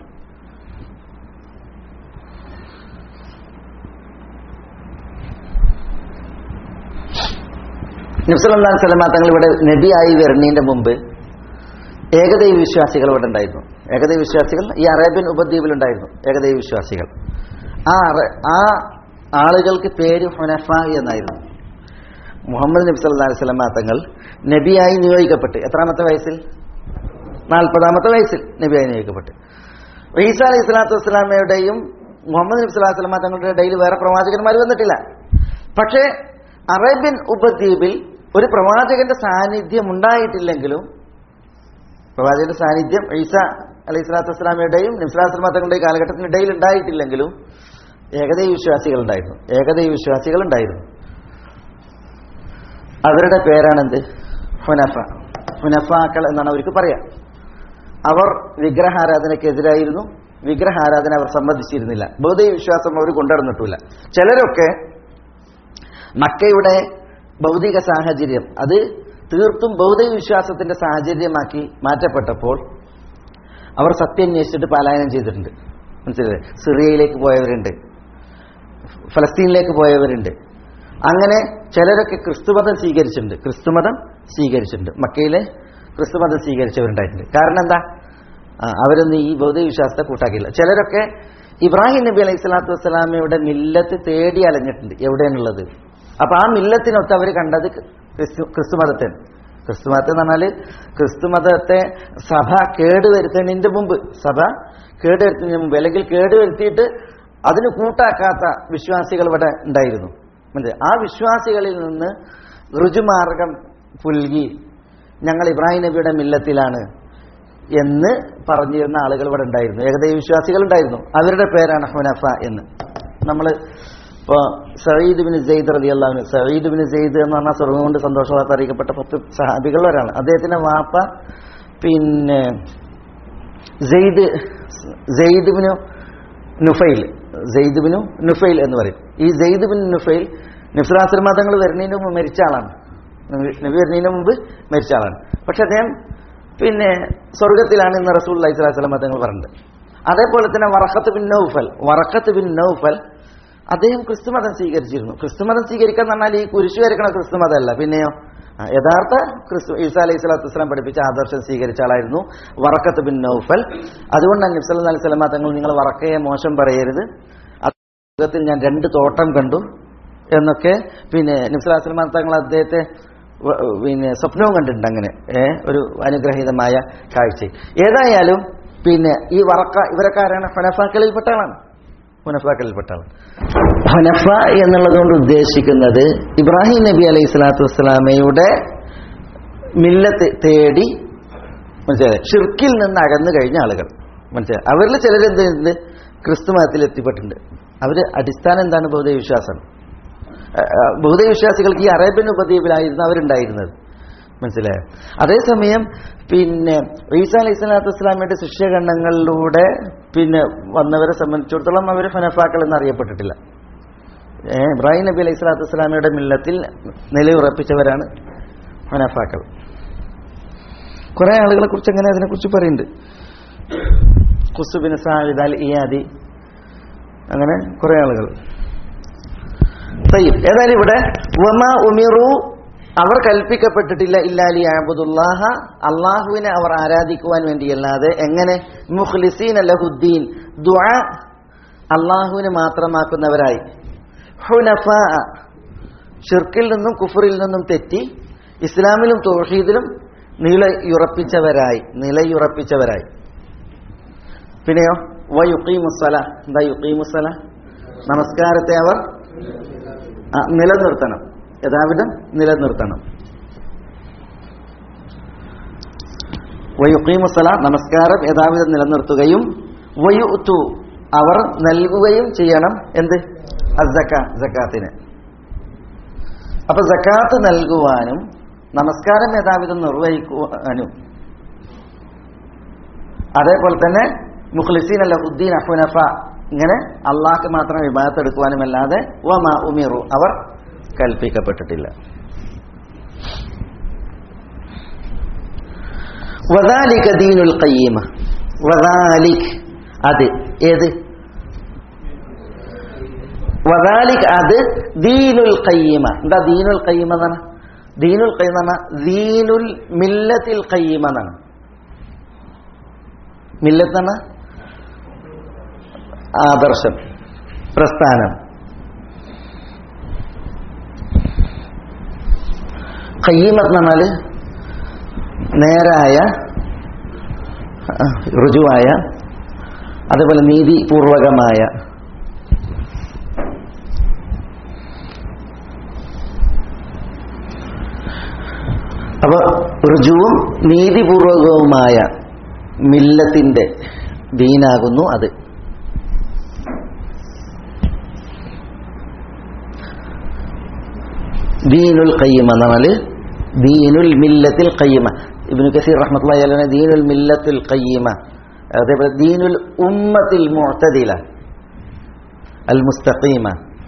നബ്സല്ലാ സ്വലമ തങ്ങൾ ഇവിടെ നബിയായി വരുന്നതിന്റെ മുമ്പ് ഏകദൈവ വിശ്വാസികൾ ഇവിടെ ഉണ്ടായിരുന്നു ഏകദൈവ വിശ്വാസികൾ ഈ അറേബ്യൻ ഉപദ്വീപിലുണ്ടായിരുന്നു ഏകദൈവ വിശ്വാസികൾ ആ അറ- ആ ആളുകൾക്ക് പേര് ഹുനഫ എന്നായിരുന്നു മുഹമ്മദ് നബി സല്ലാ അലൈഹി സ്വലമ തങ്ങൾ നബിയായി നിയോഗിക്കപ്പെട്ട് എത്രാമത്തെ വയസ്സിൽ നാൽപ്പതാമത്തെ വയസ്സിൽ നബിയായി നിയോഗിക്കപ്പെട്ട് ഈസ അലൈഹി സ്വലാത്തു വസ്സലാമയുടെയും മുഹമ്മദ് നബി സ്വലാത്തു വസ്ലാമ തങ്ങളുടെ ഇടയിൽ വേറെ പ്രവാചകന്മാർ വന്നിട്ടില്ല പക്ഷേ അറേബ്യൻ ഉപദ്വീപിൽ ഒരു പ്രവാചകന്റെ സാന്നിധ്യം ഉണ്ടായിട്ടില്ലെങ്കിലും പ്രവാചകന്റെ സാന്നിധ്യം ഈസ അലൈഹി സ്വലാത്തു വസ്സലാമയുടെയും നിസ്ലാസ്ലാമ തങ്ങളുടെയും കാലഘട്ടത്തിനിടയിൽ ഉണ്ടായിട്ടില്ലെങ്കിലും ഏകദൈവ വിശ്വാസികൾ ഉണ്ടായിരുന്നു ഏകദൈവ വിശ്വാസികൾ ഉണ്ടായിരുന്നു അവരുടെ പേരാണെന്ത് ഹുനഫ ഹുനഫാക്കൾ എന്നാണ് അവർക്ക് പറയാം അവർ വിഗ്രഹാരാധനക്കെതിരായിരുന്നു വിഗ്രഹാരാധന അവർ സമ്മതിച്ചിരുന്നില്ല ബൗദ്ധ വിശ്വാസം അവർ കൊണ്ടുവന്നിട്ടില്ല ചിലരൊക്കെ മക്കയുടെ ഭൗതിക സാഹചര്യം അത് തീർത്തും ബൗദ്ധ വിശ്വാസത്തിന്റെ സാഹചര്യമാക്കി മാറ്റപ്പെട്ടപ്പോൾ അവർ സത്യാന്വേഷിച്ചിട്ട് പലായനം ചെയ്തിട്ടുണ്ട് മനസ്സിലായി സിറിയയിലേക്ക് പോയവരുണ്ട് ഫലസ്തീനിലേക്ക് പോയവരുണ്ട് അങ്ങനെ ചിലരൊക്കെ ക്രിസ്തുമതം സ്വീകരിച്ചിട്ടുണ്ട് ക്രിസ്തുമതം സ്വീകരിച്ചിട്ടുണ്ട് മക്കയിലെ ക്രിസ്തുമതം സ്വീകരിച്ചവരുണ്ടായിട്ടുണ്ട് കാരണം എന്താ ആ, അവരൊന്നും ഈ ബൗദ്ധ വിശ്വാസത്തെ കൂട്ടാക്കിയില്ല ചിലരൊക്കെ ഇബ്രാഹിം നബി അലൈഹി സ്വലാത്തു വസ്സലാമയുടെ മില്ലത്ത് തേടി അലഞ്ഞിട്ടുണ്ട് എവിടെയാണുള്ളത് അപ്പൊ ആ മില്ലത്തിനൊത്ത് അവർ കണ്ടത് ക്രിസ്തു ക്രിസ്തുമതത്തെ ക്രിസ്തുമതത്തെ എന്ന് പറഞ്ഞാൽ ക്രിസ്തുമതത്തെ സഭ കേടുവരുത്തുന്നതിന്റെ മുമ്പ് സഭ കേടുവരുത്തുന്നതിന് മുമ്പ് അല്ലെങ്കിൽ കേടുവരുത്തിയിട്ട് അതിന് കൂട്ടാക്കാത്ത വിശ്വാസികൾ ഇവിടെ ഉണ്ടായിരുന്നു മനസ്സിലായോ? ആ വിശ്വാസികളിൽ നിന്ന് ഋജുമാർഗം പുൽകി ഞങ്ങൾ ഇബ്രാഹിം നബിയുടെ മില്ലത്തിലാണ് എന്ന് പറഞ്ഞിരുന്ന ആളുകൾ ഇവിടെ ഉണ്ടായിരുന്നു ഏകദൈവ വിശ്വാസികൾ ഉണ്ടായിരുന്നു അവരുടെ പേരാണ് ഹുനഫ എന്ന് നമ്മൾ ഇപ്പോൾ സയ്യിദ് ബിൻ സെയ്ദ് റതി അള്ളാഹുന് സയ്യിദ് ബിൻ സെയ്ദ് എന്ന് പറഞ്ഞാൽ സ്വർഗം കൊണ്ട് സന്തോഷവാർത്ത അറിയിക്കപ്പെട്ട പത്ത് സഹാബികളിൽ ഒരാളാണ് അദ്ദേഹത്തിന്റെ വാപ്പ പിന്നെ സെയ്ദ് സെയ്ദ് ബിനു നുഫൈൽ സെയ്ദ് ബിനു നുഫൈൽ എന്ന് പറയും ഈ സെയ്ദ് ബിൻ നുഫൈൽ നിഫ്രാശ്രമ തങ്ങൾ വരുന്നതിന് മുമ്പ് മരിച്ച ആളാണ് നബി വരുന്നതിന് മുമ്പ് മരിച്ച ആളാണ് പക്ഷെ അദ്ദേഹം പിന്നെ സ്വർഗത്തിലാണ് ഇന്ന് റസൂൽ അലൈഹി സ്വലാസ്ലം തങ്ങൾ പറഞ്ഞത് അതേപോലെ തന്നെ വറക്കത്ത് ബിൻ നൗഫൽ വറക്കത്ത് ബിൻ നൗഫൽ അദ്ദേഹം ക്രിസ്തുമതം സ്വീകരിച്ചിരുന്നു ക്രിസ്തുമതം സ്വീകരിക്കാൻ പറഞ്ഞാൽ ഈ കുരിശു വരക്കണ ക്രിസ്തുമതമല്ല പിന്നെയോ ആ, യഥാർത്ഥ ക്രിസ്തു ഈസാ അലൈഹി സ്വലാത്തു വസ്സലാം പഠിപ്പിച്ച ആദർശം സ്വീകരിച്ച ആളായിരുന്നു വറക്കത്ത് ബിൻ നൗഫൽ അതുകൊണ്ടാണ് നിഫ്സൽ അലൈഹി സ്വലമ തങ്ങൾ നിങ്ങൾ വറക്കയെ മോശം പറയരുത് അദ്ദേഹത്തിൽ ഞാൻ രണ്ട് തോട്ടം കണ്ടു എന്നൊക്കെ പിന്നെ നിഫ്സലാസ്ലമ തങ്ങൾ അദ്ദേഹത്തെ വ- പിന്നെ സ്വപ്നവും കണ്ടിട്ടുണ്ട് അങ്ങനെ ഏ, ഒരു അനുഗ്രഹീതമായ കാഴ്ച ഏതായാലും പിന്നെ ഈ വറക്ക ഇവരൊക്കെ ആരാണ് ഹനഫാക്കളിൽപ്പെട്ട ആളാണ് ഹുനഫാക്കളിൽപ്പെട്ട ആളാണ് ഹനഫ എന്നുള്ളത് കൊണ്ട് ഉദ്ദേശിക്കുന്നത് ഇബ്രാഹിം നബി അലൈഹി സ്വലാത്തു വസ്സലാമയുടെ മില്ലത്ത് തേടി മനസ്സിലായി ഷിർക്കിൽ നിന്ന് അകന്നു കഴിഞ്ഞ ആളുകൾ മനസ്സിലായി അവരിൽ ചിലരെന്ത് ചെയ്യുന്നത് ക്രിസ്തു മതത്തിൽ എത്തിപ്പെട്ടിട്ടുണ്ട് അവര് അടിസ്ഥാനം എന്താണ് ബൗദ്ധ വിശ്വാസം ബൗദ്ധ വിശ്വാസികൾക്ക് ഈ അറേബ്യൻ ഉപദ്വീപിലായിരുന്നു അവരുണ്ടായിരുന്നത് മനസ്സിലായോ അതേസമയം പിന്നെ ഈസാ അലൈഹി സ്വലാത്തു വസ്സലാമയുടെ ശിഷ്യഗണങ്ങളിലൂടെ പിന്നെ വന്നവരെ സംബന്ധിച്ചിടത്തോളം അവർ ഫനഫാക്കൾ എന്നറിയപ്പെട്ടിട്ടില്ല ഏ, ഇബ്രാഹിം നബി അലൈഹി സ്വലാത്തു വസ്സലാമയുടെ മില്ലത്തിൽ നിലയുറപ്പിച്ചവരാണ് ഫനഫാക്കൾ കുറെ ആളുകളെ കുറിച്ച് അങ്ങനെ അതിനെക്കുറിച്ച് പറയുന്നുണ്ട് കുസുബിൻ സാഹിദ് അൽ ഇയാദി അങ്ങനെ കുറെ ആളുകൾ തയ്യും ഏതായാലും ഇവിടെ വമ ഉമിറു അവർ കൽപ്പിക്കപ്പെട്ടിട്ടില്ല ഇല്ലാലി അബുദുല്ലാഹ അള്ളാഹുവിനെ അവർ ആരാധിക്കുവാൻ വേണ്ടിയല്ലാതെ എങ്ങനെ മുഖ്ലിസീൻ അലഹുദ്ദീൻ ദുആ അള്ളാഹുവിനെ മാത്രമാക്കുന്നവരായി ഹുനഫ ഷിർക്കിൽ നിന്നും കുഫറിൽ നിന്നും തെറ്റി ഇസ്ലാമിലും തൗഹീദിലും നിലയുറപ്പിച്ചവരായി നിലയുറപ്പിച്ചവരായി പിന്നെയോ വയുക്കീമുസല എന്താ യുക്കീമുസല നമസ്കാരത്തെ അവർ ആ, നിലനിർത്തണം യഥാവിധം നിലനിർത്തണം വയുക്കീമുസല നമസ്കാരം യഥാവിധം നിലനിർത്തുകയും വയുത്തു അവർ നൽകുകയും ചെയ്യണം എന്ത് അസക്ക സക്കാത്തിന് അപ്പൊ സക്കാത്ത് നൽകുവാനും നമസ്കാരം യഥാവിധം നിർവഹിക്കുവാനും അതേപോലെ തന്നെ മുഖ്ലിസീൻ അല്ല ഉദ്ദീൻ അഹുനഫ ഇങ്ങനെ അള്ളാഹ്ക്ക് മാത്രം വിഭാഗത്ത് എടുക്കുവാനുമല്ലാതെ വമ ഉമിറു അവർ കൽപ്പിക്കപ്പെട്ടിട്ടില്ല വദാലിക ദീനുൽ ഖയ്യിമ വദാലിക് അത് ഏത് വദാലിക് അത് ദീനുൽ ഖയ്യിമ എന്താ ദീനുൽ ഖയ്യിമ എന്നാണ് ദീനുൽ ഖയ്യിമ എന്നാ ദീനുൽ മില്ലത്തിൽ ഖയ്യിമ എന്നാണ് മില്ലത്ത് എന്നാ ആദർശം പ്രസ്ഥാനം ഖയ്യിമത്ത് എന്ന് പറഞ്ഞാല് നേരായ ആ, ഋജുവായ അതേപോലെ നീതിപൂർവകമായ അപ്പൊ ഋജുവും നീതിപൂർവകവുമായ മില്ലത്തിന്റെ ദീനാകുന്നു അത് ദീനുൽ ഖയ്യമ എന്ന് പറഞ്ഞാൽ ദീനുൽ മില്ലത്തിൽ ഖയ്യമ ഇബ്നു കസീർ റഹ്മത്തുള്ളാഹി അലൈഹി ദീനുൽ മില്ലത്തിൽ ഖയ്യമ അതേപോലെ ദീനുൽ ഉമ്മത്തിൽ മുഅ്തദില അൽ മുസ്തഖീമ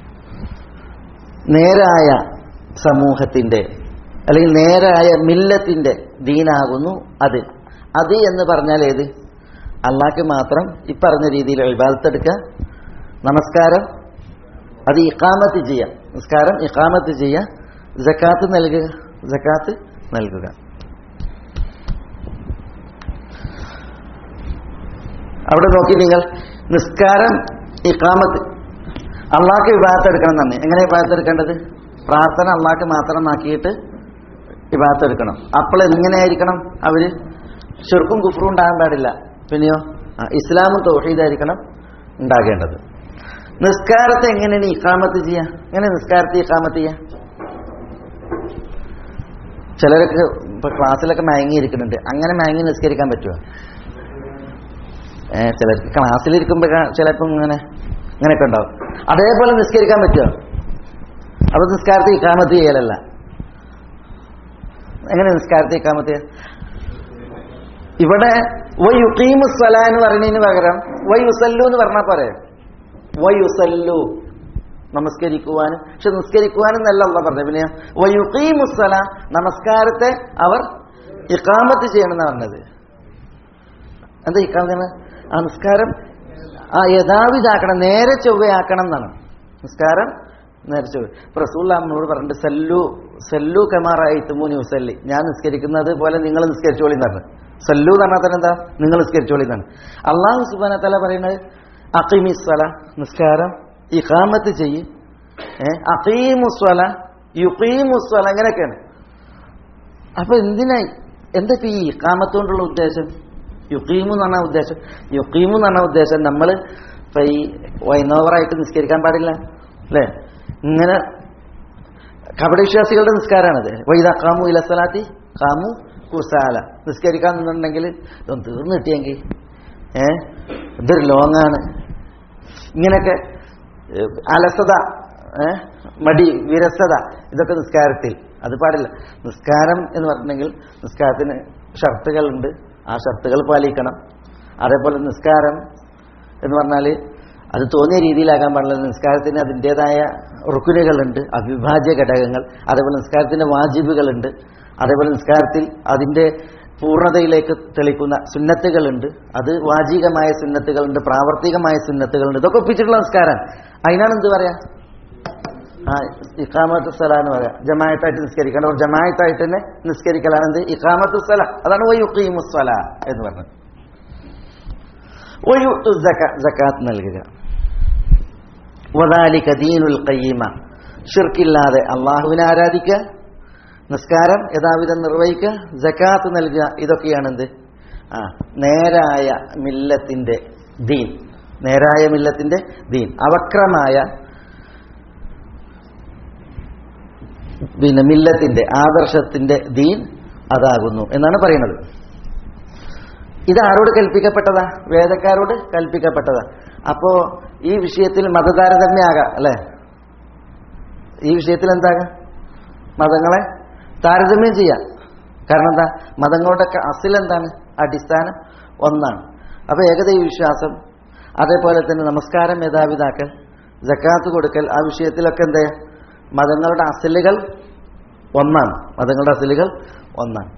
നേരായ സമൂഹത്തിന്റെ അല്ലെങ്കിൽ നേരായ മില്ലത്തിന്റെ ദീനാകുന്നു അത് അത് എന്ന് പറഞ്ഞാൽ ഏത് അള്ളാഹ്ക്ക് മാത്രം ഇപ്പറഞ്ഞ രീതിയിൽ ഇബാദത്തെടുക്കുക നമസ്കാരം അത് ഇഖാമത്ത് ചെയ്യാം നിസ്കാരം ഇഖാമത്ത് ചെയ്യാം ജക്കാത്ത് നൽകുക ജക്കാത്ത് നൽകുക അവിടെ നോക്കി നിങ്ങൾ നിസ്കാരം ഇഖാമത്ത് അള്ളാഹ്ക്ക് വിഭാഗത്ത് എടുക്കണം തന്നെ എങ്ങനെ വിഭാഗത്ത് എടുക്കേണ്ടത് പ്രാർത്ഥന അള്ളാഹ്ക്ക് മാത്രമാക്കിയിട്ട് വിഭാഗത്ത് എടുക്കണം അപ്പോൾ എങ്ങനെയായിരിക്കണം അവര് ചെറുക്കും കുഫറും ഉണ്ടാകാൻ പാടില്ല പിന്നെയോ ആ, ഇസ്ലാമും തൗഹീദായിരിക്കണം ഉണ്ടാകേണ്ടത് നിസ്കാരത്തെ എങ്ങനെയാണ് ഇഖാമത്ത് ചെയ്യാ എങ്ങനെ നിസ്കാരത്തെ ഇഖാമത്ത് ചെയ്യാ ചിലരൊക്കെ ഇപ്പൊ ക്ലാസ്സിലൊക്കെ മയങ്ങിയിരിക്കുന്നുണ്ട് അങ്ങനെ മയങ്ങി നിസ്കരിക്കാൻ പറ്റുമോ ഏഹ് ചിലർക്ക് ക്ലാസ്സിലിരിക്കുമ്പോ ചിലപ്പം ഇങ്ങനെ ഇങ്ങനെയൊക്കെ ഉണ്ടാവും അതേപോലെ നിസ്കരിക്കാൻ പറ്റുമോ അപ്പൊ നിസ്കാരത്തെ ഇക്കാമത്ത് ചെയ്യലല്ല എങ്ങനെ നിസ്കാരത്തെ ഇക്കാമത്ത് ചെയ്യാം ഇവിടെ വയുക്കീമുസ്വല എന്ന് പറയുന്നതിന് പകരം വയുസല്ലു എന്ന് പറഞ്ഞാൽ പോരെ വയുസല്ലു നമസ്കരിക്കുവാനും പക്ഷെ നിസ്കരിക്കുവാനും എന്നല്ല അല്ല പറഞ്ഞത് പിന്നെ വയുക്കീമുസ്വല നമസ്കാരത്തെ അവർ ഇക്കാമത്ത് ചെയ്യണമെന്നാണ് പറഞ്ഞത് എന്താ ഇക്കാമത്ത് ആ നിസ്കാരം ആ യഥാവിധാക്കണം നേരെ ചൊവ്വയാക്കണം എന്നാണ് നിസ്കാരം നേരെ ചൊവ്വ ഇപ്പൊ റസൂൽ നമ്മോട് പറഞ്ഞിട്ട് സല്ലു സല്ലു കമാറായി തുമൂനി ഉസല്ലി ഞാൻ നിസ്കരിക്കുന്നത് പോലെ നിങ്ങൾ നിസ്കരിച്ചോളി എന്നാണ് സല്ലു എന്ന് പറഞ്ഞാൽ തന്നെ എന്താ നിങ്ങൾ നിസ്കരിച്ചോളി എന്നാണ് അള്ളാഹു സുബാന തല പറയുന്നത് അഖീമിസ്വല നിസ്കാരം ഇഖാമത്ത് ചെയ്യ് ഏഹ് അഖീമുസ്വല യുഖീമുസ്വല അങ്ങനെയൊക്കെയാണ് അപ്പൊ എന്തിനായി എന്തൊക്കെ ഈ ഇഖാമത്ത് കൊണ്ടുള്ള ഉദ്ദേശം യുക്കീമു എന്ന് പറഞ്ഞ ഉദ്ദേശം യുക്കീമു എന്ന് പറഞ്ഞ ഉദ്ദേശം നമ്മൾ ഇപ്പൊ ഈ വൈനോവറായിട്ട് നിസ്കരിക്കാൻ പാടില്ല അല്ലേ ഇങ്ങനെ കപട വിശ്വാസികളുടെ നിസ്കാരമാണത് വൈദ കാമു ഇലസലാത്തി കാമു കുസാല നിസ്കരിക്കാൻ നിന്നുണ്ടെങ്കിൽ ഇതൊന്ന് തീർന്നു കിട്ടിയെങ്കിൽ ഏ ഇതൊരു ലോങ്ങാണ് ഇങ്ങനെയൊക്കെ ഏഹ്, അലസത ഏ മടി വിരസത ഇതൊക്കെ നിസ്കാരത്തിൽ അത് പാടില്ല നിസ്കാരം എന്ന് പറഞ്ഞിട്ടുണ്ടെങ്കിൽ നിസ്കാരത്തിന് ഷർട്ടുകളുണ്ട് ആ ഷർട്ടുകൾ പാലിക്കണം അതേപോലെ നിസ്കാരം എന്ന് പറഞ്ഞാൽ അത് തോന്നിയ രീതിയിലാകാൻ പാടില്ല നിസ്കാരത്തിന് അതിൻ്റെതായ റുക്കുനുകളുണ്ട് അവിഭാജ്യ ഘടകങ്ങൾ അതേപോലെ നിസ്കാരത്തിന്റെ വാജിബുകളുണ്ട് അതേപോലെ നിസ്കാരത്തിൽ അതിന്റെ പൂർണ്ണതയിലേക്ക് തെളിക്കുന്ന സുന്നത്തുകളുണ്ട് അത് വാചികമായ സുന്നത്തുകളുണ്ട് പ്രാവർത്തികമായ സുന്നത്തുകളുണ്ട് ഇതൊക്കെ ഒപ്പിച്ചിട്ടുള്ള നിസ്കാരം അതിനാണ് എന്ത് പറയാ ആ ഇഖാമത്ത് സ്ഥല എന്ന് പറയാം ജമായത്തായിട്ട് നിസ്കരിക്കണം ഒരു ജമായത്തായിട്ട് തന്നെ നിസ്കരിക്കലാണ് എന്ത് ഇഖാമത്ത് സ്ഥല അതാണ് വയുക്കീമുസ്വല എന്ന് പറഞ്ഞത് വയുത്തു ജക്കാത്ത് നൽകുക വദാലിക ദീനുൽ ഖയ്യിമ ഷിർക്കില്ലാതെ അള്ളാഹുവിനെ ആരാധിക്കുക നിസ്കാരം യഥാവിധം നിർവഹിക്കുക ജക്കാത്ത് നൽകുക ഇതൊക്കെയാണ് എന്ത് ആ നേരായ മില്ലത്തിന്റെ ദീൻ നേരായ മില്ലത്തിന്റെ ദീൻ അവക്രമായ പിന്നെ മില്ലത്തിന്റെ ആദർശത്തിന്റെ ദീൻ അതാകുന്നു എന്നാണ് പറയുന്നത് ഇത് ആരോട് കൽപ്പിക്കപ്പെട്ടതാ വേദക്കാരോട് കൽപ്പിക്കപ്പെട്ടതാ അപ്പോ ഈ വിഷയത്തിൽ മതതാരതമ്യാകാം അല്ലെ ഈ വിഷയത്തിൽ എന്താകാം മതങ്ങളെ താരതമ്യം ചെയ്യാം കാരണം എന്താ മതങ്ങളുടെയൊക്കെ അസിൽ എന്താണ് അടിസ്ഥാനം ഒന്നാണ് അപ്പൊ ഏകദൈവ വിശ്വാസം അതേപോലെ തന്നെ നമസ്കാരം യഥാവിധാക്കൽ ജക്കാത്ത് കൊടുക്കൽ ആ വിഷയത്തിലൊക്കെ എന്താ മതങ്ങളുടെ അസലുകൾ ഒന്നാണ് മതങ്ങളുടെ അസലുകൾ ഒന്നാണ്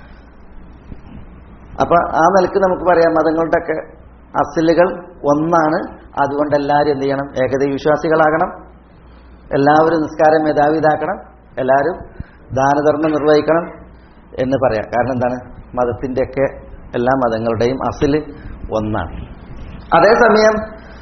അപ്പൊ ആ നിലക്ക് നമുക്ക് പറയാം മതങ്ങളുടെയൊക്കെ അസലുകൾ ഒന്നാണ് അതുകൊണ്ട് എല്ലാവരും എന്ത് ചെയ്യണം ഏകദൈവ വിശ്വാസികളാകണം എല്ലാവരും നിസ്കാരം മേധാവിതാക്കണം എല്ലാവരും ദാനധർമ്മം നിർവഹിക്കണം എന്ന് പറയാം കാരണം എന്താണ് മതത്തിൻ്റെയൊക്കെ എല്ലാ മതങ്ങളുടെയും അസില് ഒന്നാണ് അതേസമയം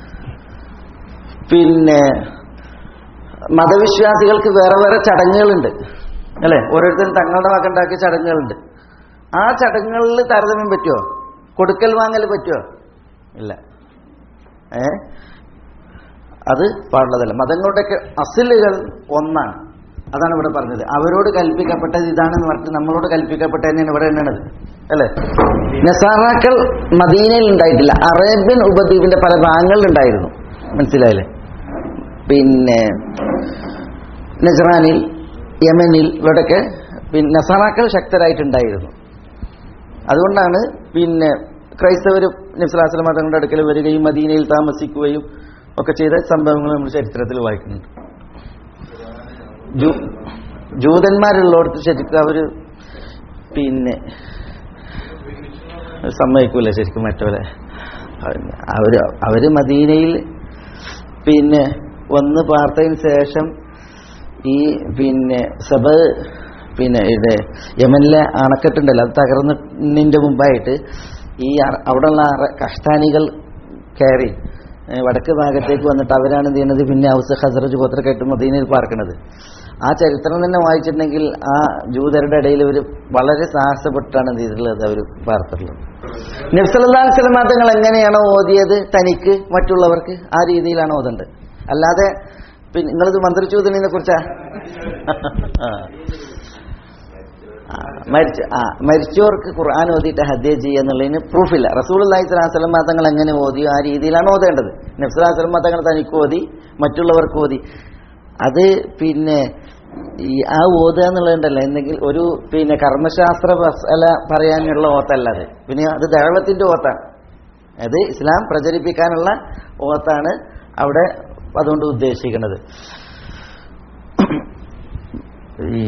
പിന്നെ മതവിശ്വാസികൾക്ക് വേറെ വേറെ ചടങ്ങുകളുണ്ട് അല്ലേ ഓരോരുത്തരും തങ്ങളുടെ വകണ്ടാക്കിയ ചടങ്ങുകളുണ്ട് ആ ചടങ്ങുകളിൽ താരതമ്യം പറ്റുമോ കൊടുക്കൽ വാങ്ങൽ പറ്റുമോ ഇല്ല ഏ അത് പാടുള്ളതല്ല മതങ്ങളുടെയൊക്കെ അസിലുകൾ ഒന്നാണ് അതാണ് ഇവിടെ പറഞ്ഞത് അവരോട് കൽപ്പിക്കപ്പെട്ടത് ഇതാണെന്ന് പറഞ്ഞിട്ട് നമ്മളോട് കൽപ്പിക്കപ്പെട്ട തന്നെയാണ് ഇവിടെ എണ്ണണത് അല്ലേ നസാറാക്കൾ മദീനയിൽ ഉണ്ടായിട്ടില്ല അറേബ്യൻ ഉപദ്വീപിന്റെ പല ഭാഗങ്ങളിൽ ഉണ്ടായിരുന്നു മനസ്സിലായില്ലേ പിന്നെ നസ്രാനിൽ യമനിൽ ഇവിടെയൊക്കെ പിന്നെ നസാറാക്കൾ ശക്തരായിട്ടുണ്ടായിരുന്നു അതുകൊണ്ടാണ് പിന്നെ ക്രൈസ്തവർ നിസ്ലാസ്ലമ തങ്ങളുടെ അടുക്കൽ വരികയും മദീനയിൽ താമസിക്കുകയും ഒക്കെ ചെയ്ത സംഭവങ്ങൾ നമ്മൾ ചരിത്രത്തിൽ വായിക്കുന്നുണ്ട് ജൂ ജൂതന്മാരുള്ളടത്ത് ശരിക്കും അവര് പിന്നെ സമ്മതിക്കൂല ശരിക്കും മറ്റവരെ അവര് അവര് മദീനയിൽ പിന്നെ വന്ന് പാർത്തതിന് ശേഷം ഈ പിന്നെ സഭ പിന്നെ ഇത് യമനിലെ അണക്കെട്ടുണ്ടല്ലോ അത് തകർന്നതിൻ്റെ മുമ്പായിട്ട് ഈ അറ- അവിടെയുള്ള അറ- കഷ്ടാനികൾ കയറി ഏ, വടക്ക് ഭാഗത്തേക്ക് വന്നിട്ട് അവരാണ് എന്ത് ചെയ്യുന്നത് പിന്നെ ഹൗസ് ഹസറജ് ഗോത്രക്കായിട്ട് മദീനയിൽ പാർക്കുന്നത് ആ ചരിത്രം തന്നെ വായിച്ചിട്ടുണ്ടെങ്കിൽ ആ ജൂതരുടെ ഇടയിൽ ഒരു വളരെ സാഹസപ്പെട്ടാണ് എന്ത് ചെയ്തിട്ടുള്ളത് അവർ പാർത്തിട്ടുള്ളത് നബ്സല്ലാ തങ്ങൾ എങ്ങനെയാണോ ഓതിയത് തനിക്ക് മറ്റുള്ളവർക്ക് ആ രീതിയിലാണ് ഓതേണ്ടത് അല്ലാതെ പിന്നെ നിങ്ങളിത് മന്ത്രിച്ചൂതിനെ കുറിച്ചാ ആ, മരിച്ച ആ മരിച്ചവർക്ക് ഖുർആൻ ഓതിയിട്ട് ഹദ്യ ചെയ്യുക എന്നുള്ളതിന് പ്രൂഫില്ല റസൂൽ അള്ളഹി സ്വലാം സ്വലം തങ്ങൾ എങ്ങനെ ഓതിയോ ആ രീതിയിലാണ് ഓതേണ്ടത് നബ്സുലാ സ്വലം തങ്ങൾ തനിക്ക് ഓതി മറ്റുള്ളവർക്ക് ഓതി അത് പിന്നെ ഈ ആ ഓതുക എന്നുള്ളതുണ്ടല്ലോ എന്തെങ്കിലും ഒരു പിന്നെ കർമ്മശാസ്ത്ര മസാല പറയാനുള്ള ഓത്തല്ല അത് പിന്നെ അത് ദൈവത്തിന്റെ ഓത്താണ് അത് ഇസ്ലാം പ്രചരിപ്പിക്കാനുള്ള ഓത്താണ് അവിടെ അതുകൊണ്ട് ഉദ്ദേശിക്കുന്നത് ഈ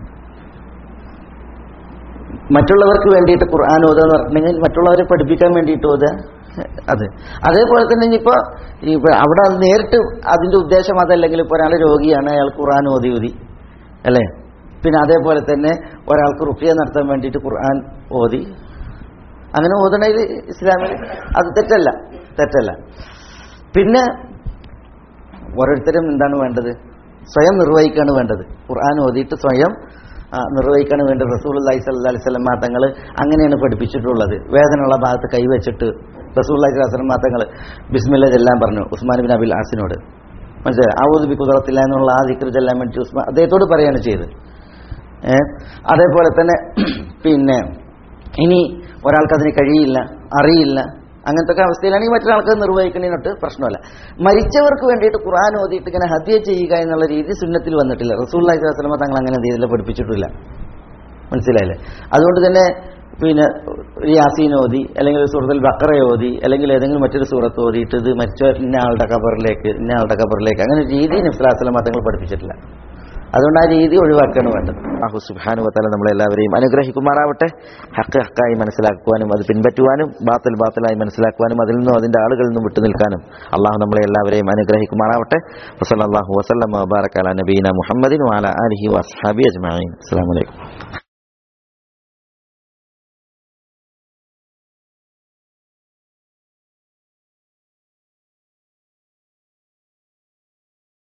മറ്റുള്ളവർക്ക് വേണ്ടിയിട്ട് ഖുർആൻ ഓതുക എന്ന് പറഞ്ഞിട്ടുണ്ടെങ്കിൽ മറ്റുള്ളവരെ പഠിപ്പിക്കാൻ വേണ്ടിയിട്ട് ഓതുക അത് അതേപോലെ തന്നെ ഇനിയിപ്പോ ഈ ഇപ്പൊ അവിടെ അത് നേരിട്ട് അതിന്റെ ഉദ്ദേശം അതല്ലെങ്കിൽ ഇപ്പോൾ ഒരാൾ രോഗിയാണ് അയാൾ ഖുർആൻ ഓതി ഓതി അല്ലേ പിന്നെ അതേപോലെ തന്നെ ഒരാൾക്ക് റുക്കിയ നടത്താൻ വേണ്ടിയിട്ട് ഖുർആൻ ഓതി അങ്ങനെ ഓതണയിൽ ഇസ്ലാമിൽ അത് തെറ്റല്ല തെറ്റല്ല പിന്നെ ഓരോരുത്തരും എന്താണ് വേണ്ടത് സ്വയം നിർവഹിക്കാണ് വേണ്ടത് ഖുർആൻ ഓതിയിട്ട് സ്വയം ആ, നിർവഹിക്കാണ് വേണ്ടത് റസൂൽ അള്ളഹി സല്ലാ അലൈഹി സ്വലം തങ്ങൾ അങ്ങനെയാണ് പഠിപ്പിച്ചിട്ടുള്ളത് വേദനയുള്ള ഭാഗത്ത് കൈവച്ചിട്ട് റസൂൽ അള്ളഹി സ്വലം തങ്ങൾ ബിസ്മില്ല ചെല്ലാൻ പറഞ്ഞു ഉസ്മാൻ ബിൻ അബിൽ ആസിനോട് മനസ്സിലായി ആവൂദ് ബി കുതിരത്തില്ല എന്നുള്ള ആ ദിക്ർ ചെല്ലാൻ വേണ്ടി ഉസ്മാൻ അദ്ദേഹത്തോട് പറയാണ് ചെയ്തത് ഏ അതേപോലെ തന്നെ പിന്നെ ഇനി ഒരാൾക്ക് അതിന് കഴിയില്ല അറിയില്ല അങ്ങനത്തെ ഒക്കെ അവസ്ഥയിലാണെങ്കിൽ മറ്റൊരാൾക്ക് അത് നിർവഹിക്കുന്നതിനൊട്ട് പ്രശ്നമല്ല മരിച്ചവർക്ക് വേണ്ടിയിട്ട് ഖുർആൻ ഓതിയിട്ട് ഇങ്ങനെ ഹദ്യ ചെയ്യുക എന്നുള്ള രീതി സുന്നത്തിൽ വന്നിട്ടില്ല റസൂൽ സ്വലമ തങ്ങൾ അങ്ങനെ രീതിയിൽ പഠിപ്പിച്ചിട്ടില്ല മനസ്സിലായില്ലേ അതുകൊണ്ട് തന്നെ പിന്നെ ഈ യാസീൻ ഓതി അല്ലെങ്കിൽ ഒരു സൂറത്തിൽ ബക്കറ ഓതി അല്ലെങ്കിൽ ഏതെങ്കിലും മറ്റൊരു സൂറത്ത് ഓതിയിട്ട് ഇത് മരിച്ച ഇന്ന ആളുടെ കബറിലേക്ക് ഇന്ന ആളുടെ കബറിലേക്ക് അങ്ങനെ ഒരു രീതി നബ്സലാസ്ലം തങ്ങൾ പഠിപ്പിച്ചിട്ടില്ല അതുകൊണ്ട് ആ രീതി ഒഴിവാക്കാണ് വേണ്ടത് അഹു സുബാനു വത്താല നമ്മളെല്ലാവരെയും അനുഗ്രഹിക്കുമാറാവട്ടെ ഹക്ക് ഹക്കായി മനസ്സിലാക്കുവാനും അത് പിൻപറ്റുവാനും ബാത്തൽ ബാത്തലായി മനസ്സിലാക്കുവാനും അതിൽ നിന്നും അതിന്റെ ആളുകളിൽ നിന്നും വിട്ടു നിൽക്കാനും അള്ളാഹു നമ്മളെ എല്ലാവരെയും അനുഗ്രഹിക്കുമാറാവട്ടെ വസല്ലാഹു വസ്ലം വബാറക്കാല നബീന മുഹമ്മദിൻ വാല അലഹി വസ്ഹാബി അജ്മാൻ അസ്സാം വലൈക്കും